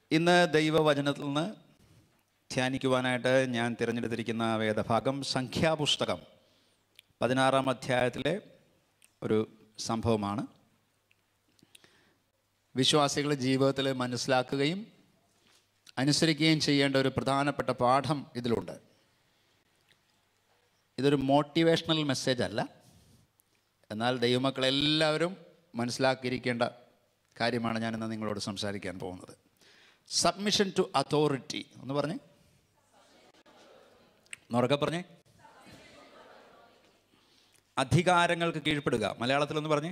ഇന്ന് ദൈവവചനത്തിൽ നിന്ന് ധ്യാനിക്കുവാനായിട്ട് ഞാൻ തിരഞ്ഞെടുത്തിരിക്കുന്ന വേദഭാഗം സംഖ്യാപുസ്തകം പതിനാറാം അധ്യായത്തിലെ ഒരു സംഭവമാണ് വിശ്വാസികൾ ജീവിതത്തിൽ മനസ്സിലാക്കുകയും അനുസരിക്കുകയും ചെയ്യേണ്ട ഒരു പ്രധാനപ്പെട്ട പാഠം ഇതിലുണ്ട് ഇതൊരു മോട്ടിവേഷണൽ മെസ്സേജ് അല്ല എന്നാൽ ദൈവമക്കളെല്ലാവരും മനസ്സിലാക്കിയിരിക്കേണ്ട കാര്യമാണ് ഞാനിന്ന് നിങ്ങളോട് സംസാരിക്കാൻ പോകുന്നത് സബ്മിഷൻ ടു അതോറിറ്റി ഒന്ന് പറഞ്ഞേ എന്നുറക്കെ പറഞ്ഞേ അധികാരങ്ങൾക്ക് കീഴ്പ്പെടുക മലയാളത്തിലൊന്ന് പറഞ്ഞേ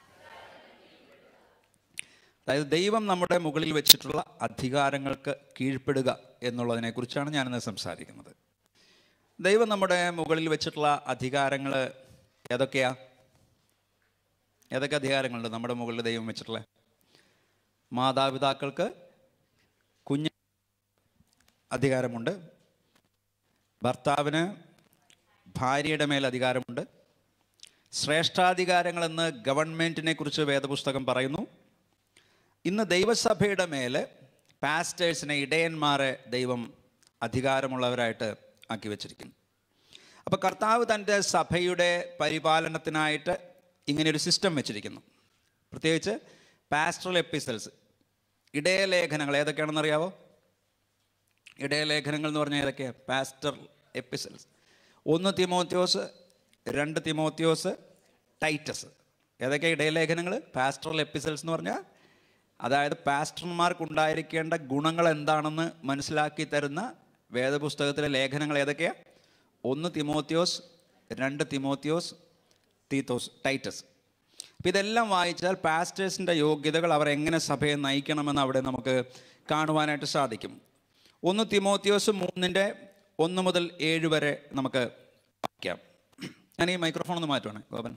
അതായത് ദൈവം നമ്മുടെ മുകളിൽ വെച്ചിട്ടുള്ള അധികാരങ്ങൾക്ക് കീഴ്പ്പെടുക എന്നുള്ളതിനെക്കുറിച്ചാണ് ഞാനിന്ന് സംസാരിക്കുന്നത് ദൈവം നമ്മുടെ മുകളിൽ വെച്ചിട്ടുള്ള അധികാരങ്ങൾ ഏതൊക്കെയാ ഏതൊക്കെ അധികാരങ്ങളുണ്ട് നമ്മുടെ മുകളിൽ ദൈവം വെച്ചിട്ടുള്ള മാതാപിതാക്കൾക്ക് കുഞ്ഞ് അധികാരമുണ്ട് ഭർത്താവിന് ഭാര്യയുടെ മേൽ അധികാരമുണ്ട് ശ്രേഷ്ഠാധികാരങ്ങളെന്ന് ഗവൺമെൻറ്റിനെ കുറിച്ച് വേദപുസ്തകം പറയുന്നു ഇന്ന് ദൈവസഭയുടെ മേൽ പാസ്റ്റേഴ്സിനെ ഇടയന്മാരെ ദൈവം അധികാരമുള്ളവരായിട്ട് ആക്കി വച്ചിരിക്കുന്നു അപ്പോൾ കർത്താവ് തൻ്റെ സഭയുടെ പരിപാലനത്തിനായിട്ട് ഇങ്ങനെ ഒരു സിസ്റ്റം വെച്ചിരിക്കുന്നു പ്രത്യേകിച്ച് പാസ്റ്ററൽ എപ്പിസൽസ് ഇടയലേഖനങ്ങൾ ഏതൊക്കെയാണെന്ന് അറിയാവോ ഇടയലേഖനങ്ങൾ എന്ന് പറഞ്ഞാൽ ഏതൊക്കെയാണ് പാസ്റ്റർ എപ്പിസൽസ് ഒന്ന് തിമോത്യോസ് രണ്ട് തിമോത്യോസ് ടൈറ്റസ് ഏതൊക്കെയാണ് ഇടയലേഖനങ്ങൾ പാസ്റ്ററൽ എപ്പിസൽസ് എന്ന് പറഞ്ഞാൽ അതായത് പാസ്റ്റർമാർക്കുണ്ടായിരിക്കേണ്ട ഗുണങ്ങൾ എന്താണെന്ന് മനസ്സിലാക്കി തരുന്ന വേദപുസ്തകത്തിലെ ലേഖനങ്ങൾ ഏതൊക്കെയാണ് ഒന്ന് തിമോത്യോസ് രണ്ട് തിമോത്യോസ് തീത്തോസ് ടൈറ്റസ് അപ്പോൾ ഇതെല്ലാം വായിച്ചാൽ പാസ്റ്റേഴ്സിൻ്റെ യോഗ്യതകൾ അവർ എങ്ങനെ സഭയെ നയിക്കണമെന്ന് അവിടെ നമുക്ക് കാണുവാനായിട്ട് സാധിക്കും ഒന്ന് തിമോത്യോസ് മൂന്നിൻ്റെ ഒന്ന് മുതൽ ഏഴ് വരെ നമുക്ക് വായിക്കാം ഞാൻ ഈ മൈക്രോഫോൺ ഒന്ന് മാറ്റുവാണ് ഗോപൻ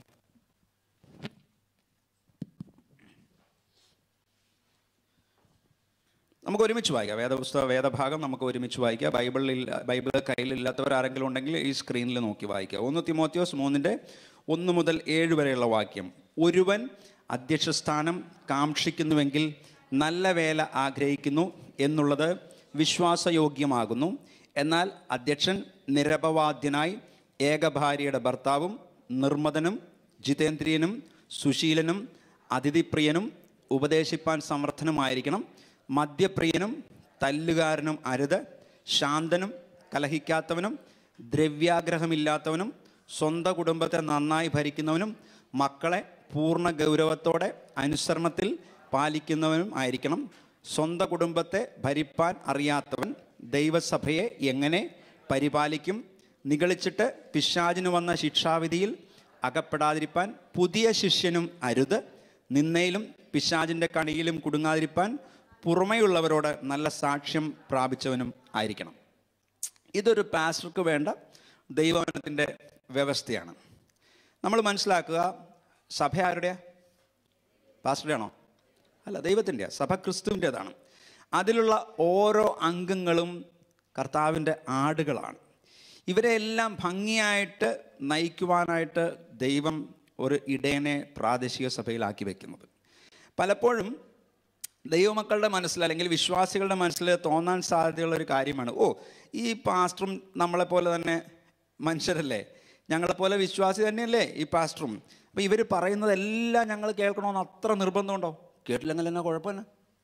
നമുക്ക് ഒരുമിച്ച് വായിക്കാം വേദപുസ്തക വേദഭാഗം നമുക്ക് ഒരുമിച്ച് വായിക്കാം ബൈബിളിൽ ബൈബിൾ കയ്യിലില്ലാത്തവർ ആരെങ്കിലും ഉണ്ടെങ്കിൽ ഈ സ്ക്രീനിൽ നോക്കി വായിക്കുക ഒന്ന് തിമോത്യോസ് മൂന്നിൻ്റെ ഒന്ന് മുതൽ ഏഴ് വരെയുള്ള വാക്യം ഒരുവൻ അധ്യക്ഷസ്ഥാനം കാക്ഷിക്കുന്നുവെങ്കിൽ നല്ല വേല ആഗ്രഹിക്കുന്നു എന്നുള്ളത് വിശ്വാസയോഗ്യമാകുന്നു എന്നാൽ അധ്യക്ഷൻ നിരപവാദ്യനായി ഏകഭാര്യയുടെ ഭർത്താവും നിർമ്മതനും ജിതേന്ദ്രിയനും സുശീലനും അതിഥിപ്രിയനും ഉപദേശിപ്പാൻ സമർത്ഥനുമായിരിക്കണം മദ്യപ്രിയനും തല്ലുകാരനും അരുത് ശാന്തനും കലഹിക്കാത്തവനും ദ്രവ്യാഗ്രഹമില്ലാത്തവനും സ്വന്തം കുടുംബത്തെ നന്നായി ഭരിക്കുന്നവനും മക്കളെ പൂർണ്ണ ഗൗരവത്തോടെ അനുസരണത്തിൽ പാലിക്കുന്നവനും ആയിരിക്കണം സ്വന്തം കുടുംബത്തെ ഭരിപ്പാൻ അറിയാത്തവൻ ദൈവസഭയെ എങ്ങനെ പരിപാലിക്കും നിഗളിച്ചിട്ട് പിശാചിന് വന്ന ശിക്ഷാവിധിയിൽ അകപ്പെടാതിരിപ്പാൻ പുതിയ ശിഷ്യനും അരുത് നിന്നയിലും പിശാചിൻ്റെ കണിയിലും കുടുങ്ങാതിരിപ്പാൻ പുറമെയുള്ളവരോട് നല്ല സാക്ഷ്യം പ്രാപിച്ചവനും ആയിരിക്കണം ഇതൊരു പാസ്റ്റർക്ക് വേണ്ട ദൈവവനത്തിൻ്റെ വ്യവസ്ഥയാണ് നമ്മൾ മനസ്സിലാക്കുക സഭ ആരുടെയാ പാസ്റ്ററുടെ ആണോ അല്ല ദൈവത്തിൻ്റെ സഭ ക്രിസ്തുവിൻ്റെതാണ് അതിലുള്ള ഓരോ അംഗങ്ങളും കർത്താവിൻ്റെ ആടുകളാണ് ഇവരെല്ലാം ഭംഗിയായിട്ട് നയിക്കുവാനായിട്ട് ദൈവം ഒരു ഇടയനെ പ്രാദേശിക സഭയിലാക്കി വെക്കുന്നത് പലപ്പോഴും ദൈവമക്കളുടെ മനസ്സിൽ അല്ലെങ്കിൽ വിശ്വാസികളുടെ മനസ്സിൽ തോന്നാൻ സാധ്യതയുള്ള ഒരു കാര്യമാണ് ഓ ഈ പാസ്റ്ററും നമ്മളെപ്പോലെ തന്നെ മനുഷ്യരല്ലേ ഞങ്ങളെപ്പോലെ വിശ്വാസി തന്നെയല്ലേ ഈ പാസ്റ്ററും അപ്പോൾ ഇവർ പറയുന്നതെല്ലാം ഞങ്ങൾ കേൾക്കണമെന്ന് അത്ര നിർബന്ധമുണ്ടോ കേട്ടില്ലെങ്കിൽ എന്നാ കുഴപ്പമില്ല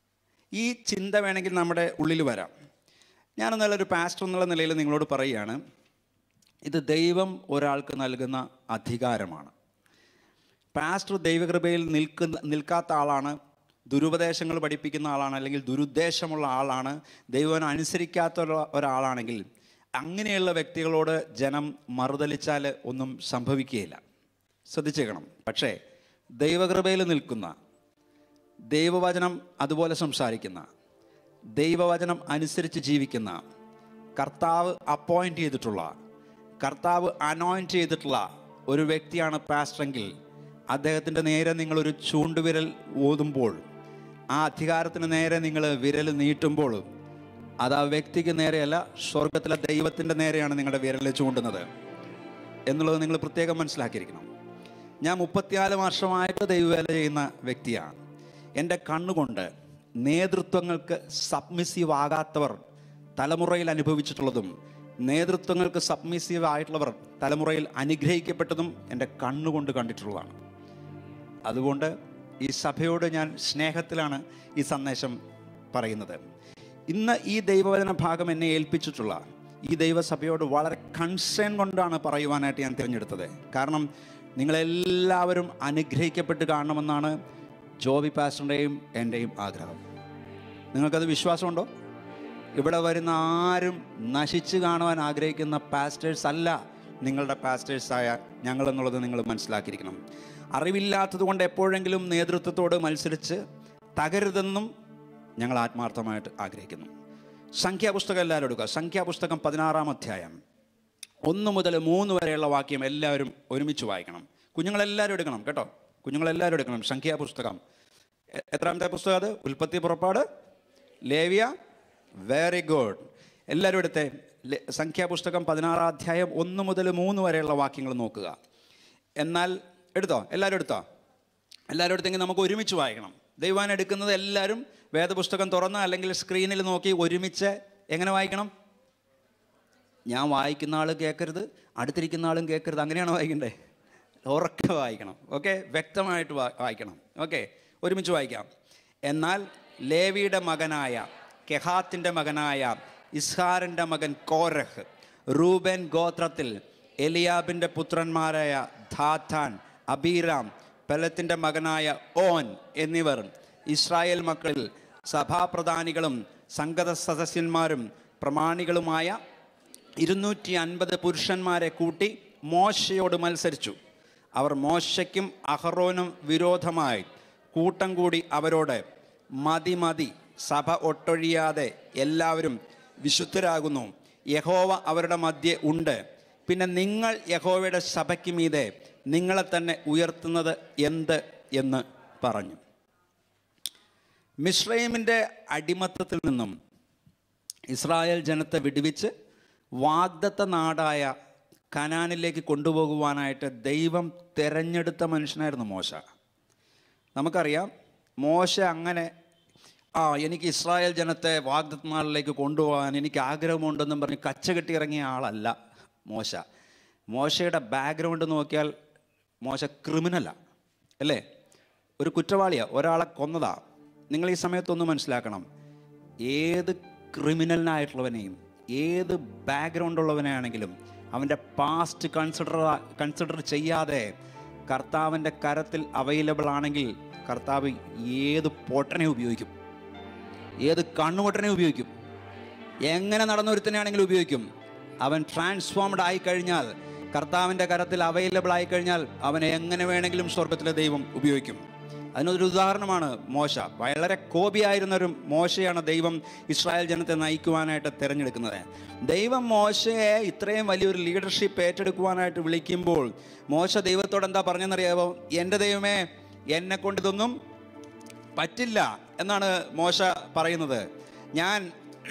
ഈ ചിന്ത വേണമെങ്കിൽ നമ്മുടെ ഉള്ളിൽ വരാം ഞാനെന്നാൽ ഒരു പാസ്റ്റർ എന്നുള്ള നിലയിൽ നിങ്ങളോട് പറയുകയാണ് ഇത് ദൈവം ഒരാൾക്ക് നൽകുന്ന അധികാരമാണ് പാസ്റ്റർ ദൈവകൃപയിൽ നിൽക്കുന്ന നിൽക്കാത്ത ആളാണ് ദുരുപദേശങ്ങൾ പഠിപ്പിക്കുന്ന ആളാണ് അല്ലെങ്കിൽ ദുരുദ്ദേശമുള്ള ആളാണ് ദൈവം അനുസരിക്കാത്ത ഒരു- ഒരാളാണെങ്കിൽ അങ്ങനെയുള്ള വ്യക്തികളോട് ജനം മറുതലിച്ചാൽ ഒന്നും സംഭവിക്കുകയില്ല ശ്രദ്ധിച്ചേക്കണം പക്ഷേ ദൈവകൃപയിൽ നിൽക്കുന്ന ദൈവവചനം അതുപോലെ സംസാരിക്കുന്ന ദൈവവചനം അനുസരിച്ച് ജീവിക്കുന്ന കർത്താവ് അപ്പോയിൻ്റ് ചെയ്തിട്ടുള്ള കർത്താവ് അനോയിൻറ്റ് ചെയ്തിട്ടുള്ള ഒരു വ്യക്തിയാണ് പാസ്റ്ററെങ്കിൽ അദ്ദേഹത്തിൻ്റെ നേരെ നിങ്ങളൊരു ചൂണ്ടുവിരൽ ഓതുമ്പോൾ ആ അധികാരത്തിന് നേരെ നിങ്ങൾ വിരൽ നീട്ടുമ്പോൾ അത് ആ വ്യക്തിക്ക് നേരെയല്ല സ്വർഗത്തിലെ ദൈവത്തിൻ്റെ നേരെയാണ് നിങ്ങളുടെ വിരൽ ചൂണ്ടുന്നത് എന്നുള്ളത് നിങ്ങൾ പ്രത്യേകം മനസ്സിലാക്കിയിരിക്കണം ഞാൻ മുപ്പത്തിനാല് വർഷമായിട്ട് ദൈവവേല ചെയ്യുന്ന വ്യക്തിയാണ് എൻ്റെ കണ്ണുകൊണ്ട് നേതൃത്വങ്ങൾക്ക് സബ്മിസീവ് ആകാത്തവർ തലമുറയിൽ അനുഭവിച്ചിട്ടുള്ളതും നേതൃത്വങ്ങൾക്ക് സബ്മിസീവ് ആയിട്ടുള്ളവർ തലമുറയിൽ അനുഗ്രഹിക്കപ്പെട്ടതും എൻ്റെ കണ്ണുകൊണ്ട് കണ്ടിട്ടുള്ളതാണ് അതുകൊണ്ട് ഈ സഭയോട് ഞാൻ സ്നേഹത്തിലാണ് ഈ സന്ദേശം പറയുന്നത് ഇന്ന് ഈ ദൈവവചന ഭാഗം എന്നെ ഏൽപ്പിച്ചിട്ടുള്ള ഈ ദൈവസഭയോട് വളരെ കൺസേൺ കൊണ്ടാണ് പറയുവാനായിട്ട് ഞാൻ തിരഞ്ഞെടുത്തത് കാരണം നിങ്ങളെല്ലാവരും അനുഗ്രഹിക്കപ്പെട്ട് കാണണമെന്നാണ് ജോബി പാസ്റ്ററിൻ്റെയും എൻ്റെയും ആഗ്രഹം നിങ്ങൾക്കത് വിശ്വാസമുണ്ടോ ഇവിടെ വരുന്ന ആരും നശിച്ചു കാണുവാൻ ആഗ്രഹിക്കുന്ന പാസ്റ്റേഴ്സ് അല്ല നിങ്ങളുടെ പാസ്റ്റേഴ്സായ ഞങ്ങളെന്നുള്ളത് നിങ്ങൾ മനസ്സിലാക്കിയിരിക്കണം അറിവില്ലാത്തത് കൊണ്ട് എപ്പോഴെങ്കിലും നേതൃത്വത്തോട് മത്സരിച്ച് തകരുതെന്നും ഞങ്ങൾ ആത്മാർത്ഥമായിട്ട് ആഗ്രഹിക്കുന്നു സംഖ്യാപുസ്തകം എല്ലാവരും എടുക്കുക സംഖ്യാപുസ്തകം പതിനാറാം അധ്യായം ഒന്ന് മുതൽ മൂന്ന് വരെയുള്ള വാക്യം എല്ലാവരും ഒരുമിച്ച് വായിക്കണം കുഞ്ഞുങ്ങളെല്ലാവരും എടുക്കണം കേട്ടോ കുഞ്ഞുങ്ങളെല്ലാവരും എടുക്കണം സംഖ്യാപുസ്തകം എ- എത്രാമത്തെ പുസ്തകം അത് ഉൽപ്പത്തി പുറപ്പാട് ലേവിയ വെരി ഗുഡ് എല്ലാവരും എടുത്തേ ലെ- സംഖ്യാപുസ്തകം പതിനാറാം അധ്യായം ഒന്ന് മുതൽ മൂന്ന് വരെയുള്ള വാക്യങ്ങൾ നോക്കുക എന്നാൽ എടുത്തോ എല്ലാവരും എടുത്തോ എല്ലാവരും എടുത്തെങ്കിൽ നമുക്ക് ഒരുമിച്ച് വായിക്കണം ദൈവാൻ എടുക്കുന്നത് എല്ലാവരും വേദപുസ്തകം തുറന്ന് അല്ലെങ്കിൽ സ്ക്രീനിൽ നോക്കി ഒരുമിച്ച് എങ്ങനെ വായിക്കണം ഞാൻ വായിക്കുന്ന ആൾ കേൾക്കരുത് അടുത്തിരിക്കുന്ന ആളും കേൾക്കരുത് അങ്ങനെയാണ് വായിക്കണ്ടേ ഉറക്കെ വായിക്കണം ഓക്കെ വ്യക്തമായിട്ട് വാ- വായിക്കണം ഓക്കെ ഒരുമിച്ച് വായിക്കാം എന്നാൽ ലേവിയുടെ മകനായ കെഹാത്തിൻ്റെ മകനായ ഇസ്ഹാറിൻ്റെ മകൻ കോരഹ് റൂബൻ ഗോത്രത്തിൽ എലിയാബിൻ്റെ പുത്രന്മാരായ ധാഥാൻ അബീറാം പെലത്തിൻ്റെ മകനായ ഓൻ എന്നിവർ ഇസ്രായേൽ മക്കളിൽ സഭാപ്രധാനികളും സംഗത സദസ്യന്മാരും പ്രമാണികളുമായ ഇരുന്നൂറ്റി അൻപത് പുരുഷന്മാരെ കൂട്ടി മോശയോട് മത്സരിച്ചു അവർ മോശയ്ക്കും അഹറോനും വിരോധമായി കൂട്ടം കൂടി അവരോട് മതി മതി സഭ ഒട്ടൊഴിയാതെ എല്ലാവരും വിശുദ്ധരാകുന്നു യഹോവ അവരുടെ മധ്യേ ഉണ്ട് പിന്നെ നിങ്ങൾ യഹോവയുടെ സഭയ്ക്ക് മീതെ നിങ്ങളെ തന്നെ ഉയർത്തുന്നത് എന്ത് എന്ന് പറഞ്ഞു മിശ്രൈമിൻ്റെ അടിമത്തത്തിൽ നിന്നും ഇസ്രായേൽ ജനത്തെ വിടുവിച്ച് വാഗ്ദത്ത നാടായ കനാനിലേക്ക് കൊണ്ടുപോകുവാനായിട്ട് ദൈവം തിരഞ്ഞെടുത്ത മനുഷ്യനായിരുന്നു മോശ നമുക്കറിയാം മോശ അങ്ങനെ ആ എനിക്ക് ഇസ്രായേൽ ജനത്തെ വാഗ്ദത്ത നാളിലേക്ക് കൊണ്ടുപോകാൻ എനിക്ക് ആഗ്രഹമുണ്ടെന്നും പറഞ്ഞ് കച്ചകെട്ടി ഇറങ്ങിയ ആളല്ല മോശ മോശയുടെ ബാക്ക്ഗ്രൗണ്ട് നോക്കിയാൽ മോശ ക്രിമിനലാണ് അല്ലേ ഒരു കുറ്റവാളിയാണ് ഒരാളെ കൊന്നതാ നിങ്ങൾ ഈ സമയത്തൊന്ന് മനസ്സിലാക്കണം ഏത് ക്രിമിനലിനായിട്ടുള്ളവനെയും ഏത് ബാക്ക്ഗ്രൗണ്ട് ഉള്ളവനെയാണെങ്കിലും അവൻ്റെ പാസ്റ്റ് കൺസിഡർ കൺസിഡർ ചെയ്യാതെ കർത്താവിൻ്റെ കരത്തിൽ അവൈലബിൾ ആണെങ്കിൽ കർത്താവ് ഏത് പൊട്ടനെ ഉപയോഗിക്കും ഏത് കണ്ണുപൊട്ടനെ ഉപയോഗിക്കും എങ്ങനെ നടന്നൊരുത്തനെയാണെങ്കിലും ഉപയോഗിക്കും അവൻ ട്രാൻസ്ഫോംഡ് ആയി കഴിഞ്ഞാൽ കർത്താവിൻ്റെ കരത്തിൽ അവൈലബിൾ ആയി കഴിഞ്ഞാൽ അവനെ എങ്ങനെ വേണമെങ്കിലും സ്വർഗത്തിലെ ദൈവം ഉപയോഗിക്കും അതിനൊരു ഉദാഹരണമാണ് മോശ വളരെ കോപിയായിരുന്ന ഒരു മോശയാണ് ദൈവം ഇസ്രായേൽ ജനത്തെ നയിക്കുവാനായിട്ട് തിരഞ്ഞെടുക്കുന്നത് ദൈവം മോശയെ ഇത്രയും വലിയൊരു ലീഡർഷിപ്പ് ഏറ്റെടുക്കുവാനായിട്ട് വിളിക്കുമ്പോൾ മോശ ദൈവത്തോട് എന്താ പറഞ്ഞെന്നറിയാമോ എൻ്റെ ദൈവമേ എന്നെ കൊണ്ട് ഇതൊന്നും പറ്റില്ല എന്നാണ് മോശ പറയുന്നത് ഞാൻ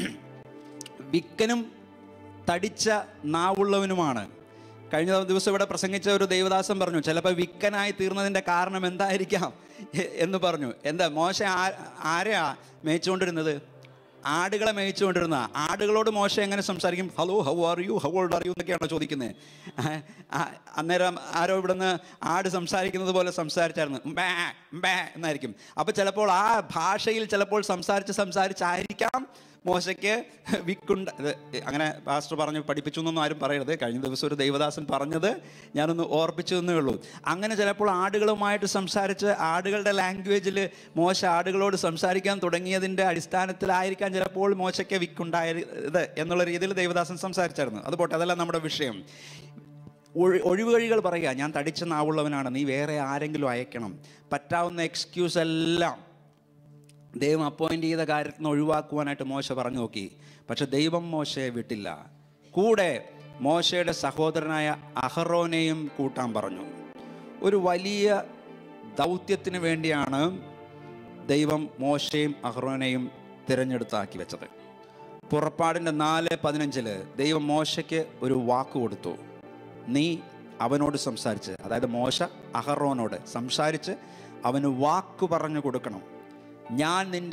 വിക്കനും തടിച്ച നാവുള്ളവനുമാണ് കഴിഞ്ഞ ദിവസം ഇവിടെ പ്രസംഗിച്ച ഒരു ദൈവദാസൻ പറഞ്ഞു ചിലപ്പോൾ വിക്കനായി തീർന്നതിൻ്റെ കാരണം എന്തായിരിക്കാം എ- എന്ന് പറഞ്ഞു എന്താ മോശ ആ- ആരെയാ മേയിച്ചുകൊണ്ടിരുന്നത് ആടുകളെ മേയിച്ചുകൊണ്ടിരുന്ന ആടുകളോട് മോശ എങ്ങനെ സംസാരിക്കും hello how are you how old are you എന്നൊക്കെയാണോ ചോദിക്കുന്നത് അന്നേരം ആരോ ഇവിടുന്ന് ആട് സംസാരിക്കുന്നത് പോലെ സംസാരിച്ചായിരുന്നു ബേ ബേ എന്നായിരിക്കും അപ്പോൾ ചിലപ്പോൾ ആ ഭാഷയിൽ ചിലപ്പോൾ സംസാരിച്ച് സംസാരിച്ചായിരിക്കാം മോശയ്ക്ക് വിക്കുണ്ട ഇത് അങ്ങനെ പാസ്റ്റർ പറഞ്ഞു പഠിപ്പിച്ചു എന്നൊന്നും ആരും പറയരുത് കഴിഞ്ഞ ദിവസം ഒരു ദൈവദാസൻ പറഞ്ഞത് ഞാനൊന്ന് ഓർപ്പിച്ചു എന്നേ ഉള്ളൂ അങ്ങനെ ചിലപ്പോൾ ആടുകളുമായിട്ട് സംസാരിച്ച് ആടുകളുടെ ലാംഗ്വേജിൽ മോശ ആടുകളോട് സംസാരിക്കാൻ തുടങ്ങിയതിൻ്റെ അടിസ്ഥാനത്തിലായിരിക്കാം ചിലപ്പോൾ മോശയ്ക്ക് വിക്കുണ്ടായത് എന്നുള്ള രീതിയിൽ ദൈവദാസൻ സംസാരിച്ചായിരുന്നു അത് പോട്ടെ അതല്ല നമ്മുടെ വിഷയം ഒഴി- ഒഴിവുകഴികൾ പറയുക ഞാൻ തടിച്ച നാവുള്ളവനാണ് നീ വേറെ ആരെങ്കിലും അയക്കണം പറ്റാവുന്ന എക്സ്ക്യൂസ് എല്ലാം ദൈവം അപ്പോയിൻ്റ് ചെയ്ത കാര്യത്തിൽ നിന്ന് ഒഴിവാക്കുവാനായിട്ട് മോശ പറഞ്ഞു നോക്കി പക്ഷെ ദൈവം മോശയെ വിട്ടില്ല കൂടെ മോശയുടെ സഹോദരനായ അഹറോനെയും കൂട്ടാൻ പറഞ്ഞു ഒരു വലിയ ദൗത്യത്തിന് വേണ്ടിയാണ് ദൈവം മോശയും അഹ്റോനെയും തിരഞ്ഞെടുത്താക്കി വെച്ചത് പുറപ്പാടിൻ്റെ നാല് പതിനഞ്ചില് ദൈവം മോശയ്ക്ക് ഒരു വാക്ക് കൊടുത്തു നീ അവനോട് സംസാരിച്ച് അതായത് മോശ അഹറോനോട് സംസാരിച്ച് അവന് വാക്ക് പറഞ്ഞു കൊടുക്കണം ഞാൻ നിൻ്റെ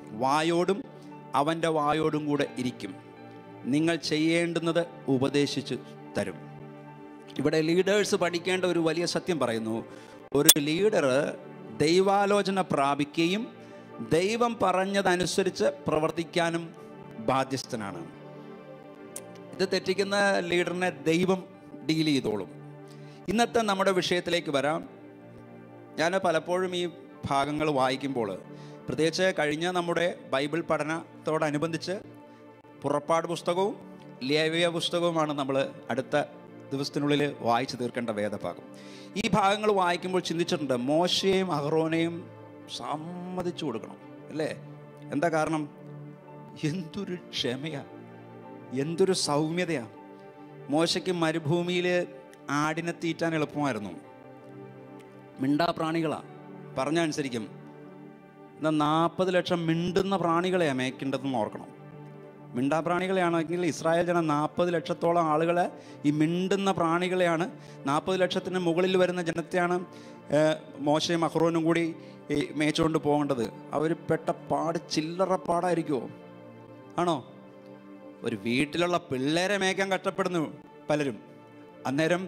വായോടും അവൻ്റെ വായോടും കൂടെ ഇരിക്കും നിങ്ങൾ ചെയ്യേണ്ടുന്നത് ഉപദേശിച്ചു തരും ഇവിടെ ലീഡേഴ്സ് പഠിക്കേണ്ട ഒരു വലിയ സത്യം പറയുന്നു ഒരു ലീഡർ ദൈവാലോചന പ്രാപിക്കുകയും ദൈവം പറഞ്ഞതനുസരിച്ച് പ്രവർത്തിക്കാനും ബാധ്യസ്ഥനാണ് ഇത് തെറ്റിക്കുന്ന ലീഡറിനെ ദൈവം ഡീൽ ചെയ്തോളും ഇന്നത്തെ നമ്മുടെ വിഷയത്തിലേക്ക് വരാം ഞാൻ പലപ്പോഴും ഈ ഭാഗങ്ങൾ വായിക്കുമ്പോൾ പ്രത്യേകിച്ച് കഴിഞ്ഞ നമ്മുടെ ബൈബിൾ പഠനത്തോടനുബന്ധിച്ച് പുറപ്പാട് പുസ്തകവും ലേവ്യ പുസ്തകവുമാണ് നമ്മൾ അടുത്ത ദിവസത്തിനുള്ളിൽ വായിച്ചു തീർക്കേണ്ട വേദഭാഗം ഈ ഭാഗങ്ങൾ വായിക്കുമ്പോൾ ചിന്തിച്ചിട്ടുണ്ട് മോശയെയും അഹ്റോനെയും സമ്മതിച്ചു കൊടുക്കണം അല്ലേ എന്താ കാരണം എന്തൊരു ക്ഷമയാ എന്തൊരു സൗമ്യതയാ മോശയ്ക്ക് മരുഭൂമിയിൽ ആടിനെ തീറ്റാൻ എളുപ്പമായിരുന്നു മിണ്ടാപ്രാണികളാ പറഞ്ഞ അനുസരിക്കും എന്നാൽ നാൽപ്പത് ലക്ഷം മിണ്ടുന്ന പ്രാണികളെയാണ് മേക്കേണ്ടതെന്ന് ഓർക്കണം മിണ്ടാപ്രാണികളെയാണെങ്കിൽ ഇസ്രായേൽ ജനം നാൽപ്പത് ലക്ഷത്തോളം ആളുകളെ ഈ മിണ്ടുന്ന പ്രാണികളെയാണ് നാൽപ്പത് ലക്ഷത്തിന് മുകളിൽ വരുന്ന ജനത്തെയാണ് ഏഹ്, മോശയും അഹ്റോനും കൂടി ഈ മേച്ചുകൊണ്ട് പോകേണ്ടത് അവർ പെട്ട പാട് ചില്ലറ പാടായിരിക്കുമോ ആണോ ഒരു വീട്ടിലുള്ള പിള്ളേരെ മേയ്ക്കാൻ കഷ്ടപ്പെടുന്നു പലരും അന്നേരം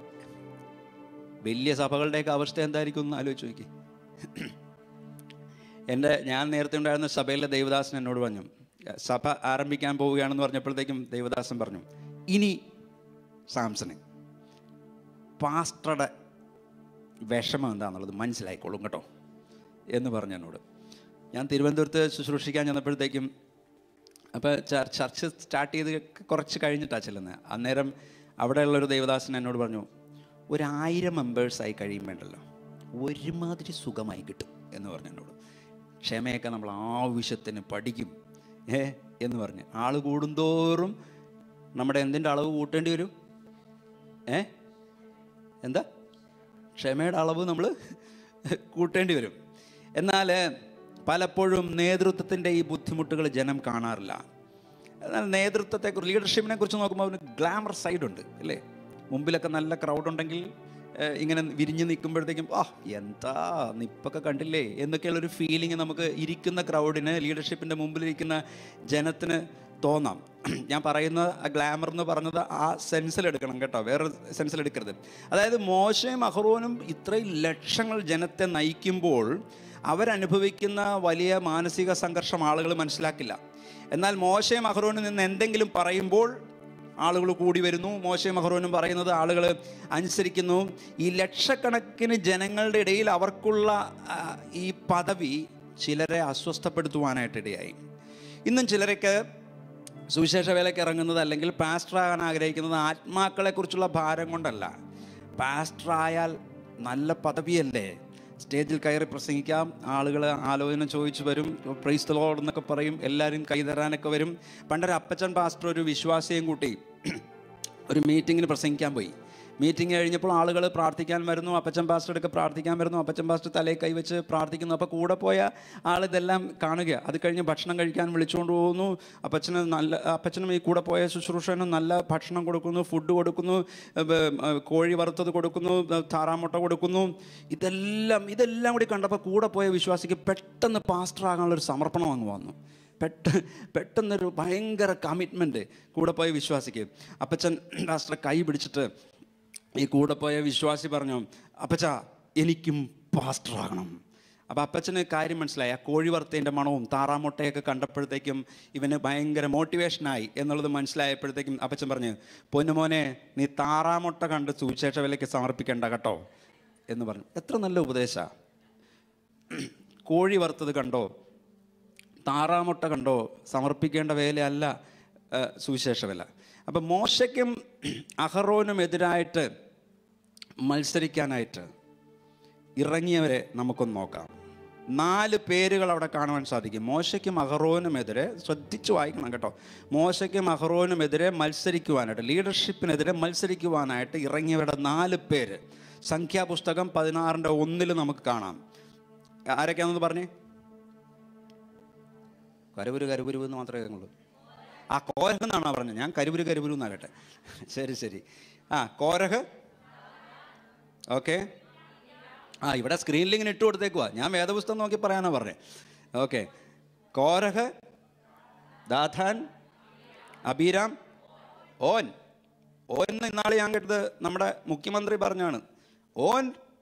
വലിയ സഭകളുടെയൊക്കെ അവസ്ഥ എന്തായിരിക്കും എന്ന് ആലോചിച്ച് നോക്കി എൻ്റെ ഞാൻ നേരത്തെ ഉണ്ടായിരുന്ന സഭയിലെ ദേവദാസൻ എന്നോട് പറഞ്ഞു സഭ ആരംഭിക്കാൻ പോവുകയാണെന്ന് പറഞ്ഞപ്പോഴത്തേക്കും ദേവദാസൻ പറഞ്ഞു ഇനി സാംസണ് പാസ്റ്ററുടെ വിഷമം എന്താണെന്നുള്ളത് മനസ്സിലായിക്കോളും കേട്ടോ എന്ന് പറഞ്ഞു എന്നോട് ഞാൻ തിരുവനന്തപുരത്ത് ശുശ്രൂഷിക്കാൻ ചെന്നപ്പോഴത്തേക്കും അപ്പോൾ ചർച്ച് സ്റ്റാർട്ട് ചെയ്ത് കുറച്ച് കഴിഞ്ഞിട്ടാണ് ചെല്ലുന്നത് അന്നേരം അവിടെയുള്ളൊരു ദേവദാസൻ എന്നോട് പറഞ്ഞു ഒരായിരം മെമ്പേഴ്സായി കഴിയുമ്പോണ്ടല്ലോ ഒരുമാതിരി സുഖമായി കിട്ടും എന്ന് പറഞ്ഞു എന്നോട് ക്ഷമയൊക്കെ നമ്മൾ ആവശ്യത്തിന് പഠിക്കും ഏ എന്ന് പറഞ്ഞ് ആൾ കൂടുന്തോറും നമ്മുടെ എന്തിൻ്റെ അളവ് കൂട്ടേണ്ടി വരും ഏ എന്താ ക്ഷമയുടെ അളവ് നമ്മൾ കൂട്ടേണ്ടി വരും എന്നാൽ പലപ്പോഴും നേതൃത്വത്തിൻ്റെ ഈ ബുദ്ധിമുട്ടുകൾ ജനം കാണാറില്ല എന്നാൽ നേതൃത്വത്തെക്കുറിച്ച് ലീഡർഷിപ്പിനെ കുറിച്ച് നോക്കുമ്പോൾ അവന് ഗ്ലാമർ സൈഡ് ഉണ്ട് അല്ലേ മുമ്പിലൊക്കെ നല്ല ക്രൗഡ് ഉണ്ടെങ്കിൽ ഏഹ്, ഇങ്ങനെ വിരിഞ്ഞ് നിൽക്കുമ്പോഴത്തേക്കും ആ എന്താ നിപ്പൊക്കെ കണ്ടില്ലേ എന്നൊക്കെയുള്ളൊരു ഫീലിംഗ് നമുക്ക് ഇരിക്കുന്ന ക്രൗഡിന് ലീഡർഷിപ്പിൻ്റെ മുമ്പിലിരിക്കുന്ന ജനത്തിന് തോന്നാം ഞാൻ പറയുന്ന ആ ഗ്ലാമർ എന്ന് പറഞ്ഞത് ആ സെൻസിൽ എടുക്കണം കേട്ടോ വേറെ സെൻസിൽ എടുക്കരുത് അതായത് മോശയും അഹ്റോനും ഇത്രയും ലക്ഷങ്ങൾ ജനത്തെ നയിക്കുമ്പോൾ അവരനുഭവിക്കുന്ന വലിയ മാനസിക സംഘർഷം ആളുകൾ മനസ്സിലാക്കില്ല എന്നാൽ മോശയും അഹ്റോനിൽ നിന്ന് എന്തെങ്കിലും പറയുമ്പോൾ ആളുകൾ കൂടി വരുന്നു മോശയും അഹ്റോനും പറയുന്നത് ആളുകൾ അനുസരിക്കുന്നു ഈ ലക്ഷക്കണക്കിന് ജനങ്ങളുടെ ഇടയിൽ അവർക്കുള്ള ആ, ഈ പദവി ചിലരെ അസ്വസ്ഥപ്പെടുത്തുവാനായിട്ട് ഇടയായി ഇന്നും ചിലരൊക്കെ സുവിശേഷ വേലയ്ക്ക് ഇറങ്ങുന്നത് അല്ലെങ്കിൽ പാസ്റ്റർ ആകാൻ ആഗ്രഹിക്കുന്നത് ആത്മാക്കളെക്കുറിച്ചുള്ള ഭാരം കൊണ്ടല്ല പാസ്റ്റർ ആയാൽ നല്ല പദവിയല്ലേ സ്റ്റേജിൽ കയറി പ്രസംഗിക്കാം ആളുകൾ ആലോചന ചോദിച്ചു വരും പ്രൈസ് ലോഡ് എന്നൊക്കെ പറയും എല്ലാവരും കൈതരാനൊക്കെ വരും പണ്ടൊരു അപ്പച്ചൻ പാസ്റ്റർ ഒരു വിശ്വാസിയും കൂട്ടി ഒരു മീറ്റിങ്ങിന് പ്രസംഗിക്കാൻ പോയി മീറ്റിംഗ് കഴിഞ്ഞപ്പോൾ ആളുകൾ പ്രാർത്ഥിക്കാൻ വരുന്നു അപ്പച്ചൻ പാസ്റ്ററൊക്കെ പ്രാർത്ഥിക്കാൻ വരുന്നു അപ്പച്ചൻ പാസ്റ്റർ തലയിൽ കൈവച്ച് പ്രാർത്ഥിക്കുന്നു അപ്പോൾ കൂടെ പോയ ആൾ ഇതെല്ലാം കാണുക അത് കഴിഞ്ഞ് ഭക്ഷണം കഴിക്കാൻ വിളിച്ചുകൊണ്ട് പോകുന്നു അപ്പച്ചന് നല്ല അപ്പച്ചനും ഈ കൂടെ പോയ ശുശ്രൂഷനും നല്ല ഭക്ഷണം കൊടുക്കുന്നു ഫുഡ് കൊടുക്കുന്നു ഏർ, ഏർ, കോഴി വറുത്തത് കൊടുക്കുന്നു ഏർ, താറാമുട്ട കൊടുക്കുന്നു ഇതെല്ലാം ഇതെല്ലാം കൂടി കണ്ടപ്പോൾ കൂടെ പോയ വിശ്വാസിക്ക് പെട്ടെന്ന് പാസ്റ്റർ ആകാനുള്ളൊരു സമർപ്പണം അങ്ങ് വന്നു പെട്ട പെട്ടെന്നൊരു ഭയങ്കര കമ്മിറ്റ്മെൻറ്റ് കൂടെ പോയ വിശ്വാസിക്ക് അപ്പച്ചൻ പാസ്റ്ററെ കൈ പിടിച്ചിട്ട് ഈ കൂടെ പോയ വിശ്വാസി പറഞ്ഞു അപ്പച്ച എനിക്കും പാസ്റ്റർ ആകണം അപ്പോൾ അപ്പച്ചന് കാര്യം മനസ്സിലായി ആ കോഴി വറുത്തതിൻ്റെ മണവും താറാമുട്ടയൊക്കെ കണ്ടപ്പോഴത്തേക്കും ഇവന് ഭയങ്കര മോട്ടിവേഷനായി എന്നുള്ളത് മനസ്സിലായപ്പോഴത്തേക്കും അപ്പച്ചൻ പറഞ്ഞു പൊന്നുമോനെ നീ താറാമുട്ട കണ്ട് സുവിശേഷ വിലയ്ക്ക് സമർപ്പിക്കേണ്ട കേട്ടോ എന്ന് പറഞ്ഞു എത്ര നല്ല ഉപദേശമാണ് കോഴി വറുത്തത് കണ്ടോ താറാമുട്ട കണ്ടോ സമർപ്പിക്കേണ്ട വേലയല്ല ആ, സുവിശേഷ വില അപ്പം മോശയ്ക്കും അഹറോനും എതിരായിട്ട് മത്സരിക്കാനായിട്ട് ഇറങ്ങിയവരെ നമുക്കൊന്ന് നോക്കാം നാല് പേരുകൾ അവിടെ കാണുവാൻ സാധിക്കും മോശയ്ക്കും അഹറോനുമെതിരെ ശ്രദ്ധിച്ചു വായിക്കണം കേട്ടോ മോശയ്ക്കും അഹറോനുമെതിരെ മത്സരിക്കുവാനായിട്ട് ലീഡർഷിപ്പിനെതിരെ മത്സരിക്കുവാനായിട്ട് ഇറങ്ങിയവരുടെ നാല് പേര് സംഖ്യാപുസ്തകം പതിനാറിൻ്റെ ഒന്നിൽ നമുക്ക് കാണാം ആരൊക്കെയാണെന്ന് പറഞ്ഞേ കരുവുരു കരുവുരു എന്ന് മാത്രമേ കേൾക്കുള്ളൂ ആ കോരഹ് എന്നാണോ പറഞ്ഞത് ഞാൻ കരുവുരു കരുവുരു എന്നാകട്ടെ ശരി ശരി ആ കോരഹ് ഓക്കെ ആ ഇവിടെ സ്ക്രീനിൽ ഇങ്ങനെ ഇട്ട് കൊടുത്തേക്കുവാ ഞാൻ വേദപുസ്തകം നോക്കി പറയാനാ പറഞ്ഞത് ഓക്കെ കോരഹ് ദാഥാൻ അബീരാം ഓൻ ഓൻ എന്ന് ഇന്നാൾ ഞാൻ കേട്ടത് നമ്മുടെ മുഖ്യമന്ത്രി പറഞ്ഞാണ് ഓൻ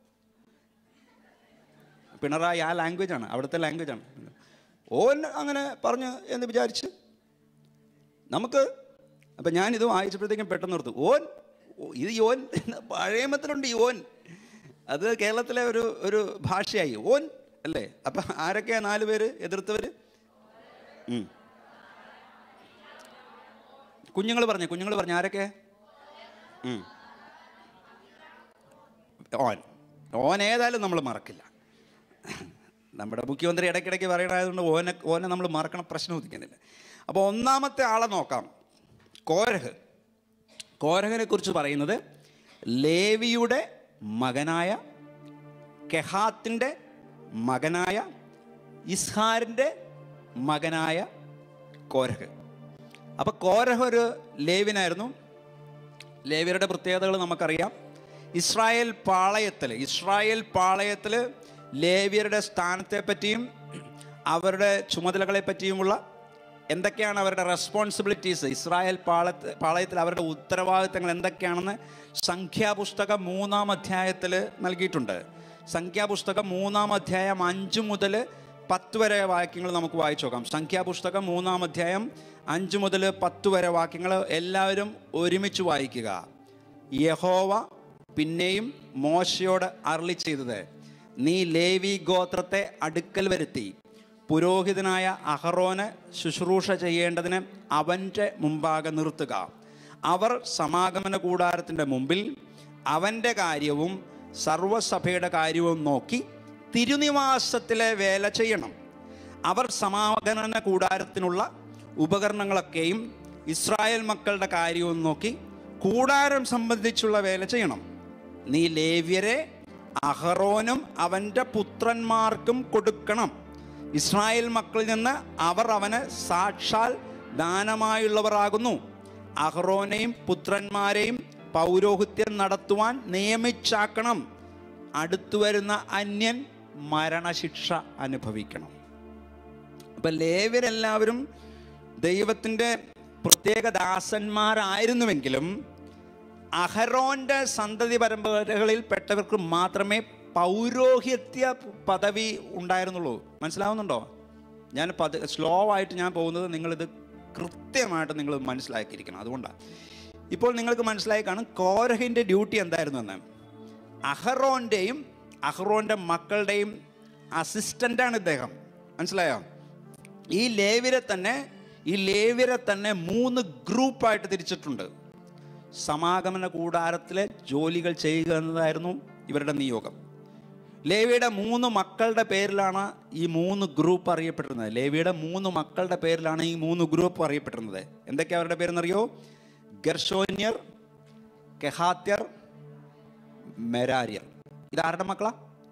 പിണറായി ആ ലാംഗ്വേജ് ആണ് അവിടുത്തെ ലാംഗ്വേജ് ആണ് ഓൻ അങ്ങനെ പറഞ്ഞു എന്ന് വിചാരിച്ച് നമുക്ക് അപ്പം ഞാനിത് വായിച്ചപ്പോഴത്തേക്കും പെട്ടെന്ന് ഓർത്തു ഓൻ ഓ, ഇത് യോൻ പഴയമത്തിലുണ്ട് ഈ ഓൻ അത് കേരളത്തിലെ ഒരു ഒരു ഭാഷയായി ഓൻ അല്ലേ അപ്പം ആരൊക്കെയാ നാല് പേര് എതിർത്തവർ കുഞ്ഞുങ്ങൾ പറഞ്ഞു കുഞ്ഞുങ്ങൾ പറഞ്ഞു ആരൊക്കെ ഉം. ഓൻ ഓൻ ഏതായാലും നമ്മൾ മറക്കില്ല നമ്മുടെ മുഖ്യമന്ത്രി ഇടയ്ക്കിടയ്ക്ക് പറയണതായതുകൊണ്ട് ഓനെ ഓനെ നമ്മൾ മറക്കണ പ്രശ്നം ഉദിക്കുന്നില്ല അപ്പോൾ ഒന്നാമത്തെ ആളെ നോക്കാം കോരഹ് കോരഹനെ കുറിച്ച് പറയുന്നത് ലേവിയുടെ മകനായ കെഹാത്തിൻ്റെ മകനായ ഇസ്ഹാറിൻ്റെ മകനായ കോരഹ് അപ്പോൾ കോരഹ് ഒരു ലേവിനായിരുന്നു ലേവിയരുടെ പ്രത്യേകതകൾ നമുക്കറിയാം ഇസ്രായേൽ പാളയത്തിൽ ഇസ്രായേൽ പാളയത്തിൽ ലേവിയരുടെ സ്ഥാനത്തെ പറ്റിയും അവരുടെ ചുമതലകളെ പറ്റിയുമുള്ള എന്തൊക്കെയാണ് അവരുടെ റെസ്പോൺസിബിലിറ്റീസ് ഇസ്രായേൽ പാളത്ത് പാളയത്തിൽ അവരുടെ ഉത്തരവാദിത്തങ്ങൾ എന്തൊക്കെയാണെന്ന് സംഖ്യാപുസ്തകം മൂന്നാം അധ്യായത്തിൽ നൽകിയിട്ടുണ്ട് സംഖ്യാപുസ്തകം മൂന്നാം അധ്യായം അഞ്ച് മുതൽ പത്ത് വരെ വാക്യങ്ങൾ നമുക്ക് വായിച്ചു നോക്കാം സംഖ്യാപുസ്തകം മൂന്നാം അധ്യായം അഞ്ച് മുതൽ പത്ത് വരെ വാക്യങ്ങൾ എല്ലാവരും ഒരുമിച്ച് വായിക്കുക യഹോവ പിന്നെയും മോശയോട് അരളി ചെയ്തത് നീ ലേവി ഗോത്രത്തെ അടുക്കൽ വരുത്തി പുരോഹിതനായ അഹറോന് ശുശ്രൂഷ ചെയ്യേണ്ടതിന് അവൻ്റെ മുമ്പാകെ നിർത്തുക അവർ സമാഗമന കൂടാരത്തിൻ്റെ മുമ്പിൽ അവൻ്റെ കാര്യവും സർവസഭയുടെ കാര്യവും നോക്കി തിരുനിവാസത്തിലെ വേല ചെയ്യണം അവർ സമാഗമന കൂടാരത്തിനുള്ള ഉപകരണങ്ങളൊക്കെയും ഇസ്രായേൽ മക്കളുടെ കാര്യവും നോക്കി കൂടാരം സംബന്ധിച്ചുള്ള വേല ചെയ്യണം നീ ലേവ്യരെ അഹറോനും അവൻ്റെ പുത്രന്മാർക്കും കൊടുക്കണം ഇസ്രായേൽ മക്കളിൽ നിന്ന് അവർ അവന് സാക്ഷാൽ ദാനമായുള്ളവരാകുന്നു അഹറോനെയും പുത്രന്മാരെയും പൗരോഹിത്യം നടത്തുവാൻ നിയമിച്ചാക്കണം അടുത്തു വരുന്ന അന്യൻ മരണശിക്ഷ അനുഭവിക്കണം അപ്പം ലേവരെല്ലാവരും ദൈവത്തിൻ്റെ പ്രത്യേക ദാസന്മാരായിരുന്നുവെങ്കിലും അഹരോന്റെ സന്തതി പരമ്പരകളിൽ പെട്ടവർക്ക് മാത്രമേ പൗരോഹിത്യ പദവി ഉണ്ടായിരുന്നുള്ളൂ മനസ്സിലാവുന്നുണ്ടോ ഞാൻ പത് സ്ലോ ആയിട്ട് ഞാൻ പോകുന്നത് നിങ്ങളിത് കൃത്യമായിട്ട് നിങ്ങൾ മനസ്സിലാക്കിയിരിക്കണം അതുകൊണ്ടാണ് ഇപ്പോൾ നിങ്ങൾക്ക് മനസ്സിലായി കാണും കോരഹിൻ്റെ ഡ്യൂട്ടി എന്തായിരുന്നു എന്ന് അഹറോൻ്റെയും അഹ്റോൻ്റെ മക്കളുടെയും അസിസ്റ്റൻ്റാണ് ഇദ്ദേഹം മനസ്സിലായോ ഈ ലേവിരെ തന്നെ ഈ ലേവിരെ തന്നെ മൂന്ന് ഗ്രൂപ്പായിട്ട് തിരിച്ചിട്ടുണ്ട് സമാഗമന കൂടാരത്തിലെ ജോലികൾ ചെയ്യുക എന്നതായിരുന്നു ഇവരുടെ നിയോഗം ലേവിയുടെ മൂന്ന് മക്കളുടെ പേരിലാണ് ഈ മൂന്ന് ഗ്രൂപ്പ് അറിയപ്പെട്ടിരുന്നത് ലേവിയുടെ മൂന്ന് മക്കളുടെ പേരിലാണ് ഈ മൂന്ന് ഗ്രൂപ്പ് അറിയപ്പെട്ടിരുന്നത് എന്തൊക്കെയാ അവരുടെ പേരെന്നറിയോ ഗർഷോന്യർ കെഹാത്യർ മെരാര്യർ ഇതാരുടെ മക്കളാ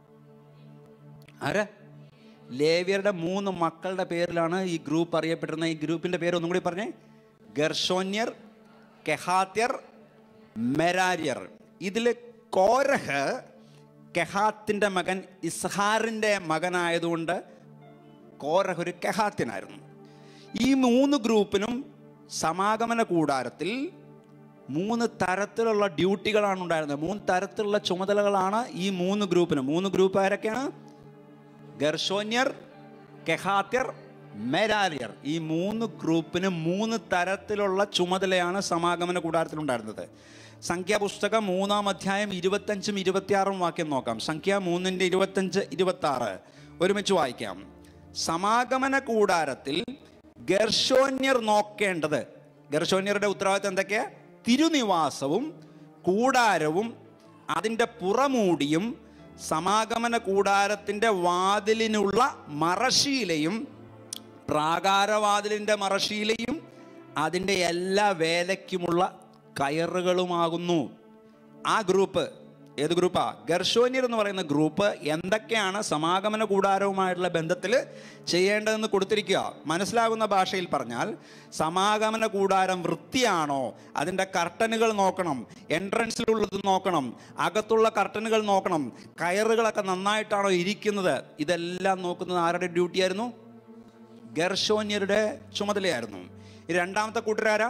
ആരാ ലേവ്യരുടെ മൂന്ന് മക്കളുടെ പേരിലാണ് ഈ ഗ്രൂപ്പ് അറിയപ്പെട്ടിരുന്നത് ഈ ഗ്രൂപ്പിന്റെ പേര് ഒന്നും കൂടി പറഞ്ഞേ ഗർഷോന്യർ കെഹാത്യർ മെരാര്യർ ഇതിൽ കോരഹ് കെഹാത്തിൻ്റെ മകൻ ഇസ്ഹാറിൻ്റെ മകനായതുകൊണ്ട് കോരഹ് ഒരു കെഹാത്യനായിരുന്നു ഈ മൂന്ന് ഗ്രൂപ്പിനും സമാഗമന കൂടാരത്തിൽ മൂന്ന് തരത്തിലുള്ള ഡ്യൂട്ടികളാണ് ഉണ്ടായിരുന്നത് മൂന്ന് തരത്തിലുള്ള ചുമതലകളാണ് ഈ മൂന്ന് ഗ്രൂപ്പിന് മൂന്ന് ഗ്രൂപ്പ് ആരൊക്കെയാണ് ഗർഷോന്യർ കെഹാത്യർ മെരാലിയർ ഈ മൂന്ന് ഗ്രൂപ്പിന് മൂന്ന് തരത്തിലുള്ള ചുമതലയാണ് സമാഗമന കൂടാരത്തിലുണ്ടായിരുന്നത് സംഖ്യാപുസ്തകം മൂന്നാം അധ്യായം ഇരുപത്തഞ്ചും ഇരുപത്തിയാറും വാക്യം നോക്കാം സംഖ്യ മൂന്നിൻ്റെ ഇരുപത്തഞ്ച് ഇരുപത്തി ആറ് ഒരുമിച്ച് വായിക്കാം സമാഗമന കൂടാരത്തിൽ ഗർഷോന്യർ നോക്കേണ്ടത് ഗർഷോന്യരുടെ ഉത്തരവാദിത്തം എന്തൊക്കെയാ തിരുനിവാസവും കൂടാരവും അതിൻ്റെ പുറമൂടിയും സമാഗമന കൂടാരത്തിൻ്റെ വാതിലിനുള്ള മറശീലയും പ്രാകാരവാതിലിൻ്റെ മറശീലയും അതിൻ്റെ എല്ലാ വേലയ്ക്കുമുള്ള കയറുകളുമാകുന്നു ആ ഗ്രൂപ്പ് ഏത് ഗ്രൂപ്പാ ഗർഷോന്യർ എന്ന് പറയുന്ന ഗ്രൂപ്പ് എന്തൊക്കെയാണ് സമാഗമന കൂടാരവുമായിട്ടുള്ള ബന്ധത്തിൽ ചെയ്യേണ്ടതെന്ന് കൊടുത്തിരിക്കുക മനസ്സിലാകുന്ന ഭാഷയിൽ പറഞ്ഞാൽ സമാഗമന കൂടാരം വൃത്തിയാണോ അതിൻ്റെ കർട്ടനുകൾ നോക്കണം എൻട്രൻസിലുള്ളത് നോക്കണം അകത്തുള്ള കർട്ടനുകൾ നോക്കണം കയറുകളൊക്കെ നന്നായിട്ടാണോ ഇരിക്കുന്നത് ഇതെല്ലാം നോക്കുന്നത് ആരുടെ ഡ്യൂട്ടി ആയിരുന്നു ഗർഷോന്യരുടെ ചുമതലയായിരുന്നു ഈ രണ്ടാമത്തെ കൂട്ടരാരാ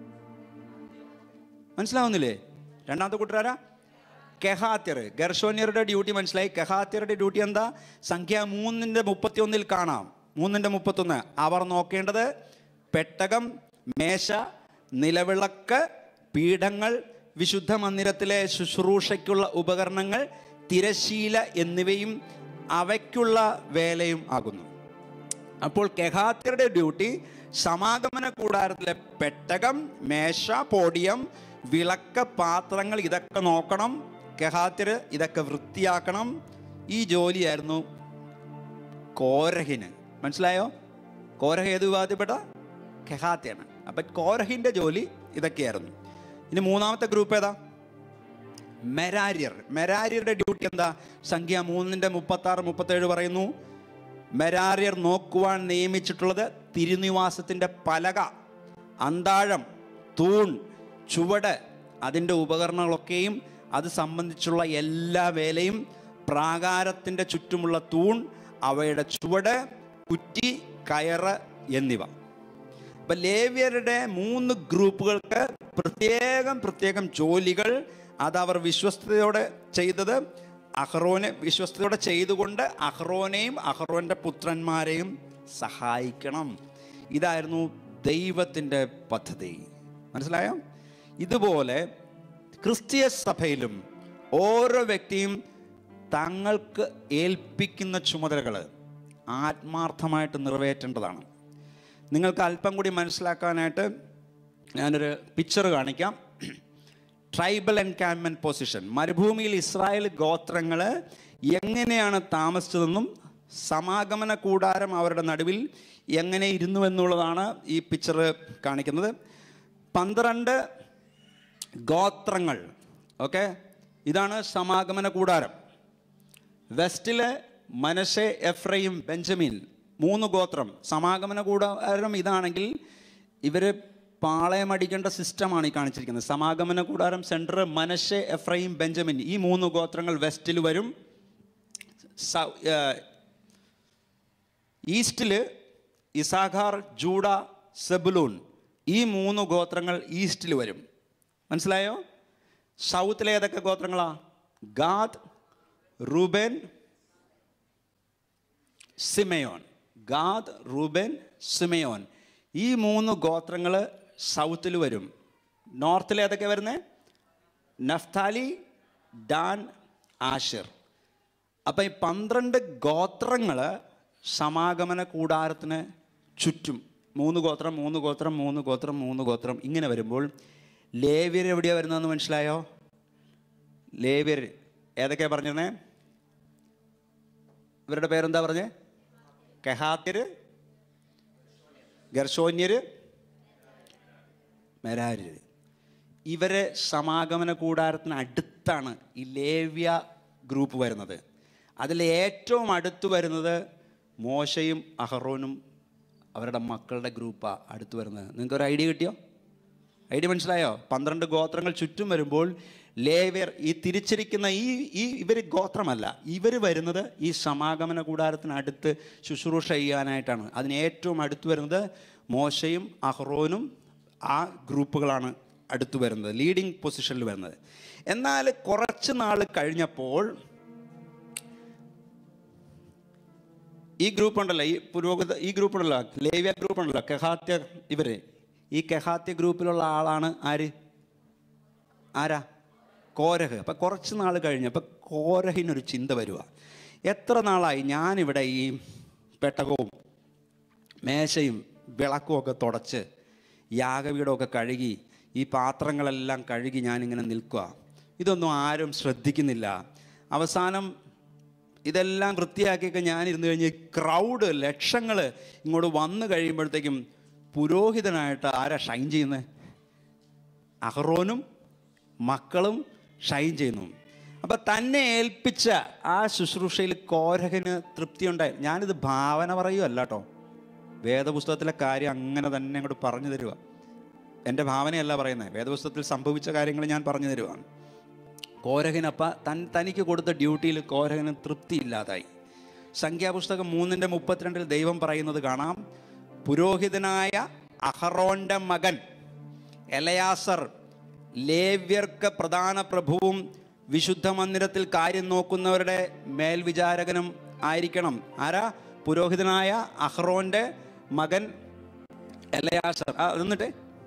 മനസ്സിലാവുന്നില്ലേ രണ്ടാമത്തെ കൂട്ടരാരാ കെഹാത്യർ ഗർഷോന്യരുടെ ഡ്യൂട്ടി മനസ്സിലായി കെഹാത്യരുടെ ഡ്യൂട്ടി എന്താ സംഖ്യ മൂന്നിൻ്റെ മുപ്പത്തി ഒന്നിൽ കാണാം മൂന്നിൻ്റെ മുപ്പത്തൊന്ന് അവർ നോക്കേണ്ടത് പെട്ടകം മേശ നിലവിളക്ക് പീഠങ്ങൾ വിശുദ്ധ മന്ദിരത്തിലെ ശുശ്രൂഷയ്ക്കുള്ള ഉപകരണങ്ങൾ തിരശീല എന്നിവയും അവയ്ക്കുള്ള വേലയും ആകുന്നു അപ്പോൾ കെഹാത്യരുടെ ഡ്യൂട്ടി സമാഗമന കൂടാരത്തിലെ പെട്ടകം മേശ പോഡിയം വിളക്ക് പാത്രങ്ങൾ ഇതൊക്കെ നോക്കണം കെഹാത്യർ ഇതൊക്കെ വൃത്തിയാക്കണം ഈ ജോലിയായിരുന്നു കോരഹിന് മനസ്സിലായോ കോരഹ ഏത് വിഭാഗത്തിൽപ്പെട്ട കെഹാത്യാണ് അപ്പം കോരഹിൻ്റെ ജോലി ഇതൊക്കെയായിരുന്നു ഇനി മൂന്നാമത്തെ ഗ്രൂപ്പ് ഏതാ മെരാര്യർ മെരാര്യരുടെ ഡ്യൂട്ടി എന്താ സംഖ്യ മൂന്നിൻ്റെ മുപ്പത്തി ആറ് മുപ്പത്തേഴ് പറയുന്നു മെരാര്യർ നോക്കുവാൻ നിയമിച്ചിട്ടുള്ളത് തിരുനിവാസത്തിൻ്റെ പലക അന്താഴം തൂൺ ചുവട് അതിൻ്റെ ഉപകരണങ്ങളൊക്കെയും അത് സംബന്ധിച്ചുള്ള എല്ലാ വേലയും പ്രാകാരത്തിൻ്റെ ചുറ്റുമുള്ള തൂൺ അവയുടെ ചുവട് കുറ്റി കയറ് എന്നിവ അപ്പൊ ലേവ്യരുടെ മൂന്ന് ഗ്രൂപ്പുകൾക്ക് പ്രത്യേകം പ്രത്യേകം ജോലികൾ അത് അവർ വിശ്വസ്തയോടെ ചെയ്തത് അഹ്റോനെ വിശ്വസ്തയോടെ ചെയ്തുകൊണ്ട് അഹ്റോനെയും അഹ്റോന്റെ പുത്രന്മാരെയും സഹായിക്കണം ഇതായിരുന്നു ദൈവത്തിൻ്റെ പദ്ധതി മനസ്സിലായോ ഇതുപോലെ ക്രിസ്തീയ സഭയിലും ഓരോ വ്യക്തിയും തങ്ങൾക്ക് ഏൽപ്പിക്കുന്ന ചുമതലകൾ ആത്മാർത്ഥമായിട്ട് നിറവേറ്റേണ്ടതാണ് നിങ്ങൾക്ക് അല്പം കൂടി മനസ്സിലാക്കാനായിട്ട് ഞാനൊരു പിക്ചർ കാണിക്കാം ട്രൈബൽ എൻകാമ്പ്മെൻറ്റ് പൊസിഷൻ മരുഭൂമിയിൽ ഇസ്രായേൽ ഗോത്രങ്ങൾ എങ്ങനെയാണ് താമസിച്ചതെന്നും സമാഗമന കൂടാരം അവരുടെ നടുവിൽ എങ്ങനെ ഇരുന്നു എന്നുള്ളതാണ് ഈ പിക്ചർ കാണിക്കുന്നത് പന്ത്രണ്ട് ഗോത്രങ്ങൾ ഓക്കെ ഇതാണ് സമാഗമന കൂടാരം വെസ്റ്റില് മനശെ എഫ്രയും ബെഞ്ചമിൻ മൂന്ന് ഗോത്രം സമാഗമന കൂടാരം ഇതാണെങ്കിൽ ഇവർ പാളയമടിക്കേണ്ട സിസ്റ്റമാണ് ഈ കാണിച്ചിരിക്കുന്നത് സമാഗമന കൂടാരം സെൻറ്റർ മനശെ എഫ്രയും ബെഞ്ചമിൻ ഈ മൂന്ന് ഗോത്രങ്ങൾ വെസ്റ്റിൽ വരും സൗ- ഏർ, ഈസ്റ്റിൽ ഇസാഖാർ ജൂഡ സെബുലൂൺ ഈ മൂന്ന് ഗോത്രങ്ങൾ ഈസ്റ്റിൽ വരും മനസ്സിലായോ സൗത്തിലെ ഏതൊക്കെ ഗോത്രങ്ങളാ Gad Reuben Simeon Gad Reuben Simeon ഈ മൂന്ന് ഗോത്രങ്ങൾ സൗത്തിൽ വരും നോർത്തിൽ ഏതൊക്കെ വരുന്നത് നഫ്താലി ഡാൻ ആഷിർ അപ്പം ഈ പന്ത്രണ്ട് ഗോത്രങ്ങൾ സമാഗമന കൂടാരത്തിന് ചുറ്റും മൂന്ന് ഗോത്രം മൂന്ന് ഗോത്രം മൂന്ന് ഗോത്രം മൂന്ന് ഗോത്രം ഇങ്ങനെ വരുമ്പോൾ ലേവ്യർ എവിടെയാണ് വരുന്നതെന്ന് മനസ്സിലായോ ലേവ്യർ ഏതൊക്കെയാണ് പറഞ്ഞിരുന്നേ ഇവരുടെ പേരെന്താ പറഞ്ഞേ കെഹാത്യര് ഗർഷോന്യര് മെരാര്യര് ഇവരെ സമാഗമന കൂടാരത്തിന് അടുത്താണ് ഈ ലേവ്യ ഗ്രൂപ്പ് വരുന്നത് അതിൽ ഏറ്റവും അടുത്ത് വരുന്നത് മോശയും അഹറോനും അവരുടെ മക്കളുടെ ഗ്രൂപ്പാണ് അടുത്ത് വരുന്നത് നിങ്ങൾക്ക് ഒരു ഐഡിയ കിട്ടിയോ ഐഡിയ മനസ്സിലായോ പന്ത്രണ്ട് ഗോത്രങ്ങൾ ചുറ്റും വരുമ്പോൾ ലേവ്യർ ഈ തിരിച്ചിരിക്കുന്ന ഈ ഈ ഇവർ ഗോത്രമല്ല ഇവർ വരുന്നത് ഈ സമാഗമന കൂടാരത്തിനടുത്ത് ശുശ്രൂഷ ചെയ്യാനായിട്ടാണ് അതിന് ഏറ്റവും അടുത്ത് വരുന്നത് മോശയും അഹ്റോനും ആ ഗ്രൂപ്പുകളാണ് അടുത്ത് വരുന്നത് ലീഡിങ് പൊസിഷനിൽ വരുന്നത് എന്നാൽ കുറച്ച് നാൾ കഴിഞ്ഞപ്പോൾ ഈ ഗ്രൂപ്പ് ഉണ്ടല്ലോ ഈ പുരോഗത ഈ ഗ്രൂപ്പ് ഉണ്ടല്ലോ ലേവ്യ ഗ്രൂപ്പ് ഉണ്ടല്ലോ കെഹാത്യ ഇവര് ഈ കെഹാത്യ ഗ്രൂപ്പിലുള്ള ആളാണ് ആര് ആരാ കോരഹ് അപ്പം കുറച്ച് നാൾ കഴിഞ്ഞ് അപ്പം കോരഹിനൊരു ചിന്ത വരുക എത്ര നാളായി ഞാനിവിടെ ഈ പെട്ടകവും മേശയും വിളക്കും ഒക്കെ തുടച്ച് യാഗവീടമൊക്കെ കഴുകി ഈ പാത്രങ്ങളെല്ലാം കഴുകി ഞാനിങ്ങനെ നിൽക്കുക ഇതൊന്നും ആരും ശ്രദ്ധിക്കുന്നില്ല അവസാനം ഇതെല്ലാം വൃത്തിയാക്കിയൊക്കെ ഞാനിരുന്ന് കഴിഞ്ഞ് ക്രൗഡ് ലക്ഷങ്ങൾ ഇങ്ങോട്ട് വന്നു കഴിയുമ്പോഴത്തേക്കും പുരോഹിതനായിട്ട് ആരാ ഷൈൻ ചെയ്യുന്നത് അഹ്റോനും മക്കളും ഷൈൻ ചെയ്യുന്നു അപ്പം തന്നെ ഏൽപ്പിച്ച ആ ശുശ്രൂഷയിൽ കോരഹന് തൃപ്തിയുണ്ടായി ഞാനിത് ഭാവന പറയുമല്ല കേട്ടോ വേദപുസ്തകത്തിലെ കാര്യം അങ്ങനെ തന്നെ അങ്ങോട്ട് പറഞ്ഞു തരുക എൻ്റെ ഭാവനയല്ല പറയുന്നത് വേദപുസ്തകത്തിൽ സംഭവിച്ച കാര്യങ്ങൾ ഞാൻ പറഞ്ഞു തരുവാണ് കോരഹനപ്പ തൻ തനിക്ക് കൊടുത്ത ഡ്യൂട്ടിയിൽ കോരഹന് തൃപ്തിയില്ലാതായി സംഖ്യാപുസ്തകം മൂന്നിൻ്റെ മുപ്പത്തിരണ്ടിൽ ദൈവം പറയുന്നത് കാണാം പുരോഹിതനായ അഹറോന്റെ മകൻ എലയാസർ ലേവ്യർക്ക് പ്രധാന പ്രഭുവും വിശുദ്ധ മന്ദിരത്തിൽ കാര്യം നോക്കുന്നവരുടെ മേൽവിചാരകനും ആയിരിക്കണം ആരാ പുരോഹിതനായ അഹ്റോന്റെ മകൻ എലയാസർ ആ എന്നിട്ടേ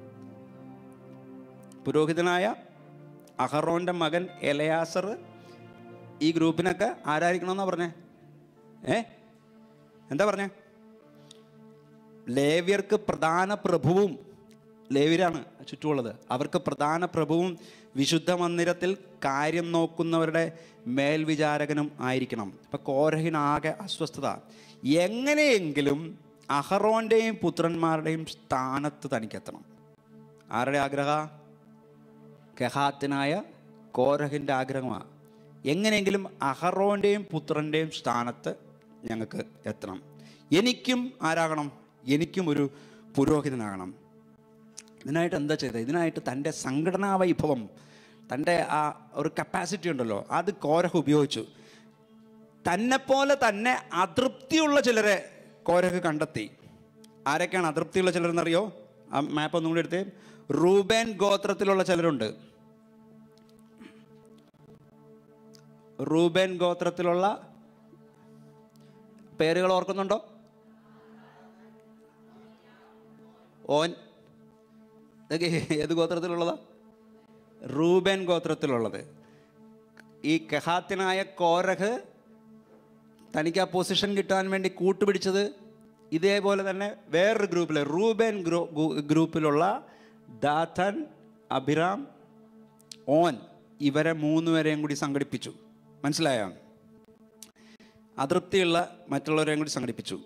പുരോഹിതനായ അഹറോന്റെ മകൻ എലയാസർ ഈ ഗ്രൂപ്പിനൊക്കെ ആരായിരിക്കണമെന്നാ പറഞ്ഞേ ഏ എന്താ പറഞ്ഞേ ലേവ്യർക്ക് പ്രധാന പ്രഭുവും ലേവ്യരാണ് ചുറ്റുമുള്ളത് അവർക്ക് പ്രധാന പ്രഭുവും വിശുദ്ധ മന്ദിരത്തിൽ കാര്യം നോക്കുന്നവരുടെ മേൽവിചാരകനും ആയിരിക്കണം അപ്പം കോരഹിനാകെ അസ്വസ്ഥത എങ്ങനെയെങ്കിലും അഹറോൻ്റെയും പുത്രന്മാരുടെയും സ്ഥാനത്ത് തനിക്കെത്തണം ആരുടെ ആഗ്രഹ കഹാത്തിനായ കോരഹിൻ്റെ ആഗ്രഹമാണ് എങ്ങനെയെങ്കിലും അഹറോൻ്റെയും പുത്രൻ്റെയും സ്ഥാനത്ത് ഞങ്ങൾക്ക് എത്തണം എനിക്കും ആരാകണം എനിക്കും ഒരു പുരോഹിതനാകണം ഇതിനായിട്ട് എന്താ ചെയ്തത് ഇതിനായിട്ട് തൻ്റെ സംഘടനാ വൈഭവം തൻ്റെ ആ ഒരു കപ്പാസിറ്റി ഉണ്ടല്ലോ അത് കോരഹ് ഉപയോഗിച്ചു തന്നെപ്പോലെ തന്നെ അതൃപ്തിയുള്ള ചിലരെ കോരഹ് കണ്ടെത്തി ആരൊക്കെയാണ് അതൃപ്തിയുള്ള ചിലരെന്നറിയോ ആ മാപ്പ് ഒന്നും കൂടി എടുത്തേ റൂബേൻ ഗോത്രത്തിലുള്ള ചിലരുണ്ട് റൂബേൻ ഗോത്രത്തിലുള്ള പേരുകൾ ഓർക്കുന്നുണ്ടോ ഓൻ ഇതൊക്കെ ഏത് ഗോത്രത്തിലുള്ളതാ റൂബേൻ ഗോത്രത്തിലുള്ളത് ഈ കഹാത്തിനായ കോരഹ് തനിക്ക് ആ പൊസിഷൻ കിട്ടാൻ വേണ്ടി കൂട്ടുപിടിച്ചത് ഇതേപോലെ തന്നെ വേറൊരു ഗ്രൂപ്പിലെ റൂബേൻ ഗ്രൂ ഗു- ഗ്രൂപ്പിലുള്ള ദാഥൻ അഭിറാം ഓൻ ഇവരെ മൂന്നുപേരെയും കൂടി സംഘടിപ്പിച്ചു മനസ്സിലായോ അതൃപ്തിയുള്ള മറ്റുള്ളവരെയും കൂടി സംഘടിപ്പിച്ചു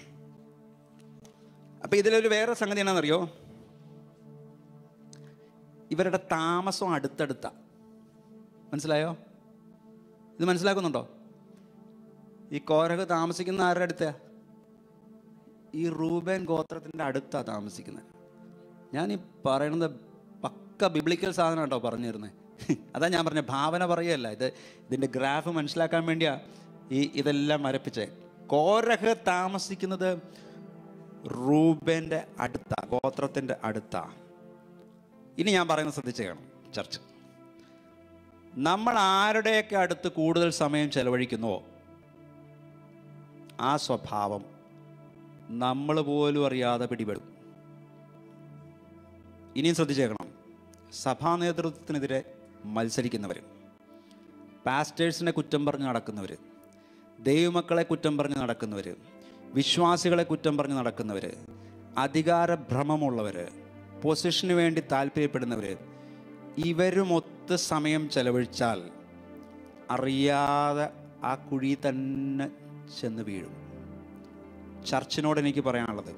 അപ്പം ഇതിലൊരു വേറെ സംഗതി എന്നാണെന്നറിയോ ഇവരുടെ താമസം അടുത്തടുത്ത മനസ്സിലായോ ഇത് മനസ്സിലാക്കുന്നുണ്ടോ ഈ കോരക് താമസിക്കുന്ന ആരുടെ അടുത്താ ഈ റൂബേൻ ഗോത്രത്തിൻ്റെ അടുത്താണ് താമസിക്കുന്നത് ഞാൻ ഈ പറയുന്നത് പക്ക ബിബ്ലിക്കൽ സാധനം കേട്ടോ പറഞ്ഞു തരുന്നത് അതാ ഞാൻ പറഞ്ഞ ഭാവന പറയുകയല്ല ഇത് ഇതിൻ്റെ ഗ്രാഫ് മനസ്സിലാക്കാൻ വേണ്ടിയാ ഈ ഇതെല്ലാം മരപ്പിച്ചേ കോരഹ് താമസിക്കുന്നത് റൂബേൻ്റെ അടുത്ത ഗോത്രത്തിൻ്റെ അടുത്താ ഇനി ഞാൻ പറയുന്നത് ശ്രദ്ധിച്ച് കാണും ചർച്ച നമ്മൾ ആരുടെയൊക്കെ അടുത്ത് കൂടുതൽ സമയം ചെലവഴിക്കുന്നുവോ ആ സ്വഭാവം നമ്മൾ പോലും അറിയാതെ പിടിപെടും ഇനിയും ശ്രദ്ധിച്ചേക്കണം സഭാ നേതൃത്വത്തിനെതിരെ മത്സരിക്കുന്നവർ പാസ്റ്റേഴ്സിനെ കുറ്റം പറഞ്ഞ് നടക്കുന്നവർ ദൈവമക്കളെ കുറ്റം പറഞ്ഞ് നടക്കുന്നവർ വിശ്വാസികളെ കുറ്റം പറഞ്ഞ് നടക്കുന്നവർ അധികാരഭ്രമമുള്ളവർ പൊസിഷന് വേണ്ടി താല്പര്യപ്പെടുന്നവർ ഇവരുമൊത്ത് സമയം ചെലവഴിച്ചാൽ അറിയാതെ ആ കുഴി തന്നെ ചെന്ന് വീഴും ചർച്ചിനോട് എനിക്ക് പറയാനുള്ളത്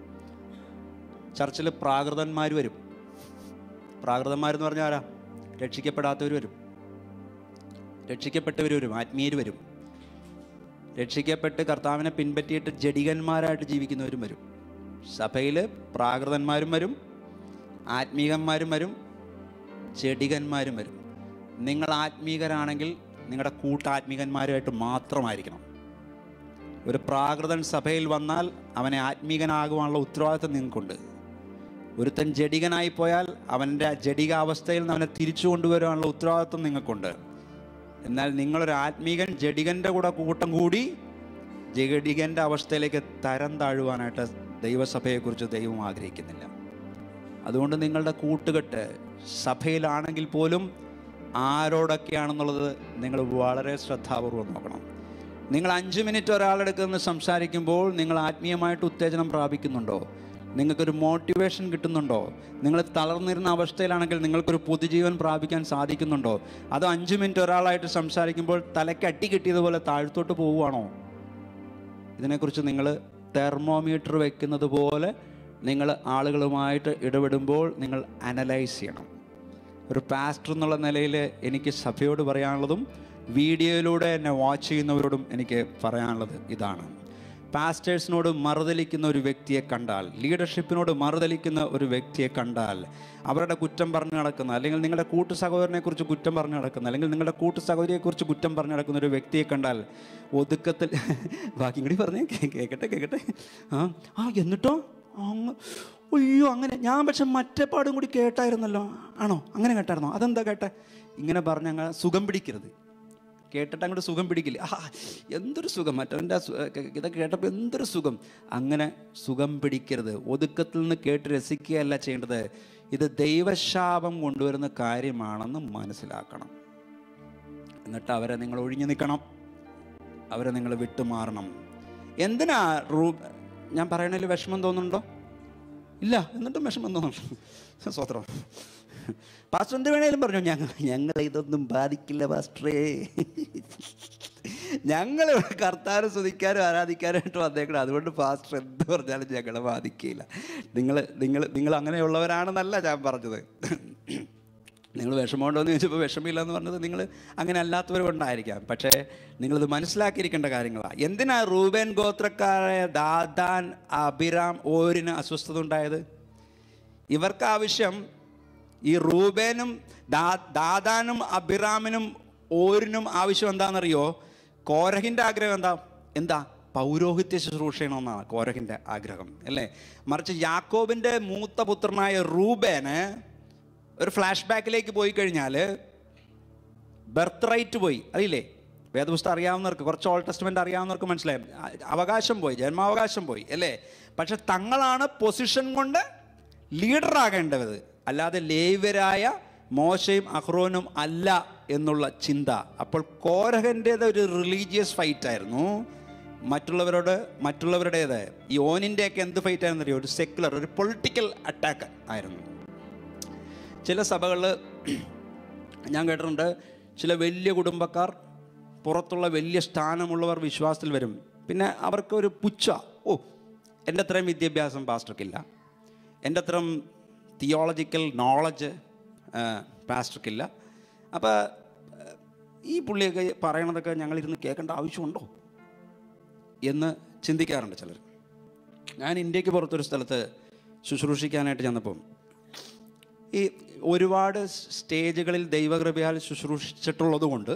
ചർച്ചിൽ പ്രാകൃതന്മാർ വരും പ്രാകൃതന്മാരെന്ന് പറഞ്ഞാൽ ആരാ രക്ഷിക്കപ്പെടാത്തവർ വരും രക്ഷിക്കപ്പെട്ടവർ വരും ആത്മീയർ വരും രക്ഷിക്കപ്പെട്ട് കർത്താവിനെ പിൻപറ്റിയിട്ട് ജഡികന്മാരായിട്ട് ജീവിക്കുന്നവരും വരും സഭയിൽ പ്രാകൃതന്മാരും വരും ആത്മീകന്മാരും വരും ജഡികന്മാരും വരും നിങ്ങൾ ആത്മീകരാണെങ്കിൽ നിങ്ങളുടെ കൂട്ടാത്മീകന്മാരുമായിട്ട് മാത്രമായിരിക്കണം ഒരു പ്രാകൃതൻ സഭയിൽ വന്നാൽ അവനെ ആത്മീകനാകുവാനുള്ള ഉത്തരവാദിത്തം നിങ്ങൾക്കുണ്ട് ഒരുത്തൻ ജഡികനായി പോയാൽ അവൻ്റെ ജഡികാവസ്ഥയിൽ നിന്ന് അവനെ തിരിച്ചു കൊണ്ടുവരാനുള്ള ഉത്തരവാദിത്വം നിങ്ങൾക്കുണ്ട് എന്നാൽ നിങ്ങളൊരു ആത്മീകൻ ജഡികൻ്റെ കൂടെ കൂട്ടം കൂടി ജഡികൻ്റെ അവസ്ഥയിലേക്ക് തരം താഴുവാനായിട്ട് ദൈവസഭയെക്കുറിച്ച് ദൈവം ആഗ്രഹിക്കുന്നില്ല അതുകൊണ്ട് നിങ്ങളുടെ കൂട്ടുകെട്ട് സഭയിലാണെങ്കിൽ പോലും ആരോടൊക്കെയാണെന്നുള്ളത് നിങ്ങൾ വളരെ ശ്രദ്ധാപൂർവ്വം നോക്കണം നിങ്ങൾ അഞ്ച് മിനിറ്റ് ഒരാളെടുക്ക് നിന്ന് സംസാരിക്കുമ്പോൾ നിങ്ങൾ ആത്മീയമായിട്ട് ഉത്തേജനം പ്രാപിക്കുന്നുണ്ടോ നിങ്ങൾക്കൊരു മോട്ടിവേഷൻ കിട്ടുന്നുണ്ടോ നിങ്ങൾ തളർന്നിരുന്ന അവസ്ഥയിലാണെങ്കിൽ നിങ്ങൾക്കൊരു പുതുജീവൻ പ്രാപിക്കാൻ സാധിക്കുന്നുണ്ടോ അതോ അഞ്ച് മിനിറ്റ് ഒരാളായിട്ട് സംസാരിക്കുമ്പോൾ തലയ്ക്ക് അടി കിട്ടിയതുപോലെ താഴ്ത്തോട്ട് പോവുകയാണോ ഇതിനെക്കുറിച്ച് നിങ്ങൾ തെർമോമീറ്റർ വെക്കുന്നത് പോലെ നിങ്ങൾ ആളുകളുമായിട്ട് ഇടപെടുമ്പോൾ നിങ്ങൾ അനലൈസ് ചെയ്യണം ഒരു പാസ്റ്റർ എന്നുള്ള നിലയിൽ എനിക്ക് സഭയോട് പറയാനുള്ളതും വീഡിയോയിലൂടെ എന്നെ വാച്ച് ചെയ്യുന്നവരോടും എനിക്ക് പറയാനുള്ളത് ഇതാണ് പാസ്റ്റേഴ്സിനോട് മറുതലിക്കുന്ന ഒരു വ്യക്തിയെ കണ്ടാൽ ലീഡർഷിപ്പിനോട് മറുതലിക്കുന്ന ഒരു വ്യക്തിയെ കണ്ടാൽ അവരുടെ കുറ്റം പറഞ്ഞു നടക്കുന്ന അല്ലെങ്കിൽ നിങ്ങളുടെ കൂട്ടു സഹോദരനെ കുറിച്ച് കുറ്റം പറഞ്ഞു നടക്കുന്ന അല്ലെങ്കിൽ നിങ്ങളുടെ കൂട്ടു സഹോദരിയെക്കുറിച്ച് കുറ്റം പറഞ്ഞു നടക്കുന്ന ഒരു വ്യക്തിയെ കണ്ടാൽ ഒതുക്കത്തിൽ ബാക്കി കൂടി പറഞ്ഞേ കേ- കേൾക്കട്ടെ കേൾക്കട്ടെ ആ ആ എന്നിട്ടോ അങ്ങ് അയ്യോ അങ്ങനെ ഞാൻ പക്ഷെ മറ്റേ പാടും കൂടി കേട്ടായിരുന്നല്ലോ ആണോ അങ്ങനെ കേട്ടായിരുന്നോ അതെന്താ കേട്ടെ ഇങ്ങനെ പറഞ്ഞങ്ങ് സുഖം പിടിക്കരുത് കേട്ടിട്ട് അങ്ങോട്ട് സുഖം പിടിക്കില്ല ആ എന്തൊരു സുഖം മറ്റവൻ്റെ ആ സു- ക- ഇതൊക്കെ കേട്ടപ്പോൾ എന്തൊരു സുഖം അങ്ങനെ സുഖം പിടിക്കരുത് ഒതുക്കത്തിൽ നിന്ന് കേട്ട് രസിക്കുകയല്ല ചെയ്യേണ്ടത് ഇത് ദൈവശാപം കൊണ്ടുവരുന്ന കാര്യമാണെന്ന് മനസ്സിലാക്കണം എന്നിട്ട് അവരെ നിങ്ങൾ ഒഴിഞ്ഞു നിൽക്കണം അവരെ നിങ്ങൾ വിട്ടുമാറണം എന്തിനാ റൂ ഞാൻ പറയണതിൽ വിഷമം തോന്നുന്നുണ്ടോ ഇല്ല എന്നിട്ടും വിഷമം തോന്നുന്നു സ്വത്രം പാസ്റ്റർ എന്ത് വേണേലും പറഞ്ഞു ഞങ്ങൾ ഞങ്ങൾ ഇതൊന്നും ബാധിക്കില്ല പാസ്റ്ററേ ഞങ്ങൾ കർത്താരം സ്തുതിക്കാനും ആരാധിക്കാനായിട്ട് വന്നേക്കണം അതുകൊണ്ട് പാസ്റ്റർ എന്ത് പറഞ്ഞാലും ഞങ്ങളെ ബാധിക്കില്ല നിങ്ങൾ നിങ്ങൾ നിങ്ങൾ അങ്ങനെയുള്ളവരാണെന്നല്ല ഞാൻ പറഞ്ഞത് നിങ്ങൾ വിഷമമുണ്ടോ എന്ന് ചോദിച്ചപ്പോൾ വിഷമില്ല എന്ന് പറഞ്ഞത് നിങ്ങൾ അങ്ങനെ അല്ലാത്തവർ കൊണ്ടായിരിക്കാം പക്ഷേ നിങ്ങളിത് മനസ്സിലാക്കിയിരിക്കേണ്ട കാര്യങ്ങളാണ് എന്തിനാ റൂബേൻ ഗോത്രക്കാരായ ദാദാൻ അഭിറാം ഓരിന് അസ്വസ്ഥത ഉണ്ടായത് ഇവർക്ക് ആവശ്യം ഈ റൂബേനും ദാ ദാദാനും അഭിറാമിനും ഓരിനും ആവശ്യം എന്താണെന്നറിയോ കോരഹിൻ്റെ ആഗ്രഹം എന്താ എന്താ പൗരോഹിത്യ ശുശ്രൂഷ ചെയ്യണമെന്നാണ് കോരഹിൻ്റെ ആഗ്രഹം അല്ലേ മറിച്ച് യാക്കോബിൻ്റെ മൂത്ത പുത്രനായ റൂബേന് ഒരു ഫ്ലാഷ് ബാക്കിലേക്ക് പോയി കഴിഞ്ഞാൽ ബർത്ത് റൈറ്റ് പോയി അറിയില്ലേ വേദപുസ്തകം അറിയാവുന്നവർക്ക് കുറച്ച് ഓൾഡ് ടെസ്റ്റ്മെൻ്റ് അറിയാവുന്നവർക്ക് മനസ്സിലായി അ- അവകാശം പോയി ജന്മാവകാശം പോയി അല്ലേ പക്ഷെ തങ്ങളാണ് പൊസിഷൻ കൊണ്ട് ലീഡറാകേണ്ടത് അല്ലാതെ ലേവരായ മോശയും അഹ്റോനും അല്ല എന്നുള്ള ചിന്ത അപ്പോൾ കോരഹൻ്റേത് ഒരു റിലീജിയസ് ഫൈറ്റ് ആയിരുന്നു മറ്റുള്ളവരോട് മറ്റുള്ളവരുടേത് ഈ ഓനിൻ്റെയൊക്കെ എന്ത് ഫൈറ്റ് ആയിരുന്നു അറിയോ ഒരു സെക്കുലർ ഒരു പൊളിറ്റിക്കൽ അറ്റാക്ക് ആയിരുന്നു ചില സഭകളിൽ ഞാൻ കേട്ടിട്ടുണ്ട് ചില വലിയ കുടുംബക്കാർ പുറത്തുള്ള വലിയ സ്ഥാനമുള്ളവർ വിശ്വാസത്തിൽ വരും പിന്നെ അവർക്ക് ഒരു പുച്ഛ ഓ എൻ്റെ അത്രയും വിദ്യാഭ്യാസം പാസ്റ്റർക്കില്ല എൻ്റെ അത്രയും തിയോളജിക്കൽ നോളജ് പാസ്റ്റർക്കില്ല അപ്പോൾ ഈ പുള്ളിയൊക്കെ പറയണതൊക്കെ ഞങ്ങളിരുന്ന് കേൾക്കേണ്ട ആവശ്യമുണ്ടോ എന്ന് ചിന്തിക്കാറുണ്ട് ചിലർ ഞാൻ ഇന്ത്യക്ക് പുറത്തൊരു സ്ഥലത്ത് ശുശ്രൂഷിക്കാനായിട്ട് ചെന്നപ്പം ഈ ഒരുപാട് സ്റ്റേജുകളിൽ ദൈവകൃപയാൽ ശുശ്രൂഷിച്ചിട്ടുള്ളത് കൊണ്ട്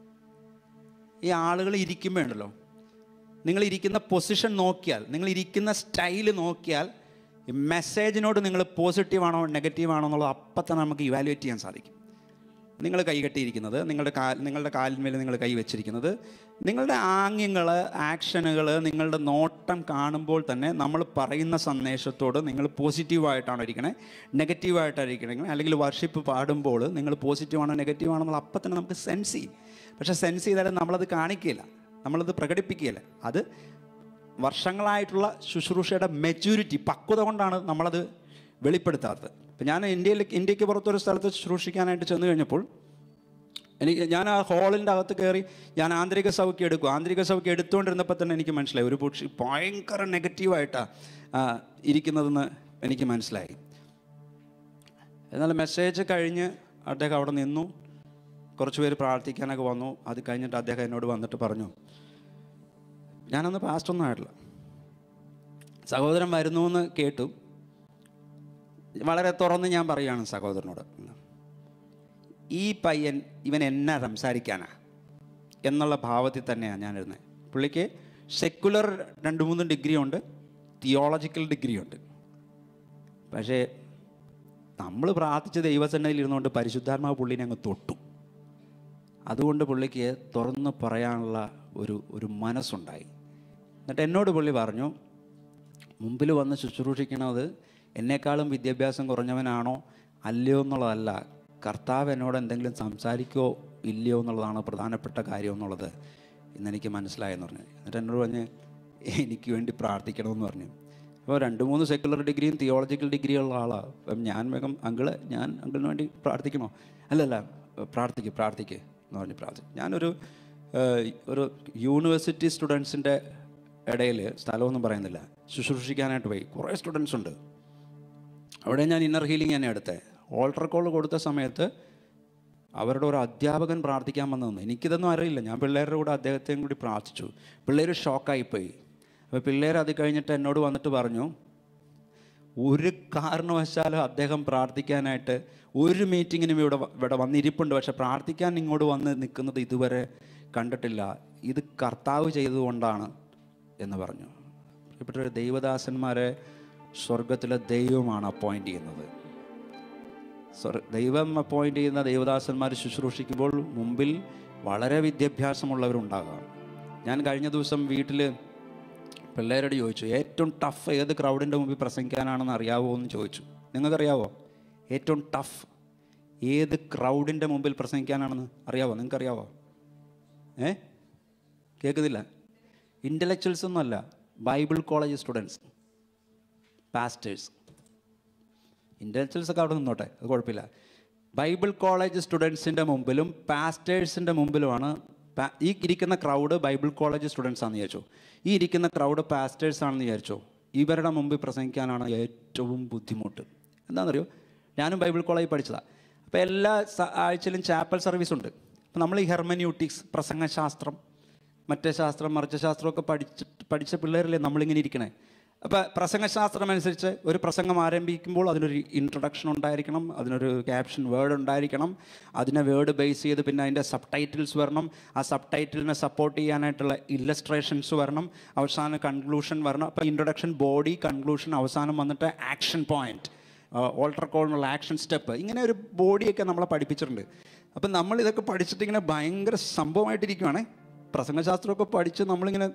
ഈ ആളുകൾ ഇരിക്കുമ്പോഴുണ്ടല്ലോ നിങ്ങൾ ഇരിക്കുന്ന പൊസിഷൻ നോക്കിയാൽ നിങ്ങൾ ഇരിക്കുന്ന സ്റ്റൈൽ നോക്കിയാൽ ഈ മെസ്സേജിനോട് നിങ്ങൾ പോസിറ്റീവ് ആണോ നെഗറ്റീവ് ആണോ എന്നുള്ളത് അപ്പം തന്നെ നമുക്ക് ഇവാലുവേറ്റ് ചെയ്യാൻ സാധിക്കും നിങ്ങൾ കൈകെട്ടിയിരിക്കുന്നത് നിങ്ങളുടെ കാ നിങ്ങളുടെ കാലിന്മേൽ നിങ്ങൾ കൈ വെച്ചിരിക്കുന്നത് നിങ്ങളുടെ ആംഗ്യങ്ങൾ ആക്ഷനുകൾ നിങ്ങളുടെ നോട്ടം കാണുമ്പോൾ തന്നെ നമ്മൾ പറയുന്ന സന്ദേശത്തോട് നിങ്ങൾ പോസിറ്റീവായിട്ടാണ് ഇരിക്കണേ നെഗറ്റീവായിട്ടാണ് ഇരിക്കണമെങ്കിൽ അല്ലെങ്കിൽ വർഷിപ്പ് പാടുമ്പോൾ നിങ്ങൾ പോസിറ്റീവാണോ നെഗറ്റീവ് ആണോ എന്നുള്ള അപ്പം തന്നെ നമുക്ക് സെൻസ് ചെയ്യും പക്ഷേ സെൻസ് ചെയ്താലും നമ്മളത് കാണിക്കില്ല നമ്മളത് പ്രകടിപ്പിക്കുകയില്ല അത് വർഷങ്ങളായിട്ടുള്ള ശുശ്രൂഷയുടെ മെച്യൂരിറ്റി പക്വത കൊണ്ടാണ് നമ്മളത് വെളിപ്പെടുത്താത്തത് ഇപ്പം ഞാൻ ഇന്ത്യയിൽ ഇന്ത്യക്ക് പുറത്തൊരു സ്ഥലത്ത് ശുശ്രൂഷിക്കാനായിട്ട് ചെന്ന് കഴിഞ്ഞപ്പോൾ എനിക്ക് ഞാൻ ആ ഹാളിൻ്റെ അകത്ത് കയറി ഞാൻ ആന്തരിക സൗഖ്യം എടുക്കും ആന്തരിക സൗഖ്യം എടുത്തുകൊണ്ടിരുന്നപ്പോൾ തന്നെ എനിക്ക് മനസ്സിലായി ഒരു പക്ഷി ഭയങ്കര നെഗറ്റീവായിട്ടാണ് ഇരിക്കുന്നതെന്ന് എനിക്ക് മനസ്സിലായി എന്നാൽ മെസ്സേജ് കഴിഞ്ഞ് അദ്ദേഹം അവിടെ നിന്നു കുറച്ച് പേര് പ്രാർത്ഥിക്കാനൊക്കെ വന്നു അത് കഴിഞ്ഞിട്ട് അദ്ദേഹം എന്നോട് വന്നിട്ട് പറഞ്ഞു ഞാനന്ന് പാസ്റ്റൊന്നും ആയിട്ടില്ല സഹോദരൻ വരുന്നു എന്ന് കേട്ടു വളരെ തുറന്ന് ഞാൻ പറയുകയാണ് സഹോദരനോട് ഈ പയ്യൻ ഇവൻ എന്നാ സംസാരിക്കാനാ എന്നുള്ള ഭാവത്തിൽ തന്നെയാണ് ഞാനിരുന്നത് പുള്ളിക്ക് സെക്കുലർ രണ്ട് മൂന്ന് ഡിഗ്രി ഉണ്ട് തിയോളജിക്കൽ ഡിഗ്രി ഉണ്ട് പക്ഷേ നമ്മൾ പ്രാർത്ഥിച്ച ദൈവസന്നയിൽ ഇരുന്നുകൊണ്ട് പരിശുദ്ധാത്മാവ് പുള്ളിനെ അങ്ങ് തൊട്ടു അതുകൊണ്ട് പുള്ളിക്ക് തുറന്ന് പറയാനുള്ള ഒരു ഒരു മനസ്സുണ്ടായി എന്നിട്ട് എന്നോട് പുള്ളി പറഞ്ഞു മുമ്പിൽ വന്ന് ശുശ്രൂഷിക്കണത് എന്നെക്കാളും വിദ്യാഭ്യാസം കുറഞ്ഞവനാണോ അല്ലയോ എന്നുള്ളതല്ല കർത്താവ് എന്നോട് എന്തെങ്കിലും സംസാരിക്കോ ഇല്ലയോ എന്നുള്ളതാണ് പ്രധാനപ്പെട്ട കാര്യം എന്നുള്ളത് ഇന്നെനിക്ക് മനസ്സിലായെന്ന് പറഞ്ഞു എന്നിട്ട് എന്നോട് പറഞ്ഞ് എനിക്ക് വേണ്ടി പ്രാർത്ഥിക്കണമെന്ന് പറഞ്ഞു അപ്പോൾ രണ്ട് മൂന്ന് സെക്കുലർ ഡിഗ്രിയും തിയോളജിക്കൽ ഡിഗ്രിയും ഉള്ള ആളാണ് അപ്പം ഞാൻ വേഗം അങ്കിള് ഞാൻ അങ്കിളിന് വേണ്ടി പ്രാർത്ഥിക്കണോ അല്ലല്ല പ്രാർത്ഥിക്ക് പ്രാർത്ഥിക്ക് എന്ന് പറഞ്ഞ് പ്രാർത്ഥിക്കും ഞാനൊരു ഏഹ്, ഒരു യൂണിവേഴ്സിറ്റി സ്റ്റുഡൻസിൻ്റെ ഇടയിൽ സ്ഥലമൊന്നും പറയുന്നില്ല ശുശ്രൂഷിക്കാനായിട്ട് പോയി കുറേ സ്റ്റുഡൻസ് ഉണ്ട് അവിടെ ഞാൻ ഇന്നർ ഹീലിംഗ് തന്നെ എടുത്തേ ഓൾട്ടർ കോൾ കൊടുത്ത സമയത്ത് അവരുടെ ഒരു അധ്യാപകൻ പ്രാർത്ഥിക്കാൻ വന്നതെന്ന് എനിക്കിതൊന്നും അറിയില്ല ഞാൻ പിള്ളേരുടെ കൂടെ അദ്ദേഹത്തെയും കൂടി പ്രാർത്ഥിച്ചു പിള്ളേർ ഷോക്കായിപ്പോയി അപ്പോൾ പിള്ളേർ അത് കഴിഞ്ഞിട്ട് എന്നോട് വന്നിട്ട് പറഞ്ഞു ഒരു കാരണവശാലും അദ്ദേഹം പ്രാർത്ഥിക്കാനായിട്ട് ഒരു മീറ്റിങ്ങിനും ഇവിടെ വ- ഇവിടെ വന്നിരിപ്പുണ്ട് പക്ഷെ പ്രാർത്ഥിക്കാൻ ഇങ്ങോട്ട് വന്ന് നിൽക്കുന്നത് ഇതുവരെ കണ്ടിട്ടില്ല ഇത് കർത്താവ് ചെയ്തതുകൊണ്ടാണ് എന്ന് പറഞ്ഞു പ്രിയപ്പെട്ട ദൈവദാസന്മാരെ സ്വർഗത്തിലെ ദൈവമാണ് അപ്പോയിൻ്റ് ചെയ്യുന്നത് സ്വർ ദൈവം അപ്പോയിൻ്റ് ചെയ്യുന്ന ദൈവദാസന്മാർ ശുശ്രൂഷിക്കുമ്പോൾ മുമ്പിൽ വളരെ വിദ്യാഭ്യാസമുള്ളവരുണ്ടാകാം ഞാൻ കഴിഞ്ഞ ദിവസം വീട്ടിൽ പിള്ളേരോട് ചോദിച്ചു ഏറ്റവും ടഫ് ഏത് ക്രൗഡിൻ്റെ മുമ്പിൽ പ്രസംഗിക്കാനാണെന്ന് അറിയാവോ എന്ന് ചോദിച്ചു നിങ്ങൾക്കറിയാവോ ഏറ്റവും ടഫ് ഏത് ക്രൗഡിൻ്റെ മുമ്പിൽ പ്രസംഗിക്കാനാണെന്ന് അറിയാവോ നിങ്ങൾക്കറിയാവോ ഏ കേൾക്കുന്നില്ല ഇൻ്റലക്ച്വൽസ് ഒന്നുമല്ല Bible college students pastors intellectuals ഒക്കെ അവിടെ നിന്നോട്ടെ അത് കുഴപ്പമില്ല ബൈബിൾ കോളേജ് സ്റ്റുഡൻസിൻ്റെ മുമ്പിലും പാസ്റ്റേഴ്സിൻ്റെ മുമ്പിലുമാണ് പാ- ഈ ഇരിക്കുന്ന ക്രൗഡ് ബൈബിൾ കോളേജ് സ്റ്റുഡൻസ് ആണെന്ന് വിചാരിച്ചു ഈ ഇരിക്കുന്ന ക്രൗഡ് പാസ്റ്റേഴ്സ് ആണെന്ന് വിചാരിച്ചു ഇവരുടെ മുമ്പിൽ പ്രസംഗിക്കാനാണ് ഏറ്റവും ബുദ്ധിമുട്ട് എന്താണെന്നറിയോ ഞാനും ബൈബിൾ കോളേജിൽ പഠിച്ചതാണ് അപ്പോൾ എല്ലാ സ- ആഴ്ചയിലും ചാപ്പൽ സർവീസ് ഉണ്ട് അപ്പോൾ നമ്മൾ ഈ ഹെർമന്യൂട്ടിക്സ് പ്രസംഗശാസ്ത്രം മറ്റേ ശാസ്ത്രം മറിച്ച ശാസ്ത്രമൊക്കെ പഠിച്ച് പഠിച്ച പിള്ളേരല്ലേ നമ്മളിങ്ങനെ ഇരിക്കണേ അപ്പോൾ പ്രസംഗശാസ്ത്രം അനുസരിച്ച് ഒരു പ്രസംഗം ആരംഭിക്കുമ്പോൾ അതിനൊരു ഇൻട്രൊഡക്ഷൻ ഉണ്ടായിരിക്കണം അതിനൊരു ക്യാപ്ഷൻ വേർഡ് ഉണ്ടായിരിക്കണം അതിനെ വേർഡ് ബേസ് ചെയ്ത് പിന്നെ അതിൻ്റെ സബ് ടൈറ്റിൽസ് വരണം ആ സബ് ടൈറ്റിലിനെ സപ്പോർട്ട് ചെയ്യാനായിട്ടുള്ള ഇല്ലസ്ട്രേഷൻസ് വരണം അവസാനം കൺക്ലൂഷൻ വരണം അപ്പോൾ ഇൻട്രൊഡക്ഷൻ ബോഡി കൺക്ലൂഷൻ അവസാനം വന്നിട്ട് ആക്ഷൻ പോയിന്റ് ഓൾട്ടർ കോളിനുള്ള ആക്ഷൻ സ്റ്റെപ്പ് ഇങ്ങനെ ഒരു ബോഡിയൊക്കെ നമ്മളെ പഠിപ്പിച്ചിട്ടുണ്ട് അപ്പം നമ്മൾ ഇതൊക്കെ പഠിച്ചിട്ട് ഇങ്ങനെ ഭയങ്കര സംഭവമായിട്ടിരിക്കുവാണേ പ്രസംഗശാസ്ത്രമൊക്കെ പഠിച്ച് നമ്മളിങ്ങനെ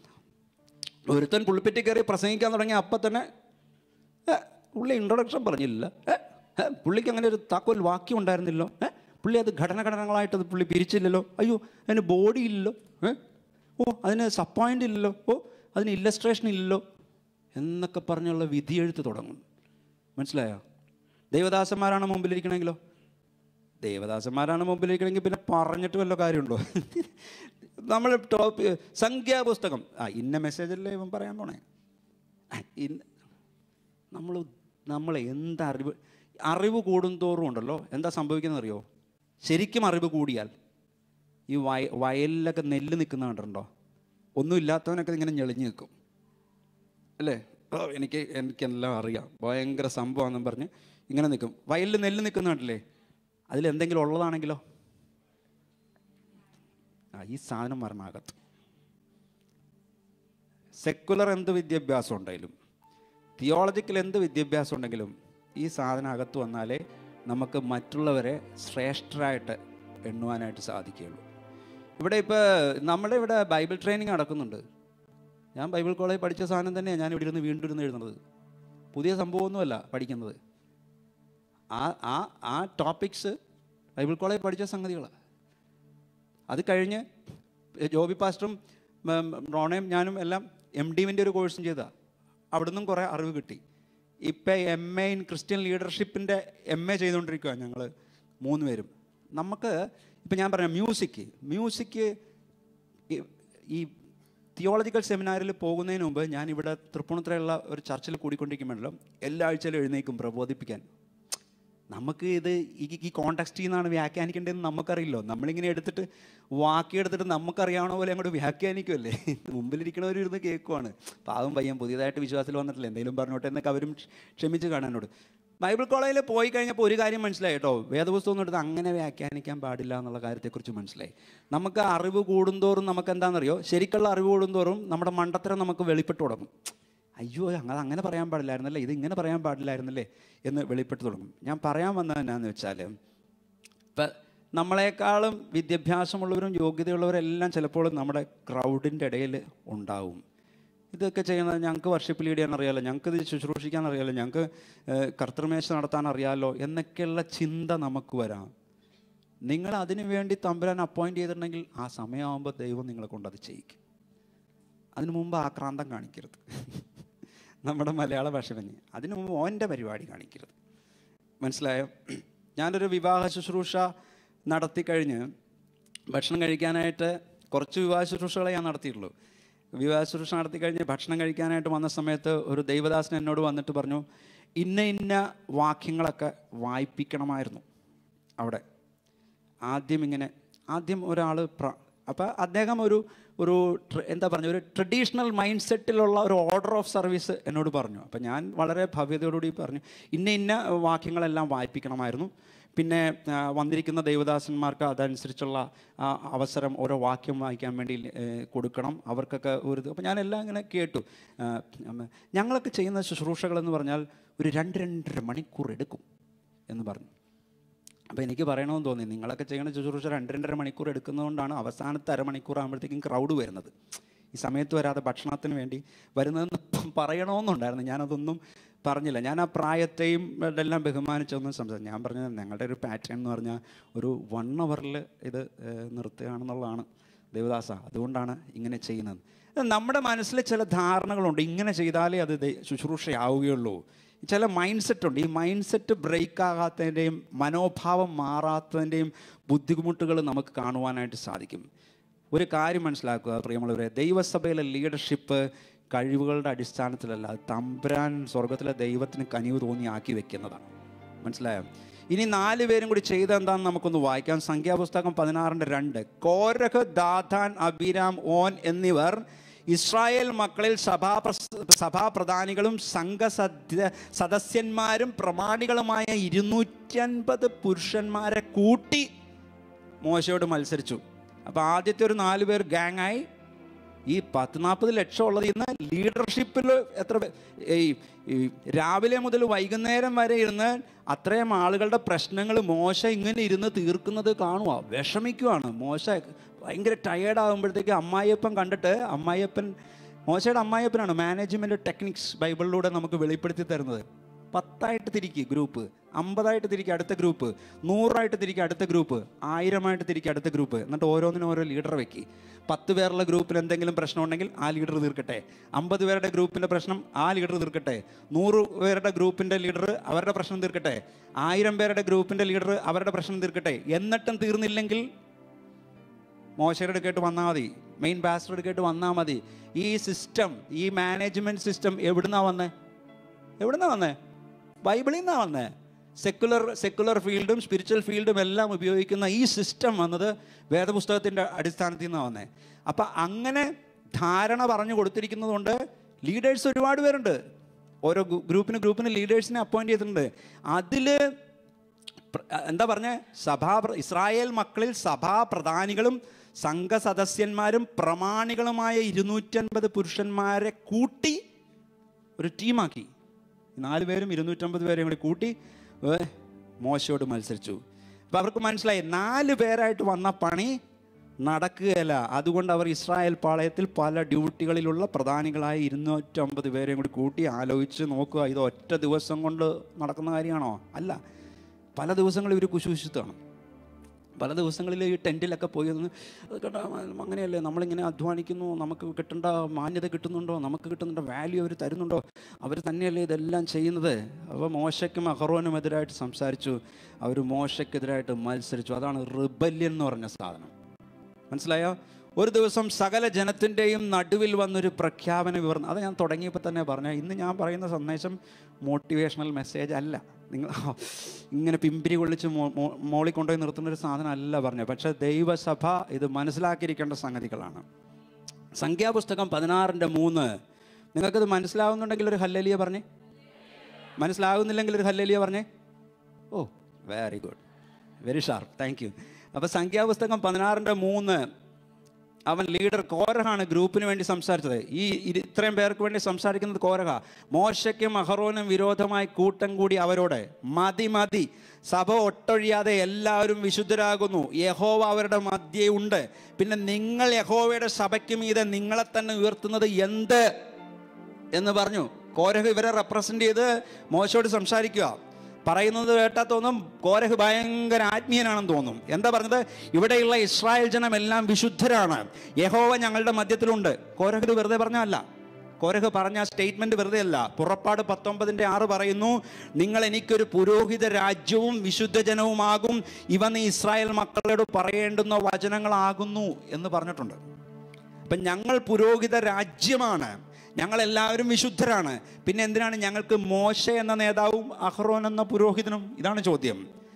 ഒരുത്തൻ പുള്ളിപ്പറ്റി കയറി പ്രസംഗിക്കാൻ തുടങ്ങി അപ്പം തന്നെ "ഏ, പുള്ളി ഇൻട്രൊഡക്ഷൻ പറഞ്ഞില്ല ഏ, ഏ, പുള്ളിക്ക് അങ്ങനെ ഒരു താക്കോൽ വാക്യം ഉണ്ടായിരുന്നില്ലോ ഏ, പുള്ളി അത് ഘടനഘടനകളായിട്ട് അത് പുള്ളി പിരിച്ചില്ലല്ലോ അയ്യോ അതിന് ബോഡി ഇല്ലല്ലോ ഏ ഓ അതിന് സപ്പോയിൻ്റ് ഇല്ലല്ലോ ഓ അതിന് ഇല്ലസ്ട്രേഷൻ ഇല്ലല്ലോ എന്നൊക്കെ പറഞ്ഞുള്ള വിധിയെഴുത്ത് തുടങ്ങും മനസ്സിലായോ ദൈവദാസന്മാരാണ് മുമ്പിലിരിക്കണമെങ്കിലോ ദേവദാസന്മാരാണ് മുമ്പിലിരിക്കണമെങ്കിൽ പിന്നെ പറഞ്ഞിട്ട് വല്ല കാര്യമുണ്ടോ നമ്മൾ ടോപ്പ് സംഖ്യാപുസ്തകം ആ ഇന്ന മെസ്സേജല്ലേ ഇവൻ പറയാൻ പോണേ ആ, ഇന്ന നമ്മൾ നമ്മൾ എന്താ അറിവ് അറിവ് കൂടുന്തോറും ഉണ്ടല്ലോ എന്താ സംഭവിക്കുന്നത് അറിയോ ശരിക്കും അറിവ് കൂടിയാൽ ഈ വയ വയലിലൊക്കെ നെല്ല് നിൽക്കുന്ന കണ്ടിട്ടുണ്ടോ ഒന്നും ഇല്ലാത്തവനൊക്കെ ഇങ്ങനെ ഞെളിഞ്ഞ് നിൽക്കും അല്ലേ ഓ എനിക്ക് എനിക്കെല്ലാം അറിയാം ഭയങ്കര സംഭവമാണെന്നും പറഞ്ഞ് ഇങ്ങനെ നിൽക്കും വയലിൽ നെല്ല് നിൽക്കുന്ന കണ്ടില്ലേ അതിലെന്തെങ്കിലും ഉള്ളതാണെങ്കിലോ ആ ഈ സാധനം വരണകത്ത് സെക്കുലർ എന്ത് വിദ്യാഭ്യാസം ഉണ്ടെങ്കിലും തിയോളജിക്കൽ എന്ത് വിദ്യാഭ്യാസം ഉണ്ടെങ്കിലും ഈ സാധനം അകത്ത് വന്നാലേ നമുക്ക് മറ്റുള്ളവരെ ശ്രേഷ്ഠരായിട്ട് എണ്ണുവാനായിട്ട് സാധിക്കുകയുള്ളൂ ഇവിടെ ഇപ്പോൾ നമ്മുടെ ഇവിടെ ബൈബിൾ ട്രെയിനിങ് നടക്കുന്നുണ്ട് ഞാൻ ബൈബിൾ കോളേജ് പഠിച്ച സാധനം തന്നെയാണ് ഞാൻ ഇവിടെ ഇരുന്ന് വീണ്ടും ഇരുന്ന് എഴുതുന്നത് പുതിയ സംഭവമൊന്നുമല്ല പഠിക്കുന്നത് ആ ആ ആ ടോപ്പിക്സ് ബൈബിൾ കോളേജ് പഠിച്ച സംഗതികളാണ് അത് കഴിഞ്ഞ് ജോബി പാസ്റ്ററും ഉം, റോണയും ഞാനും എല്ലാം എം ഡിവിൻ്റെ ഒരു കോഴ്സും ചെയ്തതാണ് അവിടുന്നും കുറേ അറിവ് കിട്ടി ഇപ്പം എം എ ഇൻ ക്രിസ്ത്യൻ ലീഡർഷിപ്പിൻ്റെ എം എ ചെയ്തുകൊണ്ടിരിക്കുക ഞങ്ങൾ മൂന്ന് പേരും നമുക്ക് ഇപ്പം ഞാൻ പറയാം മ്യൂസിക് മ്യൂസിക് ഈ തിയോളജിക്കൽ സെമിനാറിൽ പോകുന്നതിന് മുമ്പ് ഞാൻ ഇവിടെ തൃപ്പൂണിത്തുറയുള്ള ഒരു ചർച്ചിൽ കൂടിക്കൊണ്ടിരിക്കുമ്പോഴല്ലോ എല്ലാ ആഴ്ചയിലും എഴുന്നേക്കും പ്രബോധിപ്പിക്കാൻ നമുക്ക് ഇത് ഈ ഈ കോണ്ടക്സ്റ്റിൽ നിന്നാണ് വ്യാഖ്യാനിക്കേണ്ടതെന്ന് നമുക്കറിയില്ലോ നമ്മളിങ്ങനെ എടുത്തിട്ട് വാക്കിയെടുത്തിട്ട് നമുക്കറിയാവുന്ന പോലെ അങ്ങോട്ട് വ്യാഖ്യാനിക്കുമല്ലേ മുമ്പിലിരിക്കണവർ ഇരുന്ന് കേൾക്കുവാണ് പാവം പയ്യൻ പുതിയതായിട്ട് വിശ്വാസത്തിൽ വന്നിട്ടില്ല എന്തെങ്കിലും പറഞ്ഞോട്ടെ എന്നൊക്കെ അവരും ക്ഷമിച്ച് കാണാനോട് ബൈബിൾ കോളേജിൽ പോയി കഴിഞ്ഞപ്പോൾ ഒരു കാര്യം മനസ്സിലായി കേട്ടോ വേദപുസ്തകം ഒന്നും എടുത്ത് അങ്ങനെ വ്യാഖ്യാനിക്കാൻ പാടില്ല എന്നുള്ള കാര്യത്തെക്കുറിച്ച് മനസ്സിലായി നമുക്ക് അറിവ് കൂടുന്തോറും നമുക്ക് എന്താണെന്നറിയോ ശരിക്കുള്ള അറിവ് കൂടുന്തോറും നമ്മുടെ മണ്ടത്തരം നമുക്ക് വെളിപ്പെട്ട് തുടങ്ങും അയ്യോ അങ്ങനെ അങ്ങനെ പറയാൻ പാടില്ലായിരുന്നല്ലേ ഇത് ഇങ്ങനെ പറയാൻ പാടില്ലായിരുന്നല്ലേ എന്ന് വെളിപ്പെട്ട് തുടങ്ങും ഞാൻ പറയാൻ വന്നത് എന്നാന്ന് വെച്ചാൽ ഇപ്പം നമ്മളെക്കാളും വിദ്യാഭ്യാസമുള്ളവരും യോഗ്യതയുള്ളവരെല്ലാം ചിലപ്പോൾ നമ്മുടെ ക്രൗഡിൻ്റെ ഇടയിൽ ഉണ്ടാവും ഇതൊക്കെ ചെയ്യുന്നത് ഞങ്ങൾക്ക് വർഷിപ്പ് ലീഡ് ചെയ്യാൻ അറിയാലോ ഞങ്ങൾക്ക് ഇത് ശുശ്രൂഷിക്കാൻ അറിയാലോ ഞങ്ങൾക്ക് ഏഹ്, കർത്തൃമേശ നടത്താൻ അറിയാലോ എന്നൊക്കെയുള്ള ചിന്ത നമുക്ക് വരാം നിങ്ങൾ അതിനു വേണ്ടി തമ്പുരാൻ അപ്പോയിൻറ്റ് ചെയ്തിട്ടുണ്ടെങ്കിൽ ആ സമയമാകുമ്പോൾ ദൈവം നിങ്ങളെ കൊണ്ട് അത് ചെയ്യിക്കും അതിനു മുമ്പ് ആക്രാന്തം കാണിക്കരുത് നമ്മുടെ മലയാള ഭാഷ തന്നെ അതിനു മുമ്പ് ഓൻ്റെ പരിപാടി കാണിക്കരുത് മനസ്സിലായോ ഞാനൊരു വിവാഹ ശുശ്രൂഷ നടത്തി കഴിഞ്ഞ് ഭക്ഷണം കഴിക്കാനായിട്ട് കുറച്ച് വിവാഹ ശുശ്രൂഷകളെ ഞാൻ നടത്തിയിട്ടുള്ളൂ വിവാഹ ശുശ്രൂഷ നടത്തി കഴിഞ്ഞ് ഭക്ഷണം കഴിക്കാനായിട്ട് വന്ന സമയത്ത് ഒരു ദൈവദാസൻ എന്നോട് വന്നിട്ട് പറഞ്ഞു ഇന്ന ഇന്ന വാക്യങ്ങളൊക്കെ വായിപ്പിക്കണമായിരുന്നു അവിടെ ആദ്യം ഇങ്ങനെ ആദ്യം ഒരാൾ പ്ര അപ്പോൾ അദ്ദേഹം ഒരു ഒരു ട്ര- എന്താ പറഞ്ഞ ഒരു ട്രഡീഷണൽ മൈൻഡ് സെറ്റിലുള്ള ഒരു ഓർഡർ ഓഫ് സർവീസ് എന്നോട് പറഞ്ഞു അപ്പോൾ ഞാൻ വളരെ ഭവ്യതയോടുകൂടി പറഞ്ഞു ഇന്ന ഇന്ന വാക്യങ്ങളെല്ലാം വായിപ്പിക്കണമായിരുന്നു പിന്നെ ആ, വന്നിരിക്കുന്ന ദൈവദാസന്മാർക്ക് അതനുസരിച്ചുള്ള ആ, അവസരം ഓരോ വാക്യം വായിക്കാൻ വേണ്ടി ഏ, കൊടുക്കണം അവർക്കൊക്കെ ഒരു അപ്പോൾ ഞാനെല്ലാം ഇങ്ങനെ കേട്ടു ആ, ഉം, ഞങ്ങളൊക്കെ ചെയ്യുന്ന ശുശ്രൂഷകളെന്ന് പറഞ്ഞാൽ ഒരു രണ്ട് രണ്ടര മണിക്കൂർ എടുക്കും എന്ന് പറഞ്ഞു അപ്പോൾ എനിക്ക് പറയണമെന്ന് തോന്നി നിങ്ങളൊക്കെ ചെയ്യുന്ന ശുശ്രൂഷ രണ്ട് രണ്ടര മണിക്കൂർ എടുക്കുന്നതുകൊണ്ടാണ് അവസാനത്തെ അരമണിക്കൂർ ആകുമ്പോഴത്തേക്കും ക്രൗഡ് വരുന്നത് ഈ സമയത്ത് വരാതെ ഭക്ഷണത്തിന് വേണ്ടി വരുന്നതെന്ന് പറയണമെന്നുണ്ടായിരുന്നു ഞാനതൊന്നും പറഞ്ഞില്ല ഞാൻ ആ പ്രായത്തെയും ഇതെല്ലാം ബഹുമാനിച്ചൊന്നും സംസാരിച്ചു ഞാൻ പറഞ്ഞത് ഞങ്ങളുടെ ഒരു പാറ്റേൺ എന്ന് പറഞ്ഞാൽ ഒരു വൺ അവറിൽ ഇത് ഏഹ്, നിർത്തുകയാണെന്നുള്ളതാണ് ദേവദാസ അതുകൊണ്ടാണ് ഇങ്ങനെ ചെയ്യുന്നത് ഇത് നമ്മുടെ മനസ്സിൽ ചില ധാരണകളുണ്ട് ഇങ്ങനെ ചെയ്താലേ അത് ദൈ- ശുശ്രൂഷയാവുകയുള്ളൂ ചില മൈൻഡ് സെറ്റ് ഉണ്ട് ഈ മൈൻഡ് സെറ്റ് ബ്രേക്ക് ആകാത്തതിൻ്റെയും മനോഭാവം മാറാത്തതിൻ്റെയും ബുദ്ധിമുട്ടുകൾ നമുക്ക് കാണുവാനായിട്ട് സാധിക്കും ഒരു കാര്യം മനസ്സിലാക്കുക പ്രിയമുള്ളവരെ ദൈവസഭയിലെ ലീഡർഷിപ്പ് കഴിവുകളുടെ അടിസ്ഥാനത്തിലല്ല അത് തമ്പുരാൻ സ്വർഗത്തിലെ ദൈവത്തിന് കനിവ് തോന്നി ആക്കി വെക്കുന്നതാണ് മനസ്സിലായോ ഇനി നാല് പേരും കൂടി ചെയ്ത എന്താണെന്ന് നമുക്കൊന്ന് വായിക്കാം സംഖ്യാപുസ്തകം പതിനാറിൻ്റെ രണ്ട് കോരഹ് ദാഥാൻ അബിരാം ഓൻ എന്നിവർ ഇസ്രായേൽ മക്കളിൽ സഭാ സഭാപ്രധാനികളും സംഘസദ്യ സദസ്യന്മാരും പ്രമാണികളുമായ ഇരുന്നൂറ്റൻപത് പുരുഷന്മാരെ കൂട്ടി മോശയോട് മത്സരിച്ചു അപ്പോൾ ആദ്യത്തെ ഒരു നാല് പേർ ഗാങ്ങായി ഈ പത്ത് നാൽപ്പത് ലക്ഷം ഉള്ളത് ഇന്ന് ലീഡർഷിപ്പിൽ എത്ര പേ- ഈ ഈ രാവിലെ മുതൽ വൈകുന്നേരം വരെ ഇരുന്ന് അത്രയും ആളുകളുടെ പ്രശ്നങ്ങൾ മോശ ഇങ്ങനെ ഇരുന്ന് തീർക്കുന്നത് കാണുക വിഷമിക്കുവാണ് മോശ ഭയങ്കര ടയേർഡ് ആകുമ്പോഴത്തേക്ക് അമ്മായിയപ്പൻ കണ്ടിട്ട് അമ്മായിയപ്പൻ മോശയുടെ അമ്മായിയപ്പനാണ് മാനേജ്മെൻറ്റ് ടെക്നിക്സ് ബൈബിളിലൂടെ നമുക്ക് വെളിപ്പെടുത്തി തരുന്നത് പത്തായിട്ട് തിരിക്കുക ഗ്രൂപ്പ് അമ്പതായിട്ട് തിരിക്കുക അടുത്ത ഗ്രൂപ്പ് നൂറായിട്ട് തിരിക്കുക അടുത്ത ഗ്രൂപ്പ് ആയിരമായിട്ട് തിരിക്കുക അടുത്ത ഗ്രൂപ്പ് എന്നിട്ട് ഓരോന്നിനും ഓരോ ലീഡർ വെക്കി പത്ത് പേരുള്ള ഗ്രൂപ്പിൽ എന്തെങ്കിലും പ്രശ്നം ഉണ്ടെങ്കിൽ ആ ലീഡർ തീർക്കട്ടെ അമ്പത് പേരുടെ ഗ്രൂപ്പിൻ്റെ പ്രശ്നം ആ ലീഡർ തീർക്കട്ടെ നൂറ് പേരുടെ ഗ്രൂപ്പിൻ്റെ ലീഡർ അവരുടെ പ്രശ്നം തീർക്കട്ടെ ആയിരം പേരുടെ ഗ്രൂപ്പിൻ്റെ ലീഡർ അവരുടെ പ്രശ്നം തീർക്കട്ടെ എന്നിട്ടും തീർന്നില്ലെങ്കിൽ മോശയുടെ അടുക്കേട്ട് വന്നാൽ മതി മെയിൻ ബാസ്റ്റർ അടുക്കേട്ട് വന്നാൽ മതി ഈ സിസ്റ്റം ഈ മാനേജ്മെൻറ്റ് സിസ്റ്റം എവിടുന്നാ വന്നേ എവിടുന്നാ വന്നേ ബൈബിളിൽ നിന്നാ വന്നേ സെക്കുലർ സെക്കുലർ ഫീൽഡും സ്പിരിച്വൽ ഫീൽഡും എല്ലാം ഉപയോഗിക്കുന്ന ഈ സിസ്റ്റം വന്നത് വേദപുസ്തകത്തിൻ്റെ അടിസ്ഥാനത്തിൽ നിന്നാണ് വന്നേ അപ്പം അങ്ങനെ ധാരണ പറഞ്ഞു കൊടുത്തിരിക്കുന്നത് കൊണ്ട് ലീഡേഴ്സ് ഒരുപാട് പേരുണ്ട് ഓരോ ഗ്രൂ- ഗ്രൂപ്പിന് ഗ്രൂപ്പിന് ലീഡേഴ്സിനെ അപ്പോയിൻറ്റ് ചെയ്തിട്ടുണ്ട് അതിൽ പ്ര- എന്താ പറഞ്ഞേ സഭാ പ്ര- ഇസ്രായേൽ മക്കളിൽ സഭാ പ്രധാനികളും സംഘസദസ്യന്മാരും പ്രമാണികളുമായ ഇരുന്നൂറ്റൻപത് പുരുഷന്മാരെ കൂട്ടി ഒരു ടീമാക്കി നാല് പേരും ഇരുന്നൂറ്റമ്പത് പേരെയും കൂടി കൂട്ടി ഏ, മോശയോട് മത്സരിച്ചു അപ്പം അവർക്ക് മനസ്സിലായി നാല് പേരായിട്ട് വന്ന പണി നടക്കുകയല്ല അതുകൊണ്ട് അവർ ഇസ്രായേൽ പാളയത്തിൽ പല ഡ്യൂട്ടികളിലുള്ള പ്രധാനികളായ ഇരുന്നൂറ്റമ്പത് പേരെയും കൂടി കൂട്ടി ആലോചിച്ച് നോക്കുക ഇത് ഒറ്റ ദിവസം കൊണ്ട് നടക്കുന്ന കാര്യമാണോ അല്ല പല ദിവസങ്ങളിൽ ഇവർ കുശുശുത്താണ് പല ദിവസങ്ങളിൽ ഈ ടെൻറ്റിലൊക്കെ പോയി ഒന്ന് അത് കേട്ടോ അങ്ങനെയല്ലേ നമ്മളിങ്ങനെ അധ്വാനിക്കുന്നു നമുക്ക് കിട്ടേണ്ട മാന്യത കിട്ടുന്നുണ്ടോ നമുക്ക് കിട്ടുന്നുണ്ടോ വാല്യൂ അവർ തരുന്നുണ്ടോ അവർ തന്നെയല്ലേ ഇതെല്ലാം ചെയ്യുന്നത് അപ്പോൾ മോശയ്ക്കും അഹറോനും എതിരായിട്ട് സംസാരിച്ചു അവർ മോശയ്ക്കെതിരായിട്ട് മത്സരിച്ചു അതാണ് റിബല്യൻ എന്ന് പറഞ്ഞ സാധനം മനസ്സിലായോ ഒരു ദിവസം സകല ജനത്തിൻ്റെയും നടുവിൽ വന്നൊരു പ്രഖ്യാപന വിവരണം അത് ഞാൻ തുടങ്ങിയപ്പോൾ തന്നെ പറഞ്ഞ ഇന്ന് ഞാൻ പറയുന്ന സന്ദേശം മോട്ടിവേഷണൽ മെസ്സേജ് അല്ല നിങ്ങൾ ഇങ്ങനെ പിമ്പിരി കൊള്ളിച്ച് മോ- മോ- മോളിൽ കൊണ്ടുപോയി നിർത്തുന്ന ഒരു സാധനം അല്ല പറഞ്ഞത് പക്ഷേ ദൈവസഭ ഇത് മനസ്സിലാക്കിയിരിക്കേണ്ട സംഗതികളാണ് സംഖ്യാപുസ്തകം പതിനാറിൻ്റെ മൂന്ന് നിങ്ങൾക്കത് മനസ്സിലാവുന്നുണ്ടെങ്കിൽ ഒരു ഹല്ലലിയ പറഞ്ഞേ മനസ്സിലാകുന്നില്ലെങ്കിൽ ഒരു ഹല്ലലിയ പറഞ്ഞേ oh very good very sharp thank you അപ്പോൾ സംഖ്യാപുസ്തകം പതിനാറിൻ്റെ മൂന്ന് അവൻ ലീഡർ കോരഹാണ് ഗ്രൂപ്പിന് വേണ്ടി സംസാരിച്ചത് ഈ ഇരി- ഇത്രയും പേർക്ക് വേണ്ടി സംസാരിക്കുന്നത് കോരഹ മോശയ്ക്കും അഹറോനും വിരോധമായി കൂട്ടം കൂടി അവരോട് മതി മതി സഭ ഒട്ടൊഴിയാതെ എല്ലാവരും വിശുദ്ധരാകുന്നു യഹോവ അവരുടെ മധ്യേ ഉണ്ട് പിന്നെ നിങ്ങൾ യഹോവയുടെ സഭയ്ക്ക് മീതെ നിങ്ങളെ തന്നെ ഉയർത്തുന്നത് എന്ത് എന്ന് പറഞ്ഞു കോരഹ് ഇവരെ റെപ്രസെൻ്റ് ചെയ്ത് മോശയോട് സംസാരിക്കുക പറയുന്നത് കേട്ടാൽ തോന്നും കോരഹ് ഭയങ്കര ആത്മീയനാണെന്ന് തോന്നും എന്താ പറഞ്ഞത് ഇവിടെയുള്ള ഇസ്രായേൽ ജനം എല്ലാം വിശുദ്ധരാണ് യഹോവ ഞങ്ങളുടെ മധ്യത്തിലുണ്ട് കോരഹ് ഇത് വെറുതെ പറഞ്ഞല്ല കോരഹ് പറഞ്ഞ സ്റ്റേറ്റ്മെന്റ് വെറുതെ അല്ല പുറപ്പാട് പത്തൊമ്പതിൻ്റെ ആറ് പറയുന്നു നിങ്ങൾ എനിക്കൊരു പുരോഹിത രാജ്യവും വിശുദ്ധ ജനവുമാകും ഇവ നീ ഇസ്രായേൽ മക്കളോട് പറയേണ്ടുന്ന വചനങ്ങളാകുന്നു എന്ന് പറഞ്ഞിട്ടുണ്ട് അപ്പം ഞങ്ങൾ പുരോഹിത രാജ്യമാണ് ഞങ്ങൾ എല്ലാവരും വിശുദ്ധരാണ് പിന്നെ എന്തിനാണ് ഞങ്ങൾക്ക് മോശ എന്ന നേതാവും അഹ്റോൻ എന്ന പുരോഹിതനും ഇതാണ് ചോദ്യം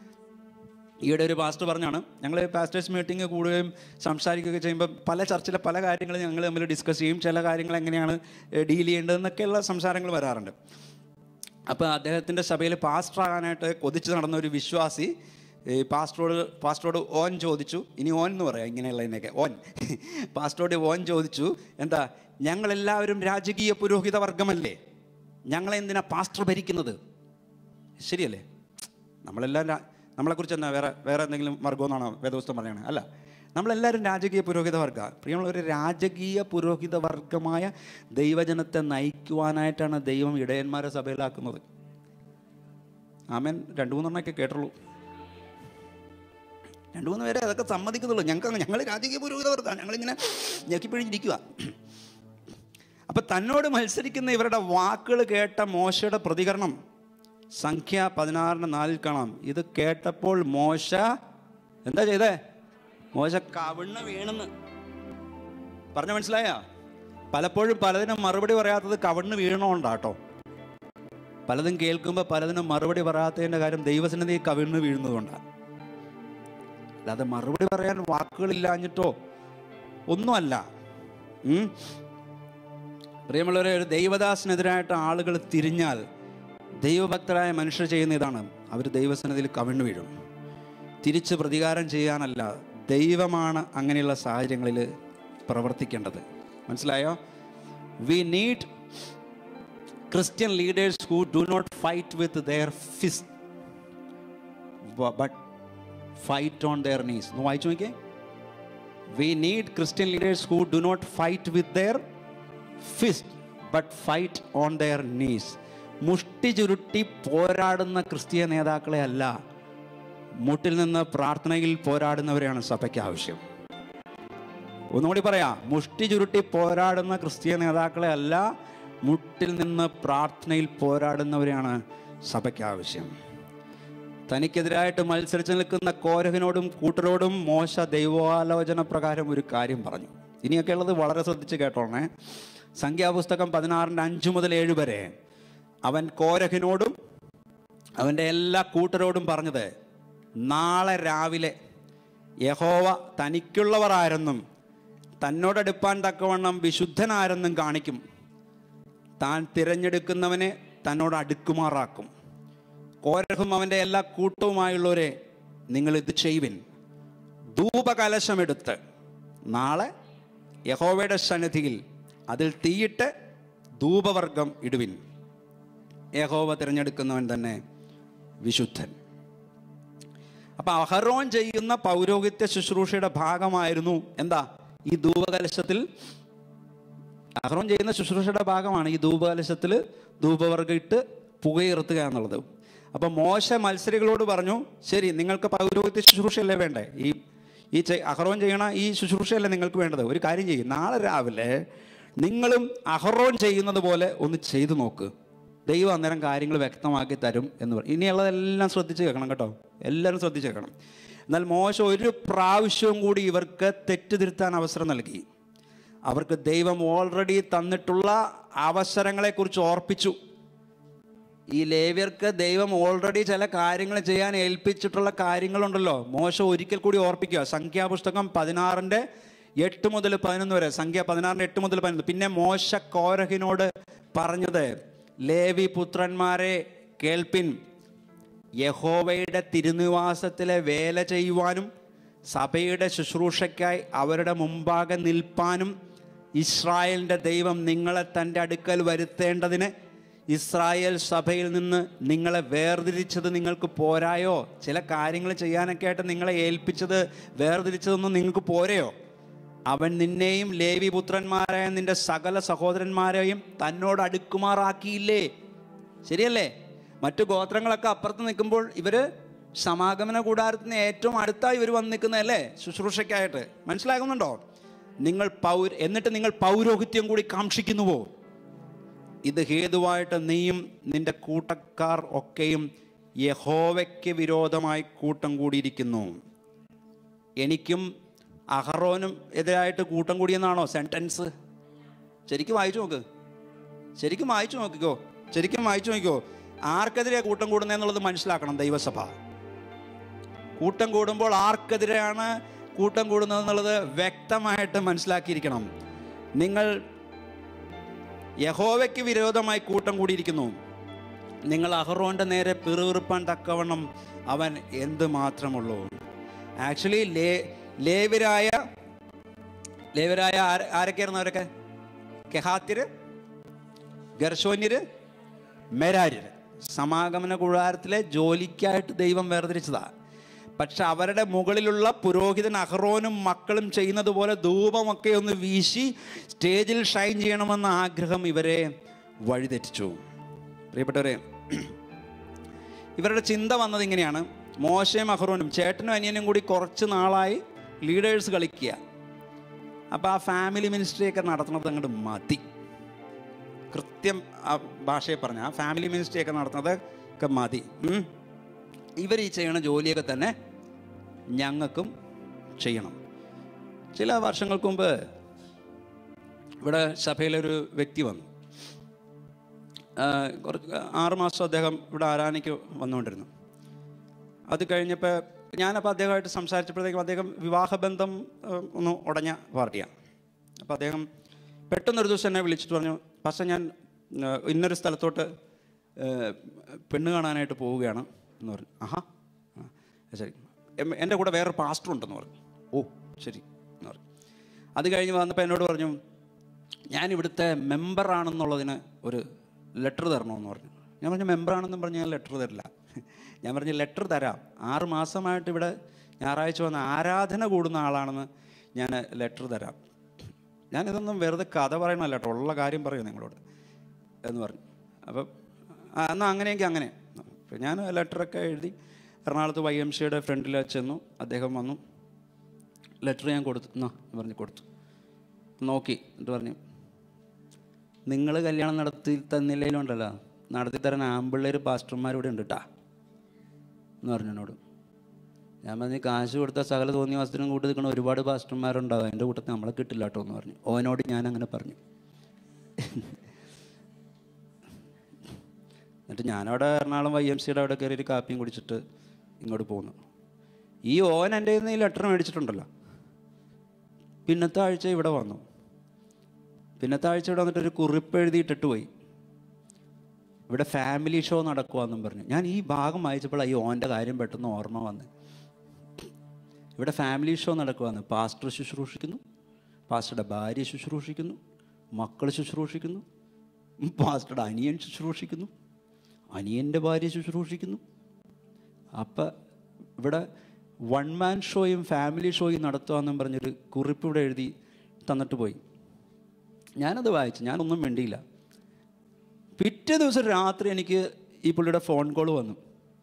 ഈയിടെ ഒരു പാസ്റ്റർ പറഞ്ഞാണ് ഞങ്ങൾ പാസ്റ്റേഴ്സ് മീറ്റിംഗ് കൂടുകയും സംസാരിക്കുകയൊക്കെ ചെയ്യുമ്പോൾ പല ചർച്ചിലെ പല കാര്യങ്ങൾ ഞങ്ങൾ തമ്മിൽ ഡിസ്കസ് ചെയ്യും ചില കാര്യങ്ങൾ എങ്ങനെയാണ് ഡീൽ ചെയ്യേണ്ടതെന്നൊക്കെയുള്ള സംസാരങ്ങൾ വരാറുണ്ട് അപ്പോൾ അദ്ദേഹത്തിൻ്റെ സഭയിൽ പാസ്റ്റർ ആകാനായിട്ട് കൊതിച്ച് നടന്ന ഒരു വിശ്വാസി ഈ പാസ്റ്ററോട് പാസ്റ്ററോട് ഓൻ ചോദിച്ചു ഇനി ഓൻ എന്ന് പറയാം ഇങ്ങനെയുള്ളതിനൊക്കെ ഓൻ പാസ്റ്ററോട് ഓൻ ചോദിച്ചു എന്താ ഞങ്ങളെല്ലാവരും രാജകീയ പുരോഹിത വർഗമല്ലേ ഞങ്ങളെന്തിനാ പാസ്റ്റർ ഭരിക്കുന്നത് ശരിയല്ലേ നമ്മളെല്ലാം രാ- നമ്മളെക്കുറിച്ച് എന്നാ വേറെ വേറെ എന്തെങ്കിലും വർഗമെന്നാണോ വേദവസ്തം പറയണേ അല്ല നമ്മളെല്ലാവരും രാജകീയ പുരോഹിത വർഗ പ്രിയമുള്ള ഒരു രാജകീയ പുരോഹിത വർഗമായ ദൈവജനത്തെ നയിക്കുവാനായിട്ടാണ് ദൈവം ഇടയന്മാരെ സഭയിലാക്കുന്നത് ആമേൻ രണ്ടു മൂന്നെണ്ണമൊക്കെ കേട്ടുള്ളൂ രണ്ടു മൂന്ന് പേരെ അതൊക്കെ സമ്മതിക്കുന്നുള്ളൂ ഞങ്ങൾക്ക് ഞങ്ങൾ രാജകീയ പുരോഹിത വർഗ്ഗമാണ് ഞങ്ങളിങ്ങനെ ഞെക്കിപ്പിഴിഞ്ഞിരിക്കുക അപ്പൊ തന്നോട് മത്സരിക്കുന്ന ഇവരുടെ വാക്കുകൾ കേട്ട മോശയുടെ പ്രതികരണം സംഖ്യ പതിനാറിന് നാലിൽ കാണാം ഇത് കേട്ടപ്പോൾ മോശ എന്താ ചെയ്തേ മോശ കവിണ്ണ് വീണെന്ന് പറഞ്ഞ മനസ്സിലായ പലപ്പോഴും പലതിനും മറുപടി പറയാത്തത് കവിണ്ണ് വീണോണ്ടാട്ടോ പലതും കേൾക്കുമ്പോൾ പലതിനും മറുപടി പറയാത്തതിൻ്റെ കാര്യം ദൈവസന്നിധി കവിണ്ണ് വീഴുന്നതുകൊണ്ടാണ് അല്ലാതെ മറുപടി പറയാൻ വാക്കുകളില്ലാഞ്ഞിട്ടോ ഒന്നുമല്ല ഉം. പ്രിയമുള്ളവരെ ഒരു ദൈവദാസനെതിരായിട്ട് ആളുകൾ തിരിഞ്ഞാൽ ദൈവഭക്തരായ മനുഷ്യർ ചെയ്യുന്ന ഇതാണ് അവർ ദൈവസന്നിധിയിൽ കവിണ്ണു വീഴും തിരിച്ച് പ്രതികാരം ചെയ്യാനല്ല ദൈവമാണ് അങ്ങനെയുള്ള സാഹചര്യങ്ങളിൽ പ്രവർത്തിക്കേണ്ടത് മനസ്സിലായോ we need Christian leaders who do not fight with their fists but fight on their knees ഒന്ന് വായിച്ചു നോക്കിയേ we need Christian leaders who do not fight with their fist but fight on their knees മുഷ്ടി ചുരുട്ടി പോരാടുന്ന ക്രിസ്തീയ നേതാക്കളെ അല്ല മുട്ടിൽ നിന്ന് പ്രാർത്ഥനയിൽ പോരാടുന്നവരെയാണ് സഭയ്ക്ക് ആവശ്യം ഒന്നുകൂടി പറയാം മുഷ്ടി ചുരുട്ടി പോരാടുന്ന ക്രിസ്തീയ നേതാക്കളെ അല്ല മുട്ടിൽ നിന്ന് പ്രാർത്ഥനയിൽ പോരാടുന്നവരെയാണ് സഭയ്ക്ക് ആവശ്യം തനിക്കെതിരായിട്ട് മത്സരിച്ച് നിൽക്കുന്ന കോരഹിനോടും കൂട്ടരോടും മോശ ദൈവാലോചന പ്രകാരം ഒരു കാര്യം പറഞ്ഞു ഇനിയൊക്കെ ഉള്ളത് വളരെ ശ്രദ്ധിച്ച് കേട്ടോണേ സംഖ്യാപുസ്തകം പതിനാറിൻ്റെ അഞ്ച് മുതൽ ഏഴ് വരെ അവൻ കോരഹിനോടും അവൻ്റെ എല്ലാ കൂട്ടരോടും പറഞ്ഞത് നാളെ രാവിലെ യഹോവ തനിക്കുള്ളവർ ആരെന്നും തന്നോടടുപ്പാൻ തക്കവണ്ണം വിശുദ്ധനാരെന്നും കാണിക്കും താൻ തിരഞ്ഞെടുക്കുന്നവനെ തന്നോട് അടുക്കുമാറാക്കും കോരഹും അവൻ്റെ എല്ലാ കൂട്ടവുമായുള്ളവരെ നിങ്ങൾ ഇത് ചെയ്യുവിൻ ധൂപകലശമെടുത്ത് നാളെ യഹോവയുടെ സന്നിധിയിൽ അതിൽ തീയിട്ട് ധൂപവർഗം ഇടുവിൻ യഹോവ തിരഞ്ഞെടുക്കുന്നവൻ തന്നെ വിശുദ്ധൻ അപ്പൊ അഹറോൻ ചെയ്യുന്ന പൗരോഹിത്യ ശുശ്രൂഷയുടെ ഭാഗമായിരുന്നു എന്താ ഈ ധൂപകലശത്തിൽ അഹറോൻ ചെയ്യുന്ന ശുശ്രൂഷയുടെ ഭാഗമാണ് ഈ ധൂപകലശത്തിൽ ധൂപവർഗം ഇട്ട് പുകയിർത്തുക എന്നുള്ളത് അപ്പം മോശ മത്സരികളോട് പറഞ്ഞു ശരി നിങ്ങൾക്ക് പൗരോഹിത്യ ശുശ്രൂഷയല്ലേ വേണ്ടേ ഈ ഈ ചെ- അഹറോൻ ചെയ്യണ ഈ ശുശ്രൂഷയല്ലേ നിങ്ങൾക്ക് വേണ്ടത് ഒരു കാര്യം ചെയ്യും നാളെ രാവിലെ നിങ്ങളും അഹറോൻ ചെയ്യുന്നത് പോലെ ഒന്ന് ചെയ്തു നോക്ക് ദൈവം അന്നേരം കാര്യങ്ങൾ വ്യക്തമാക്കി തരും എന്ന് പറയും ഇനിയുള്ളതെല്ലാം ശ്രദ്ധിച്ച് കേൾക്കണം കേട്ടോ എല്ലാവരും ശ്രദ്ധിച്ച് കേൾക്കണം എന്നാൽ മോശ ഒരു പ്രാവശ്യവും കൂടി ഇവർക്ക് തെറ്റുതിരുത്താൻ അവസരം നൽകി അവർക്ക് ദൈവം ഓൾറെഡി തന്നിട്ടുള്ള അവസരങ്ങളെക്കുറിച്ച് ഓർപ്പിച്ചു ഈ ലേവ്യർക്ക് ദൈവം ഓൾറെഡി ചില കാര്യങ്ങൾ ചെയ്യാൻ ഏൽപ്പിച്ചിട്ടുള്ള കാര്യങ്ങളുണ്ടല്ലോ മോശ ഒരിക്കൽ കൂടി ഓർപ്പിക്കുക സംഖ്യാപുസ്തകം പതിനാറിൻ്റെ എട്ട് മുതൽ പതിനൊന്ന് വരെ സംഖ്യ പതിനാറിൻ്റെ എട്ട് മുതൽ പതിനൊന്ന് പിന്നെ മോശ കോരഹിനോട് പറഞ്ഞത് ലേവി പുത്രന്മാരെ കേൾപ്പിൻ യഹോവയുടെ തിരുനിവാസത്തിലെ വേല ചെയ്യുവാനും സഭയുടെ ശുശ്രൂഷയ്ക്കായി അവരുടെ മുമ്പാകെ നിൽപ്പാനും ഇസ്രായേലിൻ്റെ ദൈവം നിങ്ങളെ തൻ്റെ അടുക്കൽ വരുത്തേണ്ടതിന് ഇസ്രായേൽ സഭയിൽ നിന്ന് നിങ്ങളെ വേർതിരിച്ചത് നിങ്ങൾക്ക് പോരായോ ചില കാര്യങ്ങൾ ചെയ്യാനൊക്കെ ആയിട്ട് നിങ്ങളെ ഏൽപ്പിച്ചത് വേർതിരിച്ചതൊന്നും നിങ്ങൾക്ക് പോരെയോ അവൻ നിന്നെയും ലേവി പുത്രന്മാരായ നിന്റെ സകല സഹോദരന്മാരെയും തന്നോട് അടുക്കുമാറാക്കിയില്ലേ ശരിയല്ലേ മറ്റു ഗോത്രങ്ങളൊക്കെ അപ്പുറത്ത് നിൽക്കുമ്പോൾ ഇവര് സമാഗമന കൂടാരത്തിന് ഏറ്റവും അടുത്തായി ഇവർ വന്ന് നിൽക്കുന്നതല്ലേ ശുശ്രൂഷയ്ക്കായിട്ട് മനസ്സിലാകുന്നുണ്ടോ നിങ്ങൾ പൗര എന്നിട്ട് നിങ്ങൾ പൗരോഹിത്യം കൂടി കാക്ഷിക്കുന്നുവോ ഇത് ഹേതുവായിട്ട് നീയും നിന്റെ കൂട്ടക്കാർ ഒക്കെയും യഹോവയ്ക്ക് വിരോധമായി കൂട്ടം കൂടിയിരിക്കുന്നു എനിക്കും അഹറോനും എതിരായിട്ട് കൂട്ടം കൂടിയെന്നാണോ സെൻറ്റൻസ് ശരിക്കും വായിച്ചു നോക്ക് ശരിക്കും വായിച്ചു നോക്കിക്കോ ശരിക്കും വായിച്ചു നോക്കിക്കോ ആർക്കെതിരെ കൂട്ടം കൂടുന്നതെന്നുള്ളത് മനസ്സിലാക്കണം ദൈവസഭ കൂട്ടം കൂടുമ്പോൾ ആർക്കെതിരെയാണ് കൂട്ടം കൂടുന്നത് എന്നുള്ളത് വ്യക്തമായിട്ട് മനസ്സിലാക്കിയിരിക്കണം നിങ്ങൾ യഹോവയ്ക്ക് വിരോധമായി കൂട്ടം കൂടിയിരിക്കുന്നു നിങ്ങൾ അഹറോൻ്റെ നേരെ പിറുവിറുപ്പാൻ തക്കവണ്ണം അവൻ എന്ത് മാത്രമുള്ളൂ ആക്ച്വലി ലേ ലേവരായ ലേവരായ ആര- ആരൊക്കെയായിരുന്നു അവരൊക്കെ കെഹാത്തിര് ഗർശോന്യര് മെരാര്യര് സമാഗമന കൂടാരത്തിലെ ജോലിക്കായിട്ട് ദൈവം വേർതിരിച്ചതാ പക്ഷെ അവരുടെ മുകളിലുള്ള പുരോഹിതൻ അഹ്റോനും മക്കളും ചെയ്യുന്നത് പോലെ ധൂപമൊക്കെ ഒന്ന് വീശി സ്റ്റേജിൽ ഷൈൻ ചെയ്യണമെന്ന ആഗ്രഹം ഇവരെ വഴിതെറ്റിച്ചു പ്രിയപ്പെട്ടവരെ ഇവരുടെ ചിന്ത വന്നത് ഇങ്ങനെയാണ് മോശയും അഹ്റോനും ചേട്ടനും അനിയനും കൂടി കുറച്ച് നാളായി ലീഡേഴ്സ് കളിക്കുക അപ്പോൾ ആ ഫാമിലി മിനിസ്ട്രിയൊക്കെ നടത്തുന്നത് അങ്ങോട്ട് മതി കൃത്യം ആ ഭാഷയെ പറഞ്ഞ ആ ഫാമിലി മിനിസ്ട്രിയൊക്കെ നടത്തുന്നത് ഒക്കെ മതി ഉം. ഇവർ ഈ ചെയ്യണ ജോലിയൊക്കെ തന്നെ ഞങ്ങൾക്കും ചെയ്യണം ചില വർഷങ്ങൾക്ക് മുമ്പ് ഇവിടെ സഭയിലൊരു വ്യക്തി വന്നു ആ, കുറച്ച് ആറ് മാസം അദ്ദേഹം ഇവിടെ ആരാനിക്ക് വന്നുകൊണ്ടിരുന്നു അത് കഴിഞ്ഞപ്പോൾ ഞാനപ്പോൾ അദ്ദേഹമായിട്ട് സംസാരിച്ചപ്പോഴത്തേക്കും അദ്ദേഹം വിവാഹബന്ധം ആ, ഒന്ന് ഉടഞ്ഞ പാർട്ടിയാണ് അപ്പോൾ അദ്ദേഹം പെട്ടെന്നൊരു ദിവസം എന്നെ വിളിച്ചിട്ട് പറഞ്ഞു പക്ഷേ ഞാൻ ആ, ഇന്നൊരു സ്ഥലത്തോട്ട് ആ, പെണ്ണ് കാണാനായിട്ട് പോവുകയാണ് എന്ന് പറഞ്ഞു ആഹാ ആ, ശരി എം- എൻ്റെ കൂടെ വേറൊരു പാസ്റ്റർ ഉണ്ടെന്ന് പറഞ്ഞു ഓ ശരി എന്ന് പറഞ്ഞു അത് കഴിഞ്ഞ് വന്നപ്പോൾ എന്നോട് പറഞ്ഞു ഞാൻ ഇവിടുത്തെ മെമ്പറാണെന്നുള്ളതിന് ഒരു ലെറ്റർ തരണമെന്ന് പറഞ്ഞു ഞാൻ പറഞ്ഞു മെമ്പറാണെന്നും പറഞ്ഞ് ഞാൻ ലെറ്റർ തരില്ല ഞാൻ പറഞ്ഞു ലെറ്റർ തരാം ആറ് മാസമായിട്ട് ഇവിടെ ഞായറാഴ്ച വന്ന് ആരാധന കൂടുന്ന ആളാണെന്ന് ഞാൻ ലെറ്റർ തരാം ഞാനിതൊന്നും വെറുതെ കഥ പറയണമല്ല കേട്ടോ ഉള്ള കാര്യം പറയും നിങ്ങളോട് എന്ന് പറഞ്ഞു അപ്പം ആ, എന്നാൽ അങ്ങനെയെങ്കിൽ അങ്ങനെ അപ്പം ഞാൻ ലെറ്ററൊക്കെ എഴുതി എറണാകുളത്ത് വൈ എം സിയുടെ ഫ്രണ്ടിൽ ചെന്നു അദ്ദേഹം വന്നു ലെറ്റർ ഞാൻ കൊടുത്തു എന്നാ എന്ന് പറഞ്ഞ് കൊടുത്തു നോക്കി എന്നിട്ട് പറഞ്ഞു നിങ്ങൾ കല്യാണം നടത്തി തന്നില്ലേലും ഉണ്ടല്ലോ നടത്തി തരാൻ ആമ്പിള്ളേർ പാസ്റ്റർമാരിവിടെ ഉണ്ട് കേട്ടാ എന്ന് പറഞ്ഞു എന്നോട് ഞാൻ പറഞ്ഞു കാശ് കൊടുത്ത സകല തോന്നിയ വസ്തുവിനും കൂട്ടി നിൽക്കുന്ന ഒരുപാട് പാസ്റ്റർമാരുണ്ടാവും എൻ്റെ കൂട്ടത്തിൽ നമ്മളെ കിട്ടില്ല കേട്ടോ എന്ന് പറഞ്ഞു ഓനോട് ഞാൻ അങ്ങനെ പറഞ്ഞു എന്നിട്ട് ഞാനവിടെ എറണാകുളം വൈ എം സിയുടെ അവിടെ കയറി ഒരു കാപ്പിയും കുടിച്ചിട്ട് ഇങ്ങോട്ട് പോന്നു ഈ ഓൻ എൻ്റെ കയ്യിൽ നിന്ന് ഈ ലെറ്റർ മേടിച്ചിട്ടുണ്ടല്ലോ പിന്നത്തെ ആഴ്ച ഇവിടെ വന്നു പിന്നത്തെ ആഴ്ച ഇവിടെ വന്നിട്ട് ഒരു കുറിപ്പ് എഴുതിയിട്ടിട്ട് പോയി ഇവിടെ ഫാമിലി ഷോ നടക്കുവാന്നും പറഞ്ഞു ഞാൻ ഈ ഭാഗം വായിച്ചപ്പോൾ ഈ ഓൻ്റെ കാര്യം പെട്ടെന്ന് ഓർമ്മ വന്ന് ഇവിടെ ഫാമിലി ഷോ നടക്കുവാന്ന് പാസ്റ്റർ ശുശ്രൂഷിക്കുന്നു പാസ്റ്ററുടെ ഭാര്യ ശുശ്രൂഷിക്കുന്നു മക്കൾ ശുശ്രൂഷിക്കുന്നു പാസ്റ്ററുടെ അനിയൻ ശുശ്രൂഷിക്കുന്നു അനിയൻ്റെ ഭാര്യ ശുശ്രൂഷിക്കുന്നു അപ്പം ഇവിടെ വൺ മാൻ ഷോയും ഫാമിലി ഷോയും നടത്തുകയെന്നും പറഞ്ഞൊരു കുറിപ്പ് ഇവിടെ എഴുതി തന്നിട്ട് പോയി ഞാനത് വായിച്ചു ഞാനൊന്നും വേണ്ടിയില്ല പിറ്റേ ദിവസം രാത്രി എനിക്ക് ഈ പുള്ളിയുടെ ഫോൺ കോൾ വന്നു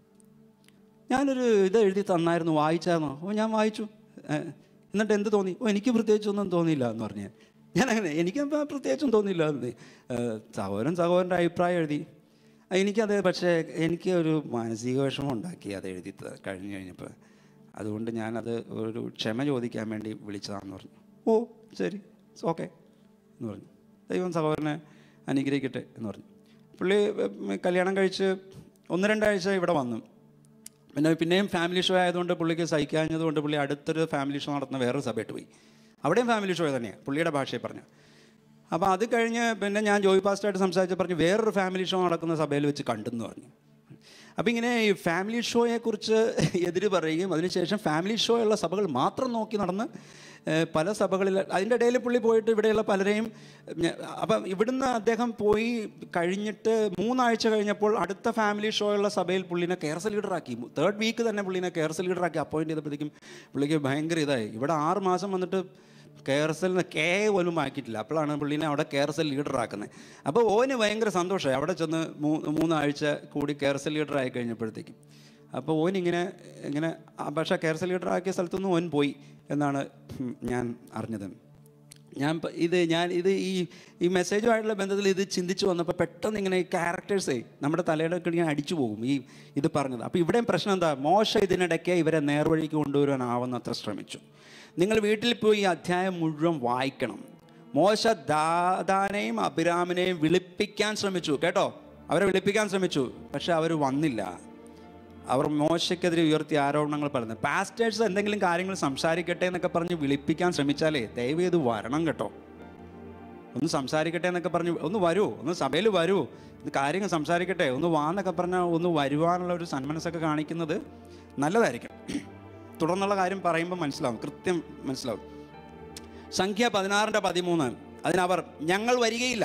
ഞാനൊരു ഇത് എഴുതി തന്നായിരുന്നു വായിച്ചായിരുന്നോ ഓ ഞാൻ വായിച്ചു ഏ, എന്നിട്ട് എന്ത് തോന്നി ഓ എനിക്ക് പ്രത്യേകിച്ചൊന്നും തോന്നിയില്ല എന്ന് പറഞ്ഞു ഞാൻ. ഞാൻ അങ്ങനെ എനിക്ക് പ്രത്യേകിച്ചും തോന്നിയില്ല എന്ന് ഏ, സഹോദരൻ സഹോദരൻ്റെ അഭിപ്രായം എഴുതി ആ, എനിക്കത് പക്ഷേ എനിക്ക് ഒരു മാനസിക വിഷമം ഉണ്ടാക്കി അത് എഴുതി ത- കഴിഞ്ഞ് കഴിഞ്ഞപ്പോൾ അതുകൊണ്ട് ഞാനത് ഒരു ക്ഷമ ചോദിക്കാൻ വേണ്ടി വിളിച്ചതാണെന്ന് പറഞ്ഞു ഓ ശരി ഓക്കെ എന്ന് പറഞ്ഞു ദൈവം സഹോദരനെ അനുഗ്രഹിക്കട്ടെ എന്ന് പറഞ്ഞു പുള്ളി ഉം, കല്യാണം കഴിച്ച് ഒന്ന് രണ്ടാഴ്ച ഇവിടെ വന്നു പിന്നെ പിന്നെയും ഫാമിലി ഷോ ആയതുകൊണ്ട് പുള്ളിക്ക് സഹിക്കാഞ്ഞതുകൊണ്ട് പുള്ളി അടുത്തൊരു ഫാമിലി ഷോ നടത്തുന്ന വേറൊരു സഭയിട്ട് പോയി അവിടെയും ഫാമിലി ഷോ തന്നെയാണ് പുള്ളിയുടെ ഭാഷയിൽ പറഞ്ഞു അപ്പോൾ അത് കഴിഞ്ഞ് പിന്നെ ഞാൻ ജോയി പാസ്റ്റായിട്ട് സംസാരിച്ച് പറഞ്ഞു വേറൊരു ഫാമിലി ഷോ നടക്കുന്ന സഭയിൽ വെച്ച് കണ്ടെന്ന് പറഞ്ഞു അപ്പോൾ ഇങ്ങനെ ഈ ഫാമിലി ഷോയെക്കുറിച്ച് എതിര് പറയുകയും അതിനുശേഷം ഫാമിലി ഷോ ഉള്ള സഭകൾ മാത്രം നോക്കി നടന്ന് ഏഹ്, പല സഭകളിൽ അതിൻ്റെ ഇടയിൽ പുള്ളി പോയിട്ട് ഇവിടെയുള്ള പലരെയും ഞ- അപ്പം ഇവിടുന്ന് അദ്ദേഹം പോയി കഴിഞ്ഞിട്ട് മൂന്നാഴ്ച കഴിഞ്ഞപ്പോൾ അടുത്ത ഫാമിലി ഷോ ഉള്ള സഭയിൽ പുള്ളിനെ കെയർസ് ലീഡറാക്കി തേർഡ് വീക്ക് തന്നെ പുള്ളിനെ കെയർസ് ലീഡറാക്കി അപ്പോയിൻറ്റ് ചെയ്തപ്പോഴത്തേക്കും പുള്ളിക്ക് ഭയങ്കര ഇതായി ഇവിടെ ആറ് മാസം വന്നിട്ട് കെയർസൽ കെ പോലും ആക്കിയിട്ടില്ല അപ്പോഴാണ് പുള്ളിനെ അവിടെ കെയർസൽ ലീഡറാക്കുന്നത് അപ്പോൾ ഓന് ഭയങ്കര സന്തോഷമായി അവിടെ ചെന്ന് മൂ മൂന്നാഴ്ച കൂടി കെയർസൽ ലീഡറായി കഴിഞ്ഞപ്പോഴത്തേക്കും അപ്പോൾ ഓൻ ഇങ്ങനെ ഇങ്ങനെ ആ, പക്ഷേ കെയർസൽ ലീഡറാക്കിയ സ്ഥലത്തുനിന്ന് ഓൻ പോയി എന്നാണ് ഉം, ഞാൻ അറിഞ്ഞത് ഞാൻ പ- ഇത് ഞാൻ ഇത് ഈ ഈ മെസ്സേജുമായിട്ടുള്ള ബന്ധത്തിൽ ഇത് ചിന്തിച്ച് വന്നപ്പോൾ പെട്ടെന്ന് ഇങ്ങനെ ഈ ക്യാരക്ടേഴ്സേ നമ്മുടെ തലയുടെ ഒക്കെ ഇങ്ങനെ അടിച്ചു പോകും ഈ ഇത് പറഞ്ഞത് അപ്പോൾ ഇവിടെയും പ്രശ്നം എന്താ മോശ ഇതിനിടയ്ക്ക് ഇവരെ നേർവഴിക്ക് കൊണ്ടുവരാനാവുന്നത്ര ശ്രമിച്ചു നിങ്ങൾ വീട്ടിൽ പോയി ഈ അധ്യായം മുഴുവൻ വായിക്കണം മോശ ദാദാനെയും അഭിരാമിനെയും വിളിപ്പിക്കാൻ ശ്രമിച്ചു കേട്ടോ അവരെ വിളിപ്പിക്കാൻ ശ്രമിച്ചു പക്ഷെ അവർ വന്നില്ല അവർ മോശയ്ക്കെതിരെ ഉയർത്തിയ ആരോപണങ്ങൾ പറയുന്നത് പാസ്റ്റേഴ്സ് എന്തെങ്കിലും കാര്യങ്ങൾ സംസാരിക്കട്ടെ എന്നൊക്കെ പറഞ്ഞ് വിളിപ്പിക്കാൻ ശ്രമിച്ചാലേ ദയവ് ഇത് വരണം കേട്ടോ ഒന്ന് സംസാരിക്കട്ടെ എന്നൊക്കെ പറഞ്ഞു ഒന്ന് വരൂ ഒന്ന് സഭയിൽ വരൂ ഇത് കാര്യങ്ങൾ സംസാരിക്കട്ടെ ഒന്ന് വാന്നൊക്കെ പറഞ്ഞാൽ ഒന്ന് വരുവാനുള്ള ഒരു സന്മനസ്സൊക്കെ കാണിക്കുന്നത് നല്ലതായിരിക്കും തുടർന്നുള്ള കാര്യം പറയുമ്പോൾ മനസ്സിലാവും കൃത്യം മനസ്സിലാവും സംഖ്യ പതിനാറിൻ്റെ പതിമൂന്ന് അതിനവർ ഞങ്ങൾ വരികയില്ല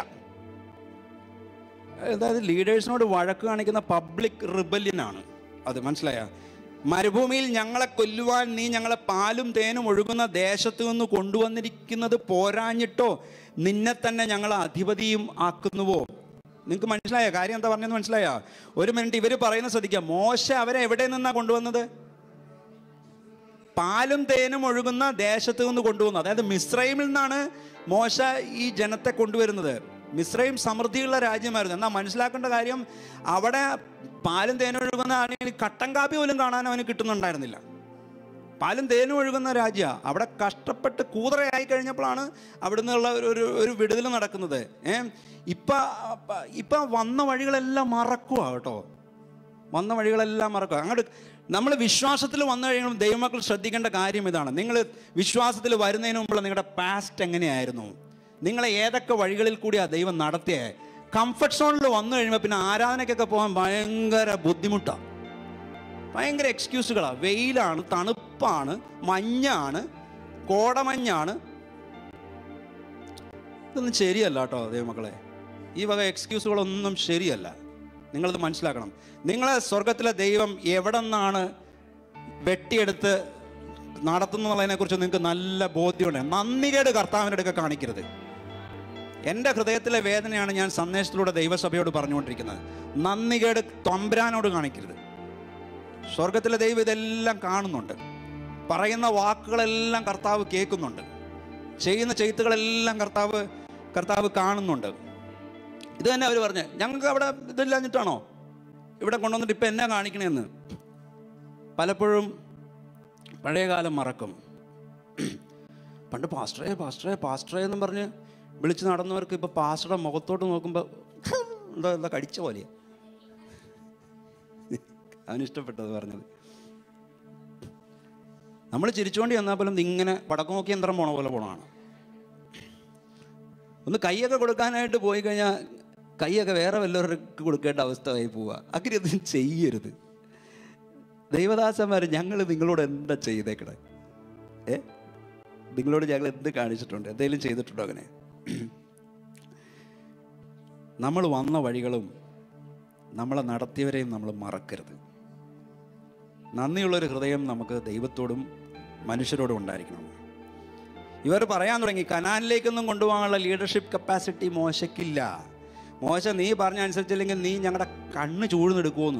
അതായത് ലീഡേഴ്സിനോട് വഴക്ക് കാണിക്കുന്ന പബ്ലിക് റിബല്യനാണ് അത് മനസ്സിലായ മരുഭൂമിയിൽ ഞങ്ങളെ കൊല്ലുവാൻ നീ ഞങ്ങളെ പാലും തേനും ഒഴുകുന്ന ദേശത്തു നിന്ന് കൊണ്ടുവന്നിരിക്കുന്നത് പോരാഞ്ഞിട്ടോ നിന്നെ തന്നെ ഞങ്ങൾ അധിപതിയും ആക്കുന്നുവോ നിങ്ങൾക്ക് മനസ്സിലായ കാര്യം എന്താ പറഞ്ഞതെന്ന് മനസ്സിലായ ഒരു മിനിറ്റ് ഇവർ പറയുന്നത് ശ്രദ്ധിക്കുക മോശ അവരെ എവിടെ നിന്നാ കൊണ്ടുവന്നത് പാലും തേനും ഒഴുകുന്ന ദേശത്ത് നിന്ന് കൊണ്ടുവന്നു അതായത് മിസ്രൈമിൽ നിന്നാണ് മോശ ഈ ജനത്തെ കൊണ്ടുവരുന്നത് മിസ്രൈം സമൃദ്ധിയുള്ള രാജ്യമായിരുന്നു എന്നാൽ മനസ്സിലാക്കേണ്ട കാര്യം അവിടെ പാലും തേനും ഒഴുകുന്ന ആണെങ്കിൽ കട്ടൻ കാപ്പി പോലും കാണാൻ അവന് കിട്ടുന്നുണ്ടായിരുന്നില്ല പാലും തേനും ഒഴുകുന്ന രാജ്യ അവിടെ കഷ്ടപ്പെട്ട് കൂതറയായി കഴിഞ്ഞപ്പോഴാണ് അവിടെ നിന്നുള്ള ഒരു ഒരു ഒരു വിടുതൽ നടക്കുന്നത് ഏ ഇപ്പം ഇപ്പം വന്ന വഴികളെല്ലാം മറക്കുക കേട്ടോ വന്ന വഴികളെല്ലാം മറക്കുക അങ്ങോട്ട് നമ്മൾ വിശ്വാസത്തിൽ വന്നു കഴിയുമ്പോൾ ദൈവമക്കൾ ശ്രദ്ധിക്കേണ്ട കാര്യം ഇതാണ് നിങ്ങൾ വിശ്വാസത്തിൽ വരുന്നതിന് മുമ്പുള്ള നിങ്ങളുടെ പാസ്റ്റ് എങ്ങനെയായിരുന്നു നിങ്ങളെ ഏതൊക്കെ വഴികളിൽ കൂടിയാണ് ദൈവം നടത്തിയേ കംഫർട്ട് സോണിൽ വന്നു കഴിയുമ്പോൾ പിന്നെ ആരാധനയ്ക്കൊക്കെ പോകാൻ ഭയങ്കര ബുദ്ധിമുട്ടാണ് ഭയങ്കര എക്സ്ക്യൂസുകളാണ് വെയിലാണ് തണുപ്പാണ് മഞ്ഞാണ് കോടമഞ്ഞാണ് ഇതൊന്നും ശരിയല്ല കേട്ടോ ദൈവമക്കളെ ഈ വക എക്സ്ക്യൂസുകളൊന്നും ശരിയല്ല നിങ്ങളത് മനസ്സിലാക്കണം നിങ്ങളെ സ്വർഗത്തിലെ ദൈവം എവിടെ നിന്നാണ് വെട്ടിയെടുത്ത് നടത്തുന്നതിനെക്കുറിച്ച് നിങ്ങൾക്ക് നല്ല ബോധ്യമുണ്ട് നന്ദികേട് കർത്താവിൻ്റെ അടുക്ക കാണിക്കരുത് എൻ്റെ ഹൃദയത്തിലെ വേദനയാണ് ഞാൻ സന്ദേശത്തിലൂടെ ദൈവസഭയോട് പറഞ്ഞുകൊണ്ടിരിക്കുന്നത് നന്ദികേട് തമ്പുരാനോട് കാണിക്കരുത് സ്വർഗത്തിലെ ദൈവം ഇതെല്ലാം കാണുന്നുണ്ട് പറയുന്ന വാക്കുകളെല്ലാം കർത്താവ് കേൾക്കുന്നുണ്ട് ചെയ്യുന്ന ചെയ്ത്തുകളെല്ലാം കർത്താവ് കർത്താവ് കാണുന്നുണ്ട് ഇത് തന്നെ അവർ പറഞ്ഞ് ഞങ്ങൾക്ക് അവിടെ ഇതില്ലാഞ്ഞിട്ടാണോ ഇവിടെ കൊണ്ടുവന്നിട്ട് ഇപ്പം എന്നാ കാണിക്കണേന്ന് പലപ്പോഴും പഴയകാലം മറക്കും പണ്ട് പാസ്റ്ററേ പാസ്റ്ററേ പാസ്റ്ററേ എന്നും പറഞ്ഞ് വിളിച്ച് നടന്നവർക്ക് ഇപ്പോൾ പാസ്റ്ററുടെ മുഖത്തോട്ട് നോക്കുമ്പോൾ എന്താ എന്താ കടിച്ച പോലെ അവനിഷ്ടപ്പെട്ടത് പറഞ്ഞത് നമ്മൾ ചിരിച്ചുകൊണ്ട് ചെന്നാൽ പോലും ഇങ്ങനെ പടക്കം നോക്കി യന്ത്രം പോണ പോലെ പോണതാണ് ഒന്ന് കൈയൊക്കെ കൊടുക്കാനായിട്ട് പോയി കഴിഞ്ഞാൽ കൈയൊക്കെ വേറെ വല്ലവർക്ക് കൊടുക്കേണ്ട അവസ്ഥ ആയി പോവുക അങ്ങനെ ഒന്നും ചെയ്യരുത് ദൈവദാസന്മാർ ഞങ്ങൾ നിങ്ങളോട് എന്താ ചെയ്തേക്കണേ ഏ നിങ്ങളോട് ഞങ്ങൾ എന്ത് കാണിച്ചിട്ടുണ്ട് എന്തെങ്കിലും ചെയ്തിട്ടുണ്ടോ അങ്ങനെ നമ്മൾ വന്ന വഴികളും നമ്മളെ നടത്തിയവരെയും നമ്മൾ മറക്കരുത് നന്ദിയുള്ളൊരു ഹൃദയം നമുക്ക് ദൈവത്തോടും മനുഷ്യരോടും ഉണ്ടായിരിക്കണം ഇവർ പറയാൻ തുടങ്ങി കനാലിലേക്കൊന്നും കൊണ്ടുപോകാനുള്ള ലീഡർഷിപ്പ് കപ്പാസിറ്റി മോശക്കില്ല മോശ നീ പറഞ്ഞ അനുസരിച്ചില്ലെങ്കിൽ നീ ഞങ്ങളുടെ കണ്ണ് ചൂഴ്ന്നെടുക്കുമെന്നു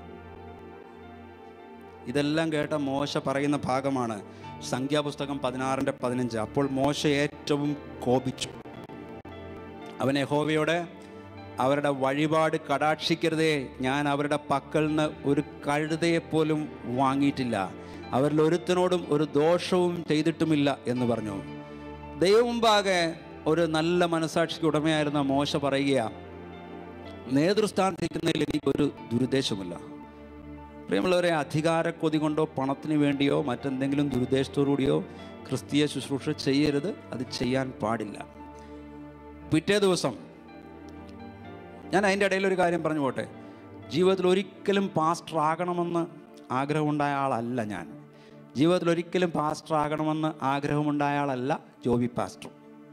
ഇതെല്ലാം കേട്ട മോശ പറയുന്ന ഭാഗമാണ് സംഖ്യാപുസ്തകം പതിനാറിൻ്റെ പതിനഞ്ച് അപ്പോൾ മോശ ഏറ്റവും കോപിച്ചു അവൻ യഹോവയോട് അവരുടെ വഴിപാട് കടാക്ഷിക്കരുതേ ഞാൻ അവരുടെ പക്കൽ നിന്ന് ഒരു കഴുതയെപ്പോലും വാങ്ങിയിട്ടില്ല അവരിൽ ഒരുത്തനോടും ഒരു ദോഷവും ചെയ്തിട്ടുമില്ല എന്ന് പറഞ്ഞു ദൈവമുമ്പാകെ ഒരു നല്ല മനസാക്ഷിക്ക് ഉടമയായിരുന്ന മോശ പറയുക നേതൃസ്ഥാനത്തിരിക്കുന്നതിൽ എനിക്കൊരു ദുരുദ്ദേശമില്ല പ്രിയമുള്ളവരെ അധികാരക്കൊതി കൊണ്ടോ പണത്തിന് വേണ്ടിയോ മറ്റെന്തെങ്കിലും ദുരുദ്ദേശത്തോടുകൂടിയോ ക്രിസ്തീയ ശുശ്രൂഷ ചെയ്യരുത് അത് ചെയ്യാൻ പാടില്ല പിറ്റേ ദിവസം ഞാൻ അതിൻ്റെ ഇടയിൽ ഒരു കാര്യം പറഞ്ഞു പോട്ടെ ജീവിതത്തിൽ ഒരിക്കലും പാസ്റ്റർ ആകണമെന്ന് ആഗ്രഹമുണ്ടായ ആളല്ല ഞാൻ ജീവിതത്തിൽ ഒരിക്കലും പാസ്റ്റർ ആകണമെന്ന് ആഗ്രഹമുണ്ടായ ആളല്ല ജോബി പാസ്റ്റർ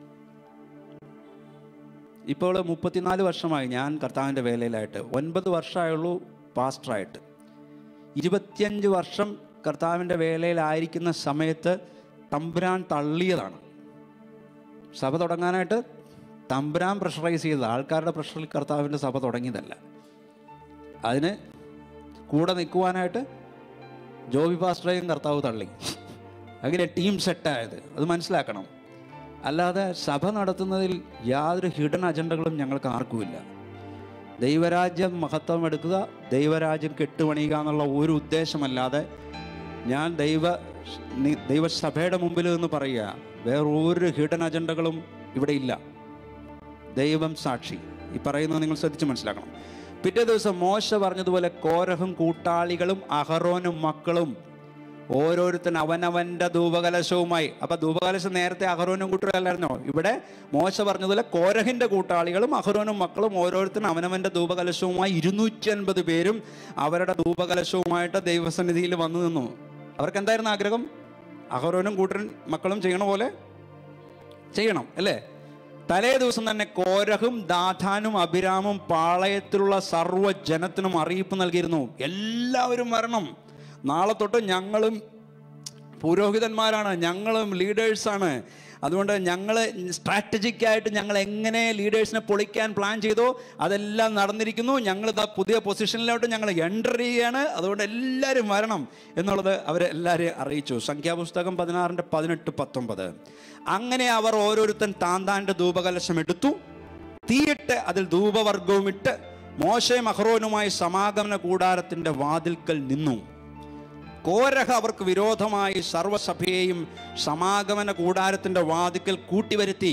ഇപ്പോൾ മുപ്പത്തിനാല് വർഷമായി ഞാൻ കർത്താവിൻ്റെ വേലയിലായിട്ട് ഒൻപത് വർഷമായുള്ളൂ പാസ്റ്ററായിട്ട് ഇരുപത്തിയഞ്ച് വർഷം കർത്താവിൻ്റെ വേലയിലായിരിക്കുന്ന സമയത്ത് തമ്പുരാൻ തള്ളിയതാണ് സഭ തുടങ്ങാനായിട്ട് തമ്പുരാൻ പ്രഷറൈസ് ചെയ്തത് ആൾക്കാരുടെ പ്രഷറിൽ കർത്താവിൻ്റെ സഭ തുടങ്ങിയതല്ല അതിന് കൂടെ നിൽക്കുവാനായിട്ട് ജോബി പാസ്റ്ററേയും കർത്താവ് തള്ളി അങ്ങനെ ടീം സെറ്റായത് അത് മനസ്സിലാക്കണം അല്ലാതെ സഭ നടത്തുന്നതിൽ യാതൊരു ഹിഡൻ അജണ്ടകളും ഞങ്ങൾക്ക് ആർക്കുമില്ല ദൈവരാജ്യം മഹത്വം എടുക്കുക ദൈവരാജ്യം കെട്ടുപണിയുക എന്നുള്ള ഒരു ഉദ്ദേശമല്ലാതെ ഞാൻ ദൈവ നി- ദൈവസഭയുടെ മുമ്പിൽ നിന്ന് പറയുക വേറൊരു ഹിഡൻ അജണ്ടകളും ഇവിടെ ഇല്ല ദൈവം സാക്ഷി ഈ പറയുന്നത് നിങ്ങൾ ശ്രദ്ധിച്ച് മനസ്സിലാക്കണം പിറ്റേ ദിവസം മോശ പറഞ്ഞതുപോലെ കോരഹും കൂട്ടാളികളും അഹറോനും മക്കളും ഓരോരുത്തൻ അവനവൻ്റെ ധൂപകലശവുമായി അപ്പം ധൂപകലശം നേരത്തെ അഹരോനും കൂട്ടുകാരല്ലായിരുന്നോ ഇവിടെ മോശ പറഞ്ഞതുപോലെ കോരഹിൻ്റെ കൂട്ടാളികളും അഹരോനും മക്കളും ഓരോരുത്തരും അവനവൻ്റെ ധൂപകലശവുമായി ഇരുന്നൂറ്റി അൻപത് പേരും അവരുടെ ധൂപകലശവുമായിട്ട് ദൈവസന്നിധിയിൽ വന്നു നിന്നു അവർക്ക് എന്തായിരുന്നു ആഗ്രഹം അഹരോനും കൂട്ടരും മക്കളും ചെയ്യണ പോലെ ചെയ്യണം അല്ലേ തലേ ദിവസം തന്നെ കോരഹും ദാഥാനും അഭിരാമും പാളയത്തിലുള്ള സർവ്വ ജനത്തിനും അറിയിപ്പ് നൽകിയിരുന്നു എല്ലാവരും വരണം നാളെ തൊട്ട് ഞങ്ങളും പുരോഹിതന്മാരാണ് ഞങ്ങളും ലീഡേഴ്സാണ് അതുകൊണ്ട് ഞങ്ങൾ സ്ട്രാറ്റജിക്കായിട്ട് ഞങ്ങൾ എങ്ങനെ ലീഡേഴ്സിനെ പൊളിക്കാൻ പ്ലാൻ ചെയ്തോ അതെല്ലാം നടന്നിരിക്കുന്നു ഞങ്ങൾ ഇതാ പുതിയ പൊസിഷനിലോട്ട് ഞങ്ങൾ എൻ്റർ ചെയ്യുകയാണ് അതുകൊണ്ട് എല്ലാവരും വരണം എന്നുള്ളത് അവർ എല്ലാവരെയും അറിയിച്ചു സംഖ്യാപുസ്തകം പതിനാറിൻ്റെ പതിനെട്ട് പത്തൊമ്പത് അങ്ങനെ അവർ ഓരോരുത്തൻ താന്താൻ്റെ ധൂപകലശം എടുത്തു തീയിട്ട് അതിൽ ധൂപവർഗവും ഇട്ട് മോശെ മഹ്റോനുമായി സമാഗമന കൂടാരത്തിൻ്റെ വാതിൽക്കൽ നിന്നു കോരഹ അവർക്ക് വിരോധമായി സർവ്വസഭയെയും സമാഗമന കൂടാരത്തിന്റെ വാതിക്കൽ കൂട്ടിവരുത്തി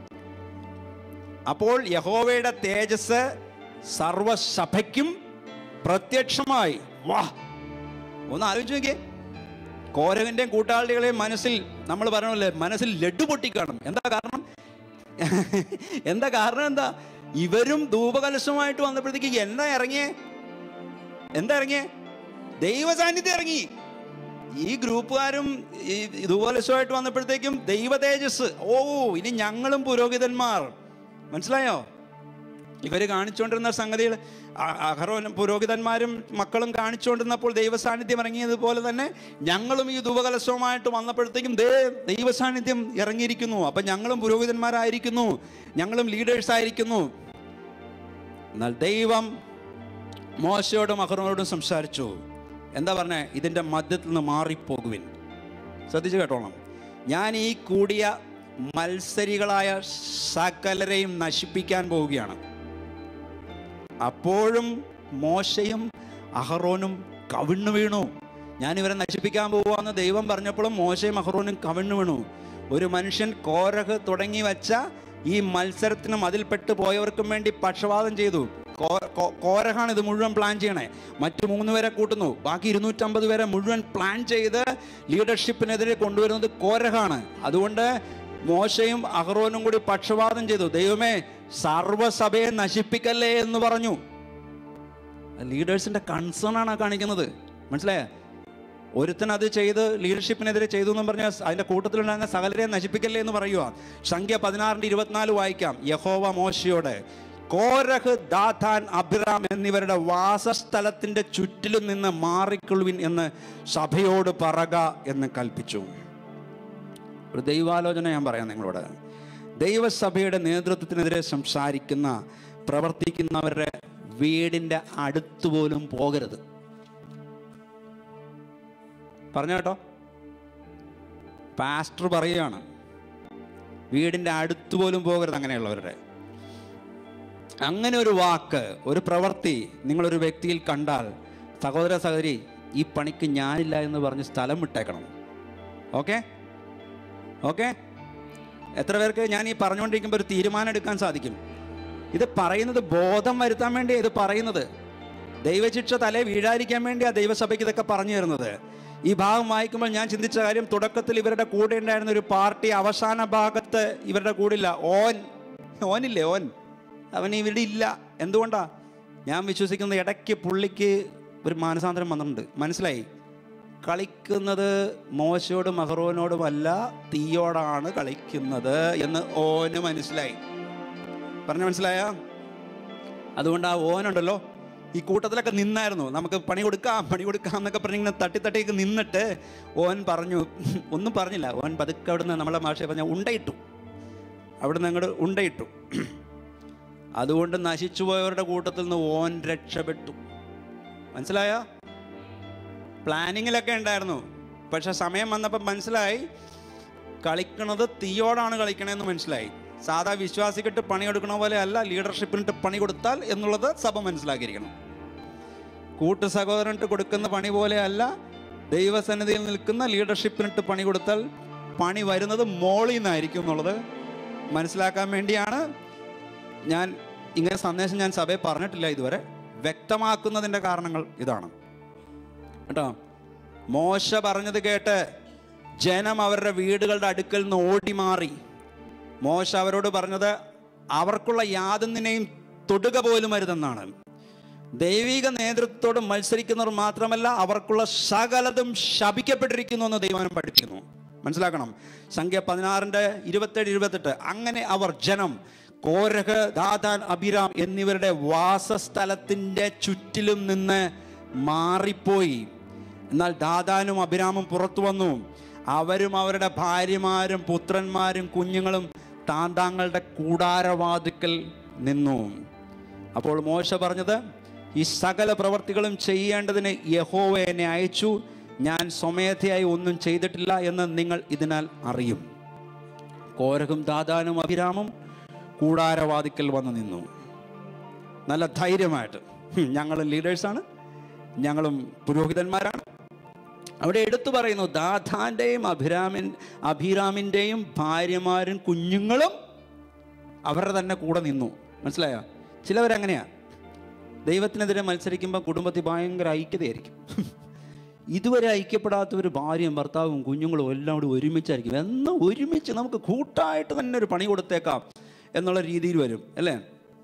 അപ്പോൾ യഹോവയുടെ തേജസ് സർവസഭയ്ക്കും പ്രത്യക്ഷമായി വാ ഒന്ന് ആലോചിച്ച് നോക്കിയേ കോരകന്റെയും കൂട്ടാളികളെയും മനസ്സിൽ നമ്മൾ പറഞ്ഞല്ലേ മനസ്സിൽ ലഡു പൊട്ടിക്കാണും എന്താ കാരണം എന്താ കാരണം എന്താ ഇവരും ധൂപകലശമായിട്ട് വന്നപ്പോഴത്തേക്ക് എന്താ ഇറങ്ങിയേ എന്താ ഇറങ്ങിയേ ദൈവ സാന്നിധ്യം ഇറങ്ങി ഈ ഗ്രൂപ്പുകാരും ഈ ധൂപകലശമായിട്ട് വന്നപ്പോഴത്തേക്കും ദൈവ തേജസ് ഓ ഇനി ഞങ്ങളും പുരോഹിതന്മാർ മനസ്സിലായോ ഇവർ കാണിച്ചുകൊണ്ടിരുന്ന സംഗതികൾ അഹറോൻ പുരോഹിതന്മാരും മക്കളും കാണിച്ചുകൊണ്ടിരുന്നപ്പോൾ ദൈവ സാന്നിധ്യം ഇറങ്ങിയതുപോലെ തന്നെ ഞങ്ങളും ഈ ധൂപകലശവുമായിട്ട് വന്നപ്പോഴത്തേക്കും ദേ ദൈവ സാന്നിധ്യം ഇറങ്ങിയിരിക്കുന്നു അപ്പം ഞങ്ങളും പുരോഹിതന്മാരായിരിക്കുന്നു ഞങ്ങളും ലീഡേഴ്സ് ആയിരിക്കുന്നു എന്നാൽ ദൈവം മോശയോടും അഹറോനോടും സംസാരിച്ചു എന്താ പറഞ്ഞേ ഇതിൻ്റെ മധ്യത്തിൽ നിന്ന് മാറിപ്പോകുവിൻ ശ്രദ്ധിച്ചു കേട്ടോണം ഞാൻ ഈ കൂടിയ മത്സരികളായ സകലരെയും നശിപ്പിക്കാൻ പോവുകയാണ് അപ്പോഴും മോശയും അഹറോനും കവിണ്ണു വീണു ഞാൻ ഇവരെ നശിപ്പിക്കാൻ പോവാന്ന് ദൈവം പറഞ്ഞപ്പോഴും മോശയും അഹറോനും കവിണ്ണു വീണു ഒരു മനുഷ്യൻ കോരഹ് തുടങ്ങി വെച്ച ഈ മത്സരത്തിനും അതിൽപ്പെട്ട് പോയവർക്കും വേണ്ടി പക്ഷപാതം ചെയ്തു കോ- കോ- കോരഹാണ് ഇത് മുഴുവൻ പ്ലാൻ ചെയ്യണേ മറ്റു മൂന്ന് പേരെ കൂട്ടുന്നു ബാക്കി ഇരുന്നൂറ്റമ്പത് പേരെ മുഴുവൻ പ്ലാൻ ചെയ്ത് ലീഡർഷിപ്പിനെതിരെ കൊണ്ടുവരുന്നത് കോരഹാണ് അതുകൊണ്ട് മോശയും അഹ്റോനും കൂടി പക്ഷപാതം ചെയ്തു ദൈവമേ സർവ്വസഭയെ നശിപ്പിക്കല്ലേ എന്ന് പറഞ്ഞു ലീഡേഴ്സിന്റെ കൺസേൺ ആണ് ആ കാണിക്കുന്നത് മനസ്സിലായ ഒരുത്തൻ അത് ചെയ്ത് ലീഡർഷിപ്പിനെതിരെ ചെയ്തു എന്ന് പറഞ്ഞാൽ അതിന്റെ കൂട്ടത്തിലുണ്ടായിരുന്ന സകലരെ നശിപ്പിക്കല്ലേ എന്ന് പറയുക സംഖ്യ പതിനാറിന്റെ ഇരുപത്തിനാല് വായിക്കാം യഹോവ മോശയോട് കോരഹ് ദാഥാൻ അബ്രാം എന്നിവരുടെ വാസസ്ഥലത്തിന്റെ ചുറ്റിലും നിന്ന് മാറിക്കൊള്ളുവിൻ എന്ന് സഭയോട് പറക എന്ന് കൽപ്പിച്ചു ഒരു ദൈവാലോചന ഞാൻ പറയാം നിങ്ങളോട് ദൈവസഭയുടെ നേതൃത്വത്തിനെതിരെ സംസാരിക്കുന്ന പ്രവർത്തിക്കുന്നവരുടെ വീടിൻ്റെ അടുത്ത് പോലും പോകരുത് പറഞ്ഞ കേട്ടോ പാസ്റ്റർ പറയുകയാണ് വീടിൻ്റെ അടുത്ത് പോലും പോകരുത് അങ്ങനെയുള്ളവരുടെ അങ്ങനെ ഒരു വാക്ക് ഒരു പ്രവൃത്തി നിങ്ങളൊരു വ്യക്തിയിൽ കണ്ടാൽ സഹോദര സഹോദരി ഈ പണിക്ക് ഞാനില്ല എന്ന് പറഞ്ഞ് സ്ഥലം വിട്ടേക്കണം ഓക്കെ ഓക്കെ എത്ര പേർക്ക് ഞാൻ ഈ പറഞ്ഞുകൊണ്ടിരിക്കുമ്പോൾ ഒരു തീരുമാനം എടുക്കാൻ സാധിക്കും ഇത് പറയുന്നത് ബോധം വരുത്താൻ വേണ്ടി ഇത് പറയുന്നത് ദൈവശിക്ഷ തലേ വീഴാതിരിക്കാൻ വേണ്ടി ആ ദൈവസഭയ്ക്ക് ഇതൊക്കെ പറഞ്ഞു തരുന്നത് ഈ ഭാഗം വായിക്കുമ്പോൾ ഞാൻ ചിന്തിച്ച കാര്യം തുടക്കത്തിൽ ഇവരുടെ കൂടെ ഉണ്ടായിരുന്ന ഒരു പാർട്ടി അവസാന ഭാഗത്ത് ഇവരുടെ കൂടില്ല ഓൻ ഓനില്ലേ ഓൻ അവൻ ഇവിടെ ഇല്ല എന്തുകൊണ്ടാ ഞാൻ വിശ്വസിക്കുന്നത് ഇടയ്ക്ക് പുള്ളിക്ക് ഒരു മാനസാന്തരം വന്നിട്ടുണ്ട് മനസ്സിലായി കളിക്കുന്നത് മോശയോടും മഹറോനോടുമല്ല തീയോടാണ് കളിക്കുന്നത് എന്ന് ഓന് മനസ്സിലായി പറഞ്ഞ മനസ്സിലായ അതുകൊണ്ട് ആ ഓനുണ്ടല്ലോ ഈ കൂട്ടത്തിലൊക്കെ നിന്നായിരുന്നു നമുക്ക് പണി കൊടുക്കാം പണി കൊടുക്കാം എന്നൊക്കെ പറഞ്ഞിങ്ങനെ തട്ടി തട്ടിയൊക്കെ നിന്നിട്ട് ഓൻ പറഞ്ഞു ഒന്നും പറഞ്ഞില്ല ഓൻ പതുക്കെ അവിടുന്ന് നമ്മളെ ഭാഷ പറഞ്ഞ ഉണ്ടയിട്ടു അവിടുന്ന് അങ്ങോട്ട് ഉണ്ടയിട്ടു അതുകൊണ്ട് നശിച്ചുപോയവരുടെ കൂട്ടത്തിൽ നിന്ന് ഓൻ രക്ഷപ്പെട്ടു മനസ്സിലായോ പ്ലാനിങ്ങിലൊക്കെ ഉണ്ടായിരുന്നു പക്ഷെ സമയം വന്നപ്പോൾ മനസ്സിലായി കളിക്കണത് തീയോടാണ് കളിക്കണതെന്ന് മനസ്സിലായി സാധാ വിശ്വാസിക്കിട്ട് പണിയെടുക്കണ പോലെ അല്ല ലീഡർഷിപ്പിനിട്ട് പണി കൊടുത്താൽ എന്നുള്ളത് സഭ മനസ്സിലാക്കിയിരിക്കണം കൂട്ടു സഹോദരനിട്ട് കൊടുക്കുന്ന പണി പോലെ അല്ല ദൈവസന്നിധിയിൽ നിൽക്കുന്ന ലീഡർഷിപ്പിനിട്ട് പണി കൊടുത്താൽ പണി വരുന്നത് മോളിൽ നിന്നായിരിക്കും എന്നുള്ളത് മനസ്സിലാക്കാൻ വേണ്ടിയാണ് ഞാൻ ഇങ്ങനെ സന്ദേശം ഞാൻ സഭയെ പറഞ്ഞിട്ടില്ല ഇതുവരെ വ്യക്തമാക്കുന്നതിൻ്റെ കാരണങ്ങൾ ഇതാണ് കേട്ടോ മോശ പറഞ്ഞത് കേട്ട് ജനം അവരുടെ വീടുകളുടെ അടുക്കൽ നിന്ന് ഓടി മാറി മോശ അവരോട് പറഞ്ഞത് അവർക്കുള്ള യാതൊന്നിനെയും തൊടുക പോലും അരുതെന്നാണ് ദൈവിക നേതൃത്വത്തോട് മത്സരിക്കുന്നവർ മാത്രമല്ല അവർക്കുള്ള സകലതും ശപിക്കപ്പെട്ടിരിക്കുന്നു എന്ന് ദൈവം പഠിപ്പിക്കുന്നു മനസ്സിലാക്കണം സംഖ്യ പതിനാറിൻ്റെ ഇരുപത്തേഴ് ഇരുപത്തെട്ട് അങ്ങനെ അവർ ജനം കോരഹ് ദാദാൻ അഭിരാം എന്നിവരുടെ വാസസ്ഥലത്തിൻ്റെ ചുറ്റിലും നിന്ന് മാറിപ്പോയി എന്നാൽ ദാദാനും അഭിരാമും പുറത്തു വന്നു അവരും അവരുടെ ഭാര്യമാരും പുത്രന്മാരും കുഞ്ഞുങ്ങളും താന്താങ്ങളുടെ കൂടാരവാതുക്കൽ നിന്നു അപ്പോൾ മോശ പറഞ്ഞത് ഈ സകല പ്രവർത്തികളും ചെയ്യേണ്ടതിന് യഹോവ എന്നെ അയച്ചു ഞാൻ സ്വമേധയായി ഒന്നും ചെയ്തിട്ടില്ല എന്ന് നിങ്ങൾ ഇതിനാൽ അറിയും കോരകും ദാദാനും അഭിരാമും കൂടാരവാതിക്കൽ വന്നു നിന്നു നല്ല ധൈര്യമായിട്ട് ഞങ്ങൾ ലീഡേഴ്സാണ് ഞങ്ങളും പുരോഹിതന്മാരാണ് അവിടെ എടുത്തു പറയുന്നു ദാഥാൻ്റെയും അഭിരാമിൻ അഭിരാമിൻ്റെയും ഭാര്യമാരും കുഞ്ഞുങ്ങളും അവരുടെ തന്നെ കൂടെ നിന്നു മനസ്സിലായോ ചിലവരങ്ങനെയാ ദൈവത്തിനെതിരെ മത്സരിക്കുമ്പോൾ കുടുംബത്തിൽ ഭയങ്കര ഐക്യതയായിരിക്കും ഇതുവരെ ഐക്യപ്പെടാത്തവർ ഭാര്യയും ഭർത്താവും കുഞ്ഞുങ്ങളും എല്ലാം കൂടി ഒരുമിച്ചായിരിക്കും എന്നാൽ ഒരുമിച്ച് നമുക്ക് കൂട്ടായിട്ട് തന്നെ ഒരു പണി കൊടുത്തേക്കാം എന്നുള്ള രീതിയിൽ വരും അല്ലേ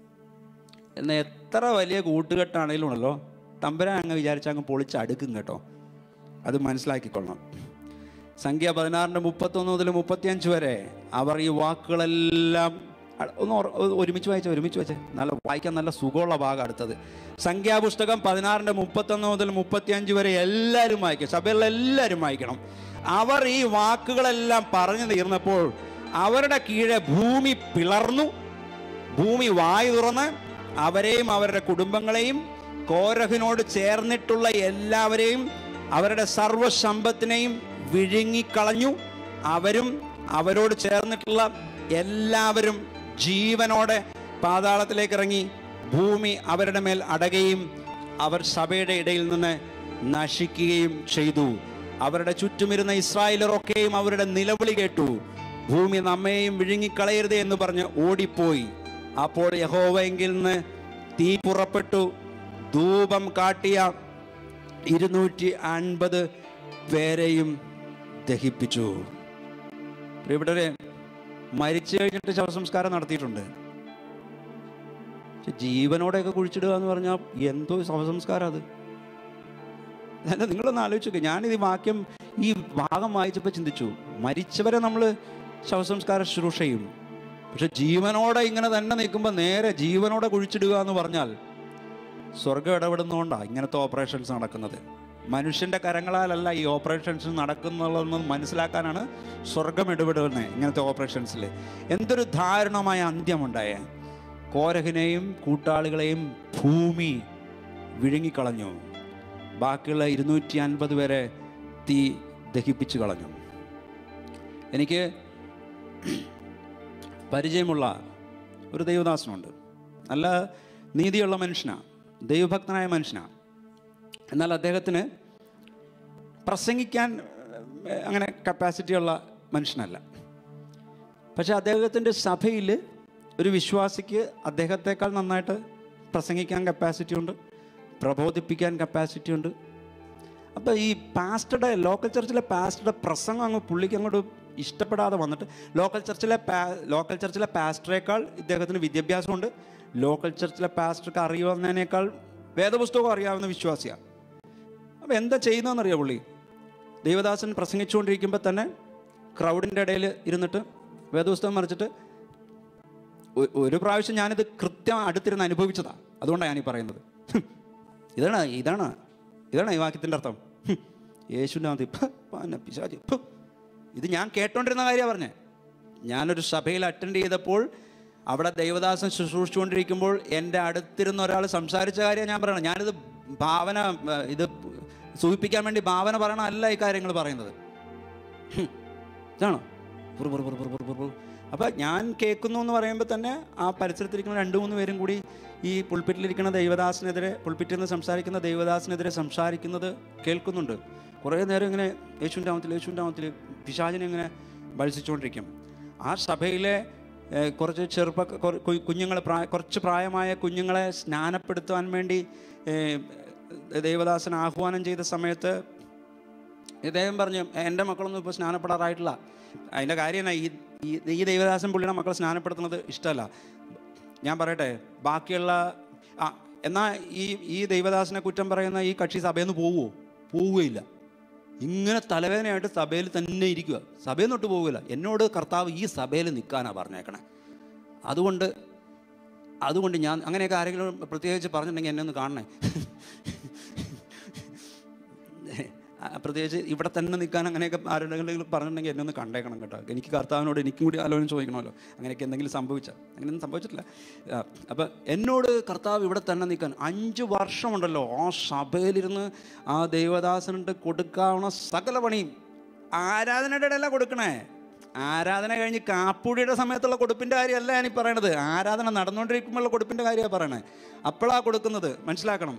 എന്നാൽ എത്ര വലിയ കൂട്ടുകെട്ടാണെങ്കിലും ഉണ്ടല്ലോ തമ്പുരാൻ അങ്ങ് വിചാരിച്ചാൽ അങ്ങ് പൊളിച്ച് അടുക്കും കേട്ടോ അത് മനസ്സിലാക്കിക്കൊള്ളണം സംഖ്യ പതിനാറിൻ്റെ മുപ്പത്തൊന്ന് മുതൽ മുപ്പത്തിയഞ്ച് വരെ അവർ ഈ വാക്കുകളെല്ലാം അ- ഒന്ന് ഓർ- ഒ- ഒരുമിച്ച് വായിച്ച ഒരുമിച്ച് വായിച്ചേ നല്ല വായിക്കാൻ നല്ല സുഖമുള്ള ഭാഗം അടുത്തത് സംഖ്യാപുസ്തകം പതിനാറിൻ്റെ മുപ്പത്തൊന്ന് മുതൽ മുപ്പത്തിയഞ്ച് വരെ എല്ലാവരും വായിക്കും സഭയിലുള്ള എല്ലാവരും വായിക്കണം അവർ ഈ വാക്കുകളെല്ലാം പറഞ്ഞു തീർന്നപ്പോൾ അവരുടെ കീഴെ ഭൂമി പിളർന്നു ഭൂമി വായു തുറന്ന് അവരെയും അവരുടെ കുടുംബങ്ങളെയും കോരഹിനോട് ചേർന്നിട്ടുള്ള എല്ലാവരെയും അവരുടെ സർവസമ്പത്തിനെയും വിഴുങ്ങിക്കളഞ്ഞു അവരും അവരോട് ചേർന്നിട്ടുള്ള എല്ലാവരും ജീവനോടെ പാതാളത്തിലേക്ക് ഇറങ്ങി ഭൂമി അവരുടെ മേൽ അടയുകയും അവർ സഭയുടെ ഇടയിൽ നിന്ന് നശിക്കുകയും ചെയ്തു അവരുടെ ചുറ്റുമിരുന്ന ഇസ്രായേലറൊക്കെയും അവരുടെ നിലവിളി കേട്ടു ഭൂമി നമ്മെയും വിഴുങ്ങിക്കളയരുത് എന്ന് പറഞ്ഞ് ഓടിപ്പോയി അപ്പോൾ യഹോവയെങ്കിൽ നിന്ന് തീ പുറപ്പെട്ടു ധൂപം കാട്ടിയ ഇരുന്നൂറ്റി അൻപത് പേരെയും ദഹിപ്പിച്ചു പ്രിയപ്പെട്ടവരെ മരിച്ചു കഴിഞ്ഞിട്ട് ശവസംസ്കാരം നടത്തിയിട്ടുണ്ട് പക്ഷെ ജീവനോടെയൊക്കെ കുഴിച്ചിടുക എന്ന് പറഞ്ഞാൽ എന്തോ ശവസംസ്കാരം അത് അല്ല നിങ്ങളൊന്ന് ആലോചിച്ചു ഞാനിത് ഈ വാക്യം ഈ ഭാഗം വായിച്ചപ്പോൾ ചിന്തിച്ചു മരിച്ചവരെ നമ്മൾ ശവസംസ്കാര ശുശ്രൂഷ ചെയ്യും പക്ഷെ ജീവനോടെ ഇങ്ങനെ തന്നെ നിൽക്കുമ്പോൾ നേരെ ജീവനോടെ കുഴിച്ചിടുക എന്ന് പറഞ്ഞാൽ സ്വർഗം ഇടപെടുന്നതുകൊണ്ടാണ് ഇങ്ങനത്തെ ഓപ്പറേഷൻസ് നടക്കുന്നത് മനുഷ്യൻ്റെ കരങ്ങളാലല്ല ഈ ഓപ്പറേഷൻസ് നടക്കുന്നുള്ളതെന്ന് മനസ്സിലാക്കാനാണ് സ്വർഗം ഇടപെടുന്നത് ഇങ്ങനത്തെ ഓപ്പറേഷൻസിൽ എന്തൊരു ദാരുണമായ അന്ത്യമുണ്ടായേ കോരഹിനെയും കൂട്ടാളികളെയും ഭൂമി വിഴുങ്ങിക്കളഞ്ഞു ബാക്കിയുള്ള ഇരുന്നൂറ്റി അൻപത് പേരെ തീ ദഹിപ്പിച്ചു കളഞ്ഞു എനിക്ക് പരിചയമുള്ള ഒരു ദൈവദാസനുണ്ട് നല്ല നീതിയുള്ള മനുഷ്യനാണ് ദൈവഭക്തനായ മനുഷ്യനാണ് എന്നാൽ അദ്ദേഹത്തിന് പ്രസംഗിക്കാൻ ഏഹ്, അങ്ങനെ കപ്പാസിറ്റിയുള്ള മനുഷ്യനല്ല പക്ഷെ അദ്ദേഹത്തിൻ്റെ സഭയിൽ ഒരു വിശ്വാസിക്ക് അദ്ദേഹത്തെക്കാൾ നന്നായിട്ട് പ്രസംഗിക്കാൻ കപ്പാസിറ്റി ഉണ്ട് പ്രബോധിപ്പിക്കാൻ കപ്പാസിറ്റി ഉണ്ട് അപ്പോൾ ഈ പാസ്റ്ററുടെ ലോക്കൽ ചർച്ചിലെ പാസ്റ്ററുടെ പ്രസംഗം അങ്ങ് പുള്ളിക്ക് അങ്ങോട്ട് ഇഷ്ടപ്പെടാതെ വന്നിട്ട് ലോക്കൽ ചർച്ചിലെ പാ ലോക്കൽ ചർച്ചിലെ പാസ്റ്ററേക്കാൾ ഇദ്ദേഹത്തിന് വിദ്യാഭ്യാസമുണ്ട് ലോക്കൽ ചർച്ചിലെ പാസ്റ്റർക്ക് അറിയുന്നതിനേക്കാൾ വേദപുസ്തകം അറിയാവുന്ന വിശ്വാസിയാണ് അപ്പോൾ എന്താ ചെയ്യുന്നതെന്നറിയോ പുള്ളി ദൈവദാസൻ പ്രസംഗിച്ചുകൊണ്ടിരിക്കുമ്പോൾ തന്നെ ക്രൗഡിൻ്റെ ഇടയിൽ ഇരുന്നിട്ട് വേദപുസ്തകം മറിച്ചിട്ട് ഒ- ഒരു പ്രാവശ്യം ഞാനിത് കൃത്യം അടുത്തിരുന്ന് അനുഭവിച്ചതാണ് അതുകൊണ്ടാണ് ഞാനീ പറയുന്നത് ഹും. ഇതാണ് ഇതാണ് ഇതാണ് ഈ വാക്യത്തിൻ്റെ അർത്ഥം ഹും. യേശുവിൻ്റെ നാമത്തിൽ ഫ, പാന, പിശാച്, ഫു. ഇത് ഞാൻ കേട്ടോണ്ടിരുന്ന കാര്യമാണ് പറഞ്ഞത് ഞാനൊരു സഭയിൽ അറ്റൻഡ് ചെയ്തപ്പോൾ അവിടെ ദൈവദാസൻ ശുശ്രൂഷിച്ചുകൊണ്ടിരിക്കുമ്പോൾ എൻ്റെ അടുത്തിരുന്ന ഒരാൾ സംസാരിച്ച കാര്യം ഞാൻ പറയണം ഞാനിത് ഭാവന ഏർ, ഇത് സൂചിപ്പിക്കാൻ വേണ്ടി ഭാവന പറയണമല്ല ഈ കാര്യങ്ങൾ പറയുന്നത് ഹും. ഇതാണോ പുറു പുറു പുറു പുറു പുറു പുറു അപ്പോൾ ഞാൻ കേൾക്കുന്നു എന്ന് പറയുമ്പോൾ തന്നെ ആ പരിസരത്തിരിക്കുന്ന രണ്ട് മൂന്ന് പേരും കൂടി ഈ പുൾപ്പിറ്റിലിരിക്കുന്ന ദൈവദാസിനെതിരെ പുൾപ്പിറ്റിൽ നിന്ന് സംസാരിക്കുന്ന ദൈവദാസിനെതിരെ സംസാരിക്കുന്നത് കേൾക്കുന്നുണ്ട് കുറേ നേരം ഇങ്ങനെ യേശുവിൻ്റെ നാമത്തിൽ യേശുവിൻ്റെ നാമത്തിൽ പിശാചിനെ ഇങ്ങനെ ബത്സിച്ചുകൊണ്ടിരിക്കും ആ സഭയിലെ ഏഹ്, കുറച്ച് ചെറുപ്പ കുറ- കു- കുഞ്ഞുങ്ങളെ പ്രായ കുറച്ച് പ്രായമായ കുഞ്ഞുങ്ങളെ സ്നാനപ്പെടുത്തുവാൻ വേണ്ടി ഏഹ്, ദൈവദാസൻ ആഹ്വാനം ചെയ്ത സമയത്ത് ഇദ്ദേഹം പറഞ്ഞു എൻ്റെ മക്കളൊന്നും ഇപ്പോൾ സ്നാനപ്പെടാറായിട്ടില്ല അതിൻ്റെ കാര്യം എന്നാ ഈ ഈ- ഈ ദൈവദാസൻ പുള്ളിയുടെ മക്കളെ സ്നാനപ്പെടുത്തുന്നത് ഇഷ്ടമല്ല ഞാൻ പറയട്ടെ ബാക്കിയുള്ള ആ എന്നാൽ ഈ ഈ ദൈവദാസനെ കുറ്റം പറയുന്ന ഈ കക്ഷി സഭയിൽ നിന്ന് പോവുമോ പോവുകയില്ല ഇങ്ങനെ തലവേദനയായിട്ട് സഭയിൽ തന്നെ ഇരിക്കുക സഭയിൽ തൊട്ട് പോകില്ല എന്നോട് കർത്താവ് ഈ സഭയിൽ നിൽക്കാനാണ് പറഞ്ഞേക്കണേ അതുകൊണ്ട് അതുകൊണ്ട് ഞാൻ അങ്ങനെയൊക്കെ ആരെങ്കിലും പ്രത്യേകിച്ച് പറഞ്ഞിട്ടുണ്ടെങ്കിൽ എന്നെ ഒന്ന് കാണണേ ആ, പ്രത്യേകിച്ച് ഇവിടെ തന്നെ നിൽക്കാൻ അങ്ങനെയൊക്കെ ആരുടെങ്കിലും പറഞ്ഞിട്ടുണ്ടെങ്കിൽ എന്നെ ഒന്ന് കണ്ടേക്കണം കേട്ടോ എനിക്ക് കർത്താവിനോട് എനിക്കും കൂടി ആലോചന ചോദിക്കണമല്ലോ അങ്ങനെയൊക്കെ എന്തെങ്കിലും സംഭവിച്ചാൽ അങ്ങനെയൊന്നും സംഭവിച്ചിട്ടില്ല ആ, അപ്പം എന്നോട് കർത്താവ് ഇവിടെ തന്നെ നിൽക്കാൻ അഞ്ച് വർഷമുണ്ടല്ലോ ആ സഭയിലിരുന്ന് ആ ദൈവദാസനുണ്ട് കൊടുക്കാവുന്ന സകല പണിയും ആരാധനയുടെ ഇടയിലാണ് കൊടുക്കണേ ആരാധന കഴിഞ്ഞ് കാപ്പുടിയുടെ സമയത്തുള്ള കൊടുപ്പിൻ്റെ കാര്യമല്ല ഞാൻ ഈ പറയണത് ആരാധന നടന്നുകൊണ്ടിരിക്കുമ്പോഴുള്ള കൊടുപ്പിൻ്റെ കാര്യമാണ് പറയണേ അപ്പോഴാണ് കൊടുക്കുന്നത് മനസ്സിലാക്കണം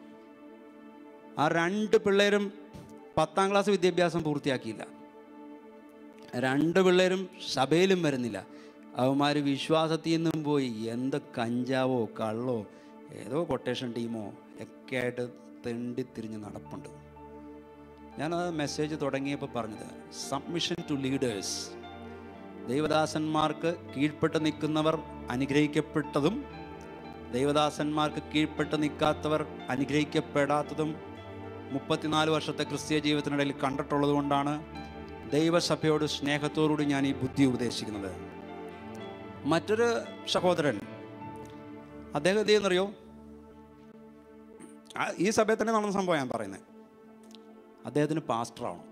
ആ രണ്ട് പിള്ളേരും പത്താം ക്ലാസ് വിദ്യാഭ്യാസം പൂർത്തിയാക്കിയില്ല രണ്ട് പിള്ളേരും സഭയിലും വരുന്നില്ല അവന്മാർ വിശ്വാസത്തിൽ നിന്നും പോയി എന്ത് കഞ്ചാവോ കള്ളോ ഏതോ കൊട്ടേഷൻ ടീമോ ഒക്കെ ആയിട്ട് തെണ്ടി തിരിഞ്ഞ് നടപ്പുണ്ട് ഞാനത് മെസ്സേജ് തുടങ്ങിയപ്പോൾ പറഞ്ഞത് സബ്മിഷൻ ടു ലീഡേഴ്സ് ദൈവദാസന്മാർക്ക് കീഴ്പ്പെട്ട് നിൽക്കുന്നവർ അനുഗ്രഹിക്കപ്പെട്ടതും ദൈവദാസന്മാർക്ക് കീഴ്പ്പെട്ട് നിൽക്കാത്തവർ അനുഗ്രഹിക്കപ്പെടാത്തതും മുപ്പത്തിനാല് വർഷത്തെ ക്രിസ്തീയ ജീവിതത്തിനിടയിൽ കണ്ടിട്ടുള്ളത് കൊണ്ടാണ് ദൈവസഭയോട് സ്നേഹത്തോടുകൂടി ഞാൻ ഈ ബുദ്ധി ഉപദേശിക്കുന്നത് മറ്റൊരു സഹോദരൻ അദ്ദേഹം എന്ത് ചെയ്യുന്നറിയോ ആ, ഈ സഭയിൽ തന്നെ നടന്ന സംഭവം ഞാൻ പറയുന്നത് അദ്ദേഹത്തിന് പാസ്റ്ററാവണം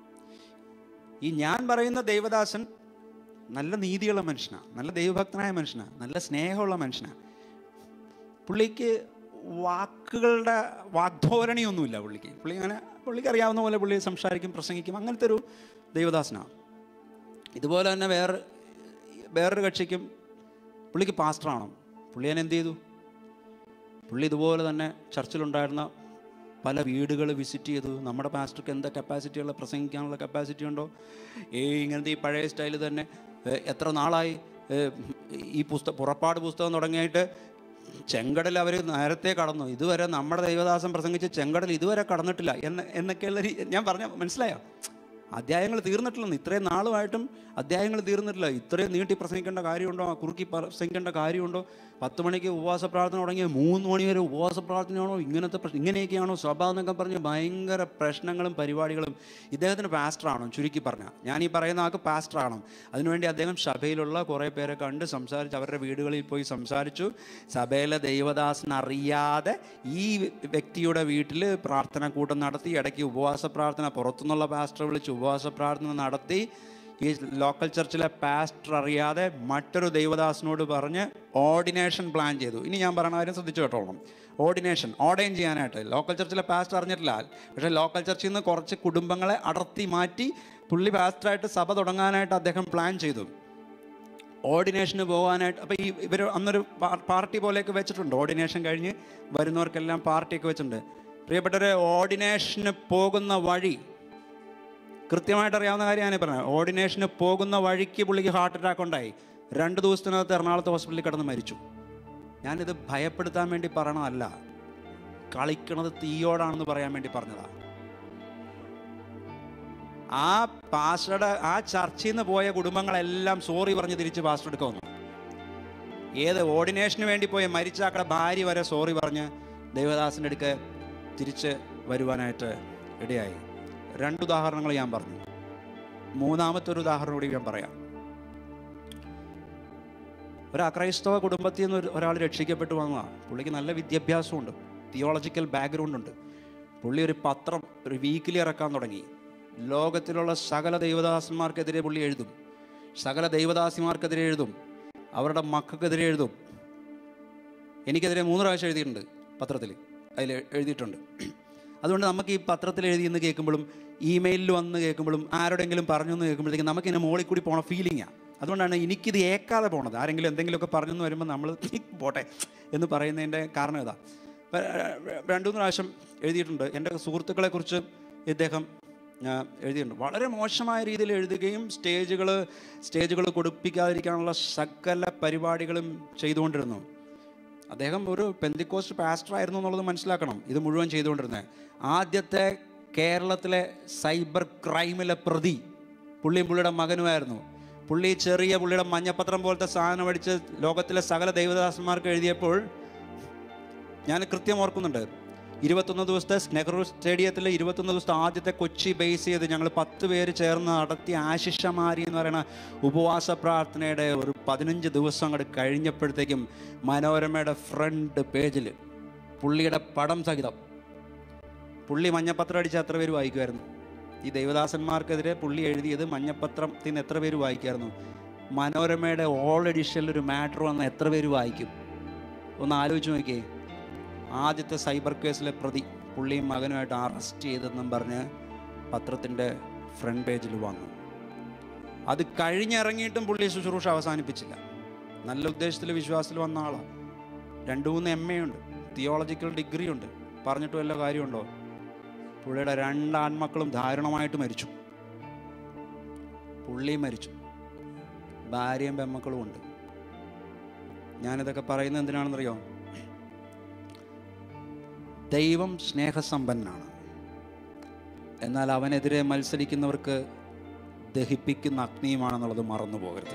ഈ ഞാൻ പറയുന്ന ദൈവദാസൻ നല്ല നീതിയുള്ള മനുഷ്യനാണ് നല്ല ദൈവഭക്തനായ മനുഷ്യനാണ് നല്ല സ്നേഹമുള്ള മനുഷ്യനാണ് പുള്ളിക്ക് വാക്കുകളുടെ വാഗ്ധോരണിയൊന്നുമില്ല പുള്ളിക്ക് പുള്ളി അങ്ങനെ പുള്ളിക്ക് അറിയാവുന്ന പോലെ പുള്ളി സംസാരിക്കും പ്രസംഗിക്കും അങ്ങനത്തെ ഒരു ദൈവദാസനാണ് ഇതുപോലെ തന്നെ വേറെ വേറൊരു കക്ഷിക്കും പുള്ളിക്ക് പാസ്റ്ററാണ് പുള്ളി ഞാൻ എന്ത് ചെയ്തു പുള്ളി ഇതുപോലെ തന്നെ ചർച്ചിലുണ്ടായിരുന്ന പല വീടുകൾ വിസിറ്റ് ചെയ്തു നമ്മുടെ പാസ്റ്റർക്ക് എന്താ കപ്പാസിറ്റിയുള്ള പ്രസംഗിക്കാനുള്ള കപ്പാസിറ്റി ഉണ്ടോ ഈ ഇങ്ങനത്തെ ഈ പഴയ സ്റ്റൈൽ തന്നെ ഏ, എത്ര നാളായി ഏ, ഈ പുസ്തകം പുറപ്പാട് പുസ്തകം തുടങ്ങിയിട്ട് ചെങ്കടൽ അവർ നേരത്തെ കടന്നു ഇതുവരെ നമ്മുടെ ദൈവദാസൻ പ്രസംഗിച്ച് ചെങ്കടൽ ഇതുവരെ കടന്നിട്ടില്ല എന്ന് എന്നൊക്കെയുള്ള രീ ഞാൻ പറഞ്ഞ മനസ്സിലായോ അധ്യായങ്ങൾ തീർന്നിട്ടില്ലെന്ന് ഇത്രയും നാളുമായിട്ടും അധ്യായങ്ങൾ തീർന്നിട്ടില്ല ഇത്രയും നീട്ടി പ്രസംഗിക്കേണ്ട കാര്യമുണ്ടോ കുറുക്കി പ്രസംഗിക്കേണ്ട കാര്യമുണ്ടോ പത്ത് മണിക്ക് ഉപവാസ പ്രാർത്ഥന തുടങ്ങിയ മൂന്ന് മണി വരെ ഉപവാസ പ്രാർത്ഥനയാണോ ഇങ്ങനത്തെ പ്രശ്നം ഇങ്ങനെയൊക്കെയാണോ സഭ എന്നൊക്കെ പറഞ്ഞ് ഭയങ്കര പ്രശ്നങ്ങളും പരിപാടികളും ഇദ്ദേഹത്തിന് പാസ്റ്ററാണോ ചുരുക്കി പറഞ്ഞാൽ ഞാൻ ഈ പറയുന്ന ആൾക്ക് പാസ്റ്ററാണോ അതിനുവേണ്ടി അദ്ദേഹം സഭയിലുള്ള കുറേ പേരെ കണ്ട് സംസാരിച്ച് അവരുടെ വീടുകളിൽ പോയി സംസാരിച്ചു സഭയിലെ ദൈവദാസൻ അറിയാതെ ഈ വ്യക്തിയുടെ വീട്ടിൽ പ്രാർത്ഥന കൂട്ടം നടത്തി ഇടയ്ക്ക് ഉപവാസ പ്രാർത്ഥന പുറത്തുനിന്നുള്ള പാസ്റ്റർ വിളിച്ച് ഉപവാസ പ്രാർത്ഥന നടത്തി ഈ ലോക്കൽ ചർച്ചിലെ പാസ്റ്റർ അറിയാതെ മറ്റൊരു ദൈവദാസനോട് പറഞ്ഞ് ഓർഡിനേഷൻ പ്ലാൻ ചെയ്തു ഇനി ഞാൻ പറയുന്ന കാര്യം ശ്രദ്ധിച്ചു കേട്ടോളണം ഓർഡിനേഷൻ ഓർഡൈൻ ചെയ്യാനായിട്ട് ലോക്കൽ ചർച്ചിലെ പാസ്റ്റർ അറിഞ്ഞിട്ടില്ല പക്ഷേ ലോക്കൽ ചർച്ചിൽ നിന്ന് കുറച്ച് കുടുംബങ്ങളെ അടർത്തി മാറ്റി പുള്ളി പാസ്റ്ററായിട്ട് സഭ തുടങ്ങാനായിട്ട് അദ്ദേഹം പ്ലാൻ ചെയ്തു ഓർഡിനേഷന് പോകാനായിട്ട് അപ്പോൾ ഈ ഇവർ അന്നൊരു പാ- പാർട്ടി പോലെയൊക്കെ വെച്ചിട്ടുണ്ട് ഓർഡിനേഷൻ കഴിഞ്ഞ് വരുന്നവർക്കെല്ലാം പാർട്ടിയൊക്കെ വെച്ചിട്ടുണ്ട് പ്രിയപ്പെട്ടവരെ ഓർഡിനേഷന് പോകുന്ന വഴി കൃത്യമായിട്ട് അറിയാവുന്ന കാര്യം ഞാൻ പറഞ്ഞത് ഓർഡിനേഷന് പോകുന്ന വഴിക്ക് പുള്ളിക്ക് ഹാർട്ട് അറ്റാക്ക് ഉണ്ടായി രണ്ട് ദിവസത്തിനകത്ത് എറണാകുളത്ത് ഹോസ്പിറ്റലിൽ കിടന്ന് മരിച്ചു ഞാനിത് ഭയപ്പെടുത്താൻ വേണ്ടി പറയണതല്ല കളിക്കണത് തീയോടാണെന്ന് പറയാൻ വേണ്ടി പറഞ്ഞതാണ് ആ പാസ്റ്ററുടെ ആ ചർച്ചയിൽ നിന്ന് പോയ കുടുംബങ്ങളെല്ലാം സോറി പറഞ്ഞ് തിരിച്ച് പാസ്റ്റർ എടുക്ക വന്നു ഏത് ഓർഡിനേഷന് വേണ്ടി പോയ മരിച്ചാക്കടെ ഭാര്യ വരെ സോറി പറഞ്ഞ് ദേവദാസിൻ്റെ അടുക്ക് തിരിച്ച് വരുവാനായിട്ട് ഇടയായി രണ്ട് ഉദാഹരണങ്ങൾ ഞാൻ പറഞ്ഞു മൂന്നാമത്തെ ഒരു ഉദാഹരണം കൂടി ഞാൻ പറയാം ഒരു അക്രൈസ്തവ കുടുംബത്തിൽ നിന്ന് ഒരു- ഒരാൾ രക്ഷിക്കപ്പെട്ടു വന്നതാണ് പുള്ളിക്ക് നല്ല വിദ്യാഭ്യാസമുണ്ട് തിയോളജിക്കൽ ബാക്ക്ഗ്രൗണ്ട് ഉണ്ട് പുള്ളി ഒരു പത്രം ഒരു വീക്കിലി ഇറക്കാൻ തുടങ്ങി ലോകത്തിലുള്ള സകല ദൈവദാസന്മാർക്കെതിരെ പുള്ളി എഴുതും സകല ദൈവദാസിമാർക്കെതിരെ എഴുതും അവരുടെ മക്കൾക്കെതിരെ എഴുതും എനിക്കെതിരെ മൂന്ന് പ്രാവശ്യം എഴുതിയിട്ടുണ്ട് പത്രത്തിൽ അതിൽ എഴുതിയിട്ടുണ്ട് അതുകൊണ്ട് നമുക്ക് ഈ പത്രത്തിൽ എഴുതിയെന്ന് കേൾക്കുമ്പോഴും ഇമെയിലിൽ വന്ന് കേൾക്കുമ്പോഴും ആരോടെങ്കിലും പറഞ്ഞു എന്ന് കേൾക്കുമ്പോഴത്തേക്കും നമുക്ക് ഇതിനെ മുകളിൽ കൂടി പോണ ഫീലിംഗാണ് അതുകൊണ്ടാണ് എനിക്കിത് ഏക്കാതെ പോണത് ആരെങ്കിലും എന്തെങ്കിലുമൊക്കെ പറഞ്ഞെന്ന് വരുമ്പോൾ നമ്മൾ പോട്ടെ എന്ന് പറയുന്നതിൻ്റെ കാരണം ഇതാ ഇപ്പം, ഏഹ്, രണ്ടു മൂന്ന് പ്രാവശ്യം എഴുതിയിട്ടുണ്ട് എൻ്റെ സുഹൃത്തുക്കളെക്കുറിച്ച് ഇദ്ദേഹം ഞാൻ എഴുതിയിട്ടുണ്ട് വളരെ മോശമായ രീതിയിൽ എഴുതുകയും സ്റ്റേജുകൾ സ്റ്റേജുകൾ കൊടുപ്പിക്കാതിരിക്കാനുള്ള സകല പരിപാടികളും ചെയ്തുകൊണ്ടിരുന്നു അദ്ദേഹം ഒരു പെന്തിക്കോസ്റ്റ് പാസ്റ്റർ ആയിരുന്നു എന്നുള്ളത് മനസ്സിലാക്കണം ഇത് മുഴുവൻ ചെയ്തുകൊണ്ടിരുന്നത് ആദ്യത്തെ കേരളത്തിലെ സൈബർ ക്രൈമിലെ പ്രതി പുള്ളിയും പുള്ളിയുടെ മകനുമായിരുന്നു പുള്ളി ചെറിയ പുള്ളിയുടെ മഞ്ഞപ്പത്രം പോലത്തെ സാധനം അടിച്ച് ലോകത്തിലെ സകല ദൈവദാസന്മാർക്ക് എഴുതിയപ്പോൾ ഞാൻ കൃത്യം ഓർക്കുന്നുണ്ട് ഇരുപത്തൊന്ന് ദിവസത്തെ നെഹ്റു സ്റ്റേഡിയത്തിൽ ഇരുപത്തൊന്ന് ദിവസത്തെ ആദ്യത്തെ കൊച്ചി ബേസ് ചെയ്ത് ഞങ്ങൾ പത്ത് പേര് ചേർന്ന് നടത്തിയ ആശിഷമാരി എന്ന് പറയുന്ന ഉപവാസ പ്രാർത്ഥനയുടെ ഒരു പതിനഞ്ച് ദിവസം അങ്ങോട്ട് കഴിഞ്ഞപ്പോഴത്തേക്കും മനോരമയുടെ ഫ്രണ്ട് പേജിൽ പുള്ളിയുടെ പടം സഹിതം പുള്ളി മഞ്ഞപ്പത്രം അടിച്ച് എത്ര പേര് വായിക്കുമായിരുന്നു ഈ ദൈവദാസന്മാർക്കെതിരെ പുള്ളി എഴുതിയത് മഞ്ഞപ്പത്രത്തിൽ നിന്ന് എത്ര പേര് വായിക്കുമായിരുന്നു മനോരമയുടെ ഓൾ എഡിഷനിൽ ഒരു മാറ്റർ വന്ന എത്ര പേര് വായിക്കും ഒന്ന് ആലോചിച്ച് നോക്കിയേ ആദ്യത്തെ സൈബർ കേസിലെ പ്രതി പുള്ളിയും മകനുമായിട്ട് അറസ്റ്റ് ചെയ്തെന്നും പറഞ്ഞ് പത്രത്തിൻ്റെ ഫ്രണ്ട് പേജിൽ വന്നു അത് കഴിഞ്ഞിറങ്ങിയിട്ടും പുള്ളി ശുശ്രൂഷ അവസാനിപ്പിച്ചില്ല നല്ല ഉദ്ദേശത്തിൽ വിശ്വാസത്തിൽ വന്ന ആളാണ് രണ്ട് മൂന്ന് എം എ ഉണ്ട് തിയോളജിക്കൽ ഡിഗ്രി ഉണ്ട് പറഞ്ഞിട്ട് വല്ല കാര്യമുണ്ടോ പുള്ളിയുടെ രണ്ട് ആൺമക്കളും ദാരുണമായിട്ട് മരിച്ചു പുള്ളിയും മരിച്ചു ഭാര്യയും പെമ്മക്കളും ഉണ്ട് ഞാനിതൊക്കെ പറയുന്നത് എന്തിനാണെന്നറിയോ ദൈവം സ്നേഹസമ്പന്നനാണ് എന്നാൽ അവനെതിരെ മത്സരിക്കുന്നവർക്ക് ദഹിപ്പിക്കുന്ന അഗ്നിയുമാണെന്നുള്ളത് മറന്നു പോകരുത്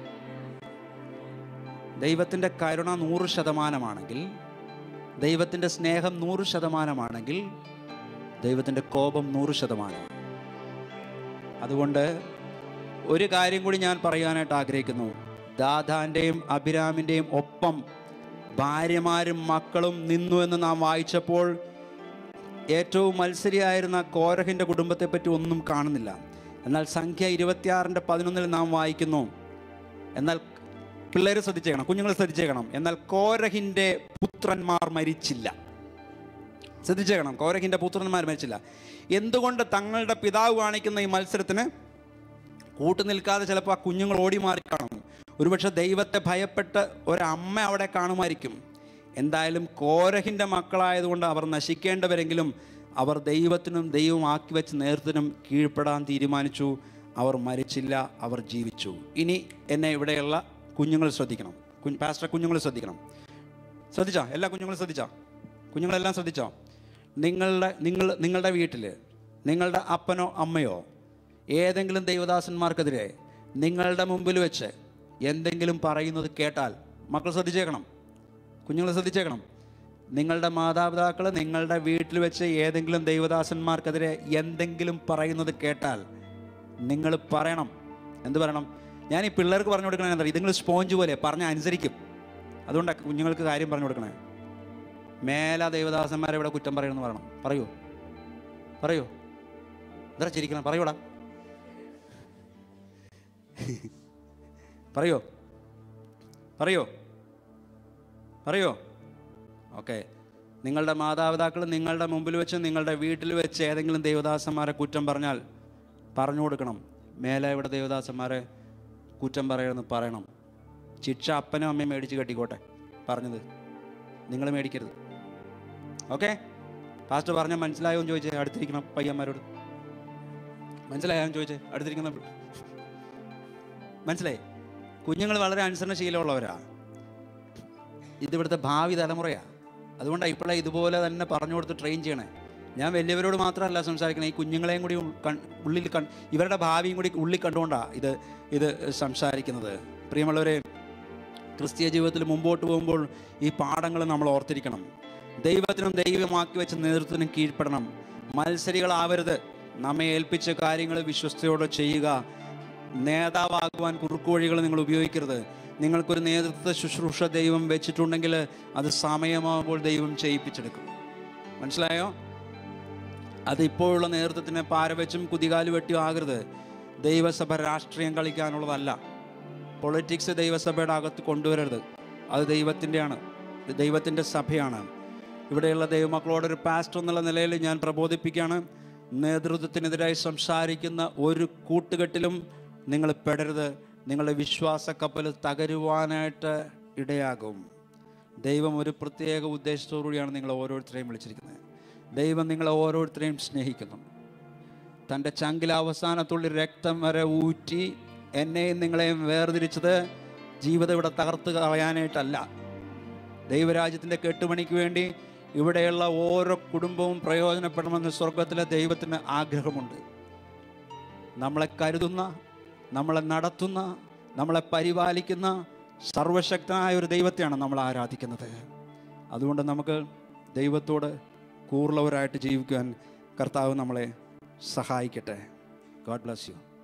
ദൈവത്തിൻ്റെ കരുണ നൂറ് ശതമാനമാണെങ്കിൽ ദൈവത്തിൻ്റെ സ്നേഹം നൂറ് ശതമാനമാണെങ്കിൽ ദൈവത്തിൻ്റെ കോപം നൂറ് ശതമാനമാണ് അതുകൊണ്ട് ഒരു കാര്യം കൂടി ഞാൻ പറയാനായിട്ട് ആഗ്രഹിക്കുന്നു ദാദാൻ്റെയും അഭിരാമിൻ്റെയും ഒപ്പം ഭാര്യമാരും മക്കളും നിന്നു എന്ന് നാം വായിച്ചപ്പോൾ ഏറ്റവും മത്സരിയായിരുന്ന കോരഹിൻ്റെ കുടുംബത്തെപ്പറ്റി ഒന്നും കാണുന്നില്ല എന്നാൽ സംഖ്യ ഇരുപത്തിയാറിൻ്റെ പതിനൊന്നിൽ നാം വായിക്കുന്നു എന്നാൽ പിള്ളേർ ശ്രദ്ധിച്ചേക്കണം കുഞ്ഞുങ്ങൾ ശ്രദ്ധിച്ചേക്കണം എന്നാൽ കോരഹിൻ്റെ പുത്രന്മാർ മരിച്ചില്ല ശ്രദ്ധിച്ചേക്കണം കോരഹിൻ്റെ പുത്രന്മാർ മരിച്ചില്ല എന്തുകൊണ്ട് തങ്ങളുടെ പിതാവ് കാണിക്കുന്ന ഈ മത്സരത്തിന് കൂട്ടുനിൽക്കാതെ ചിലപ്പോൾ ആ കുഞ്ഞുങ്ങൾ ഓടി മാറി കാണും ഒരുപക്ഷെ ദൈവത്തെ ഭയപ്പെട്ട് ഒരമ്മ അവിടെ കാണുമായിരിക്കും എന്തായാലും കോരഹിൻ്റെ മക്കളായതുകൊണ്ട് അവർ നശിക്കേണ്ടവരെങ്കിലും അവർ ദൈവത്തിനും ദൈവം ആക്കി വെച്ച നേതൃത്വത്തിനും കീഴ്പ്പെടാൻ തീരുമാനിച്ചു അവർ മരിച്ചില്ല അവർ ജീവിച്ചു ഇനി എന്നെ ഇവിടെയുള്ള കുഞ്ഞുങ്ങൾ ശ്രദ്ധിക്കണം കുഞ്ഞ് പാസ്റ്റർ കുഞ്ഞുങ്ങൾ ശ്രദ്ധിക്കണം ശ്രദ്ധിച്ചോ എല്ലാ കുഞ്ഞുങ്ങളും ശ്രദ്ധിച്ചോ കുഞ്ഞുങ്ങളെല്ലാം ശ്രദ്ധിച്ചോ നിങ്ങളുടെ നിങ്ങൾ നിങ്ങളുടെ വീട്ടിൽ നിങ്ങളുടെ അപ്പനോ അമ്മയോ ഏതെങ്കിലും ദൈവദാസന്മാർക്കെതിരെ നിങ്ങളുടെ മുമ്പിൽ വെച്ച് എന്തെങ്കിലും പറയുന്നത് കേട്ടാൽ മക്കൾ ശ്രദ്ധിച്ചേക്കണം കുഞ്ഞുങ്ങൾ ശ്രദ്ധിച്ചേക്കണം നിങ്ങളുടെ മാതാപിതാക്കൾ നിങ്ങളുടെ വീട്ടിൽ വെച്ച് ഏതെങ്കിലും ദൈവദാസന്മാർക്കെതിരെ എന്തെങ്കിലും പറയുന്നത് കേട്ടാൽ നിങ്ങൾ പറയണം എന്ത് പറയണം ഞാൻ ഈ പിള്ളേർക്ക് പറഞ്ഞു കൊടുക്കണേ എന്താ ഇതുങ്ങൾ സ്പോഞ്ച് പോലെ പറഞ്ഞ അനുസരിക്കും അതുകൊണ്ടാണ് കുഞ്ഞുങ്ങൾക്ക് കാര്യം പറഞ്ഞു കൊടുക്കണേ മേല ദൈവദാസന്മാരെ ഇവിടെ കുറ്റം പറയണമെന്ന് പറയണം പറയൂ പറയൂ എന്താ ചിരിക്കണം പറയൂടാ പറയോ പറയോ പറയോ ഓക്കെ നിങ്ങളുടെ മാതാപിതാക്കൾ നിങ്ങളുടെ മുമ്പിൽ വെച്ച് നിങ്ങളുടെ വീട്ടിൽ വെച്ച് ഏതെങ്കിലും ദേവദാസന്മാരെ കുറ്റം പറഞ്ഞാൽ പറഞ്ഞു കൊടുക്കണം മേലെ ഇവിടെ ദേവദാസന്മാരെ കുറ്റം പറയണമെന്ന് പറയണം ശിക്ഷ അപ്പനും അമ്മയും മേടിച്ച് കെട്ടിക്കോട്ടെ പറഞ്ഞത് നിങ്ങൾ മേടിക്കരുത് ഓക്കെ പാസ്റ്റർ പറഞ്ഞാൽ മനസ്സിലായോ എന്ന് ചോദിച്ചേ അടുത്തിരിക്കണം പയ്യന്മാരോട് മനസ്സിലായോ എന്ന് ചോദിച്ചേ അടുത്തിരിക്കുന്ന മനസ്സിലായി കുഞ്ഞുങ്ങൾ വളരെ അനുസരണശീലമുള്ളവരാ ഇതിവിടുത്തെ ഭാവി തലമുറയാ അതുകൊണ്ടാണ് ഇപ്പോഴേ ഇതുപോലെ തന്നെ പറഞ്ഞു കൊടുത്ത് ട്രെയിൻ ചെയ്യണേ ഞാൻ വലിയവരോട് മാത്രമല്ല സംസാരിക്കണേ ഈ കുഞ്ഞുങ്ങളെയും കൂടി ഉൾ- കൺ- ഉള്ളിൽ കൺ ഇവരുടെ ഭാവിയും കൂടി ഉള്ളിൽ കണ്ടുകൊണ്ടാണ് ഇത് ഇത് സംസാരിക്കുന്നത് പ്രിയമുള്ളവരെ ക്രിസ്തീയ ജീവിതത്തിൽ മുമ്പോട്ട് പോകുമ്പോൾ ഈ പാഠങ്ങൾ നമ്മൾ ഓർത്തിരിക്കണം ദൈവത്തിനും ദൈവമാക്കി വെച്ച നേതൃത്വത്തിനും കീഴ്പ്പെടണം മത്സരികളാവരുത് നമ്മെ ഏൽപ്പിച്ച കാര്യങ്ങൾ വിശ്വസ്തയോടെ ചെയ്യുക നേതാവാകുവാൻ കുറുക്കുവഴികൾ നിങ്ങൾ ഉപയോഗിക്കരുത് നിങ്ങൾക്കൊരു നേതൃത്വ ശുശ്രൂഷ ദൈവം വെച്ചിട്ടുണ്ടെങ്കിൽ അത് സമയമാകുമ്പോൾ ദൈവം ചെയ്യിപ്പിച്ചെടുക്കും മനസ്സിലായോ അത് ഇപ്പോഴുള്ള നേതൃത്വത്തിന് പാരവെച്ചും കുതികാല് വെട്ടിയും ആകരുത് ദൈവസഭ രാഷ്ട്രീയം കളിക്കാനുള്ളതല്ല പൊളിറ്റിക്സ് ദൈവസഭയുടെ അകത്ത് കൊണ്ടുവരരുത് അത് ദൈവത്തിൻ്റെയാണ് ഇത് ദൈവത്തിൻ്റെ സഭയാണ് ഇവിടെയുള്ള ദൈവമക്കളോടൊരു പാസ്റ്റർ എന്നുള്ള നിലയിൽ ഞാൻ പ്രബോധിപ്പിക്കുകയാണ് നേതൃത്വത്തിനെതിരായി സംസാരിക്കുന്ന ഒരു കൂട്ടുകെട്ടിലും നിങ്ങൾ പെടരുത് നിങ്ങളുടെ വിശ്വാസ കപ്പൽ തകരുവാനായിട്ട് ഇടയാകും ദൈവം ഒരു പ്രത്യേക ഉദ്ദേശത്തോടുകൂടിയാണ് നിങ്ങൾ ഓരോരുത്തരെയും വിളിച്ചിരിക്കുന്നത് ദൈവം നിങ്ങളെ ഓരോരുത്തരെയും സ്നേഹിക്കുന്നു തൻ്റെ ചങ്കിലെ അവസാനത്തുള്ളി രക്തം വരെ ഊറ്റി എന്നെയും നിങ്ങളെയും വേർതിരിച്ചത് ജീവിതം ഇവിടെ തകർത്ത് കളയാനായിട്ടല്ല ദൈവരാജ്യത്തിൻ്റെ കെട്ടുപണിക്ക് വേണ്ടി ഇവിടെയുള്ള ഓരോ കുടുംബവും പ്രയോജനപ്പെടണമെന്ന് സ്വർഗത്തിലെ ദൈവത്തിന് ആഗ്രഹമുണ്ട് നമ്മളെ കരുതുന്ന നമ്മളെ നടത്തുന്ന നമ്മളെ പരിപാലിക്കുന്ന സർവശക്തനായ ഒരു ദൈവത്തെയാണ് നമ്മൾ ആരാധിക്കുന്നത് അതുകൊണ്ട് നമുക്ക് ദൈവത്തോട് കൂറുള്ളവരായിട്ട് ജീവിക്കുവാൻ കർത്താവ് നമ്മളെ സഹായിക്കട്ടെ ഗോഡ് ബ്ലസ് യു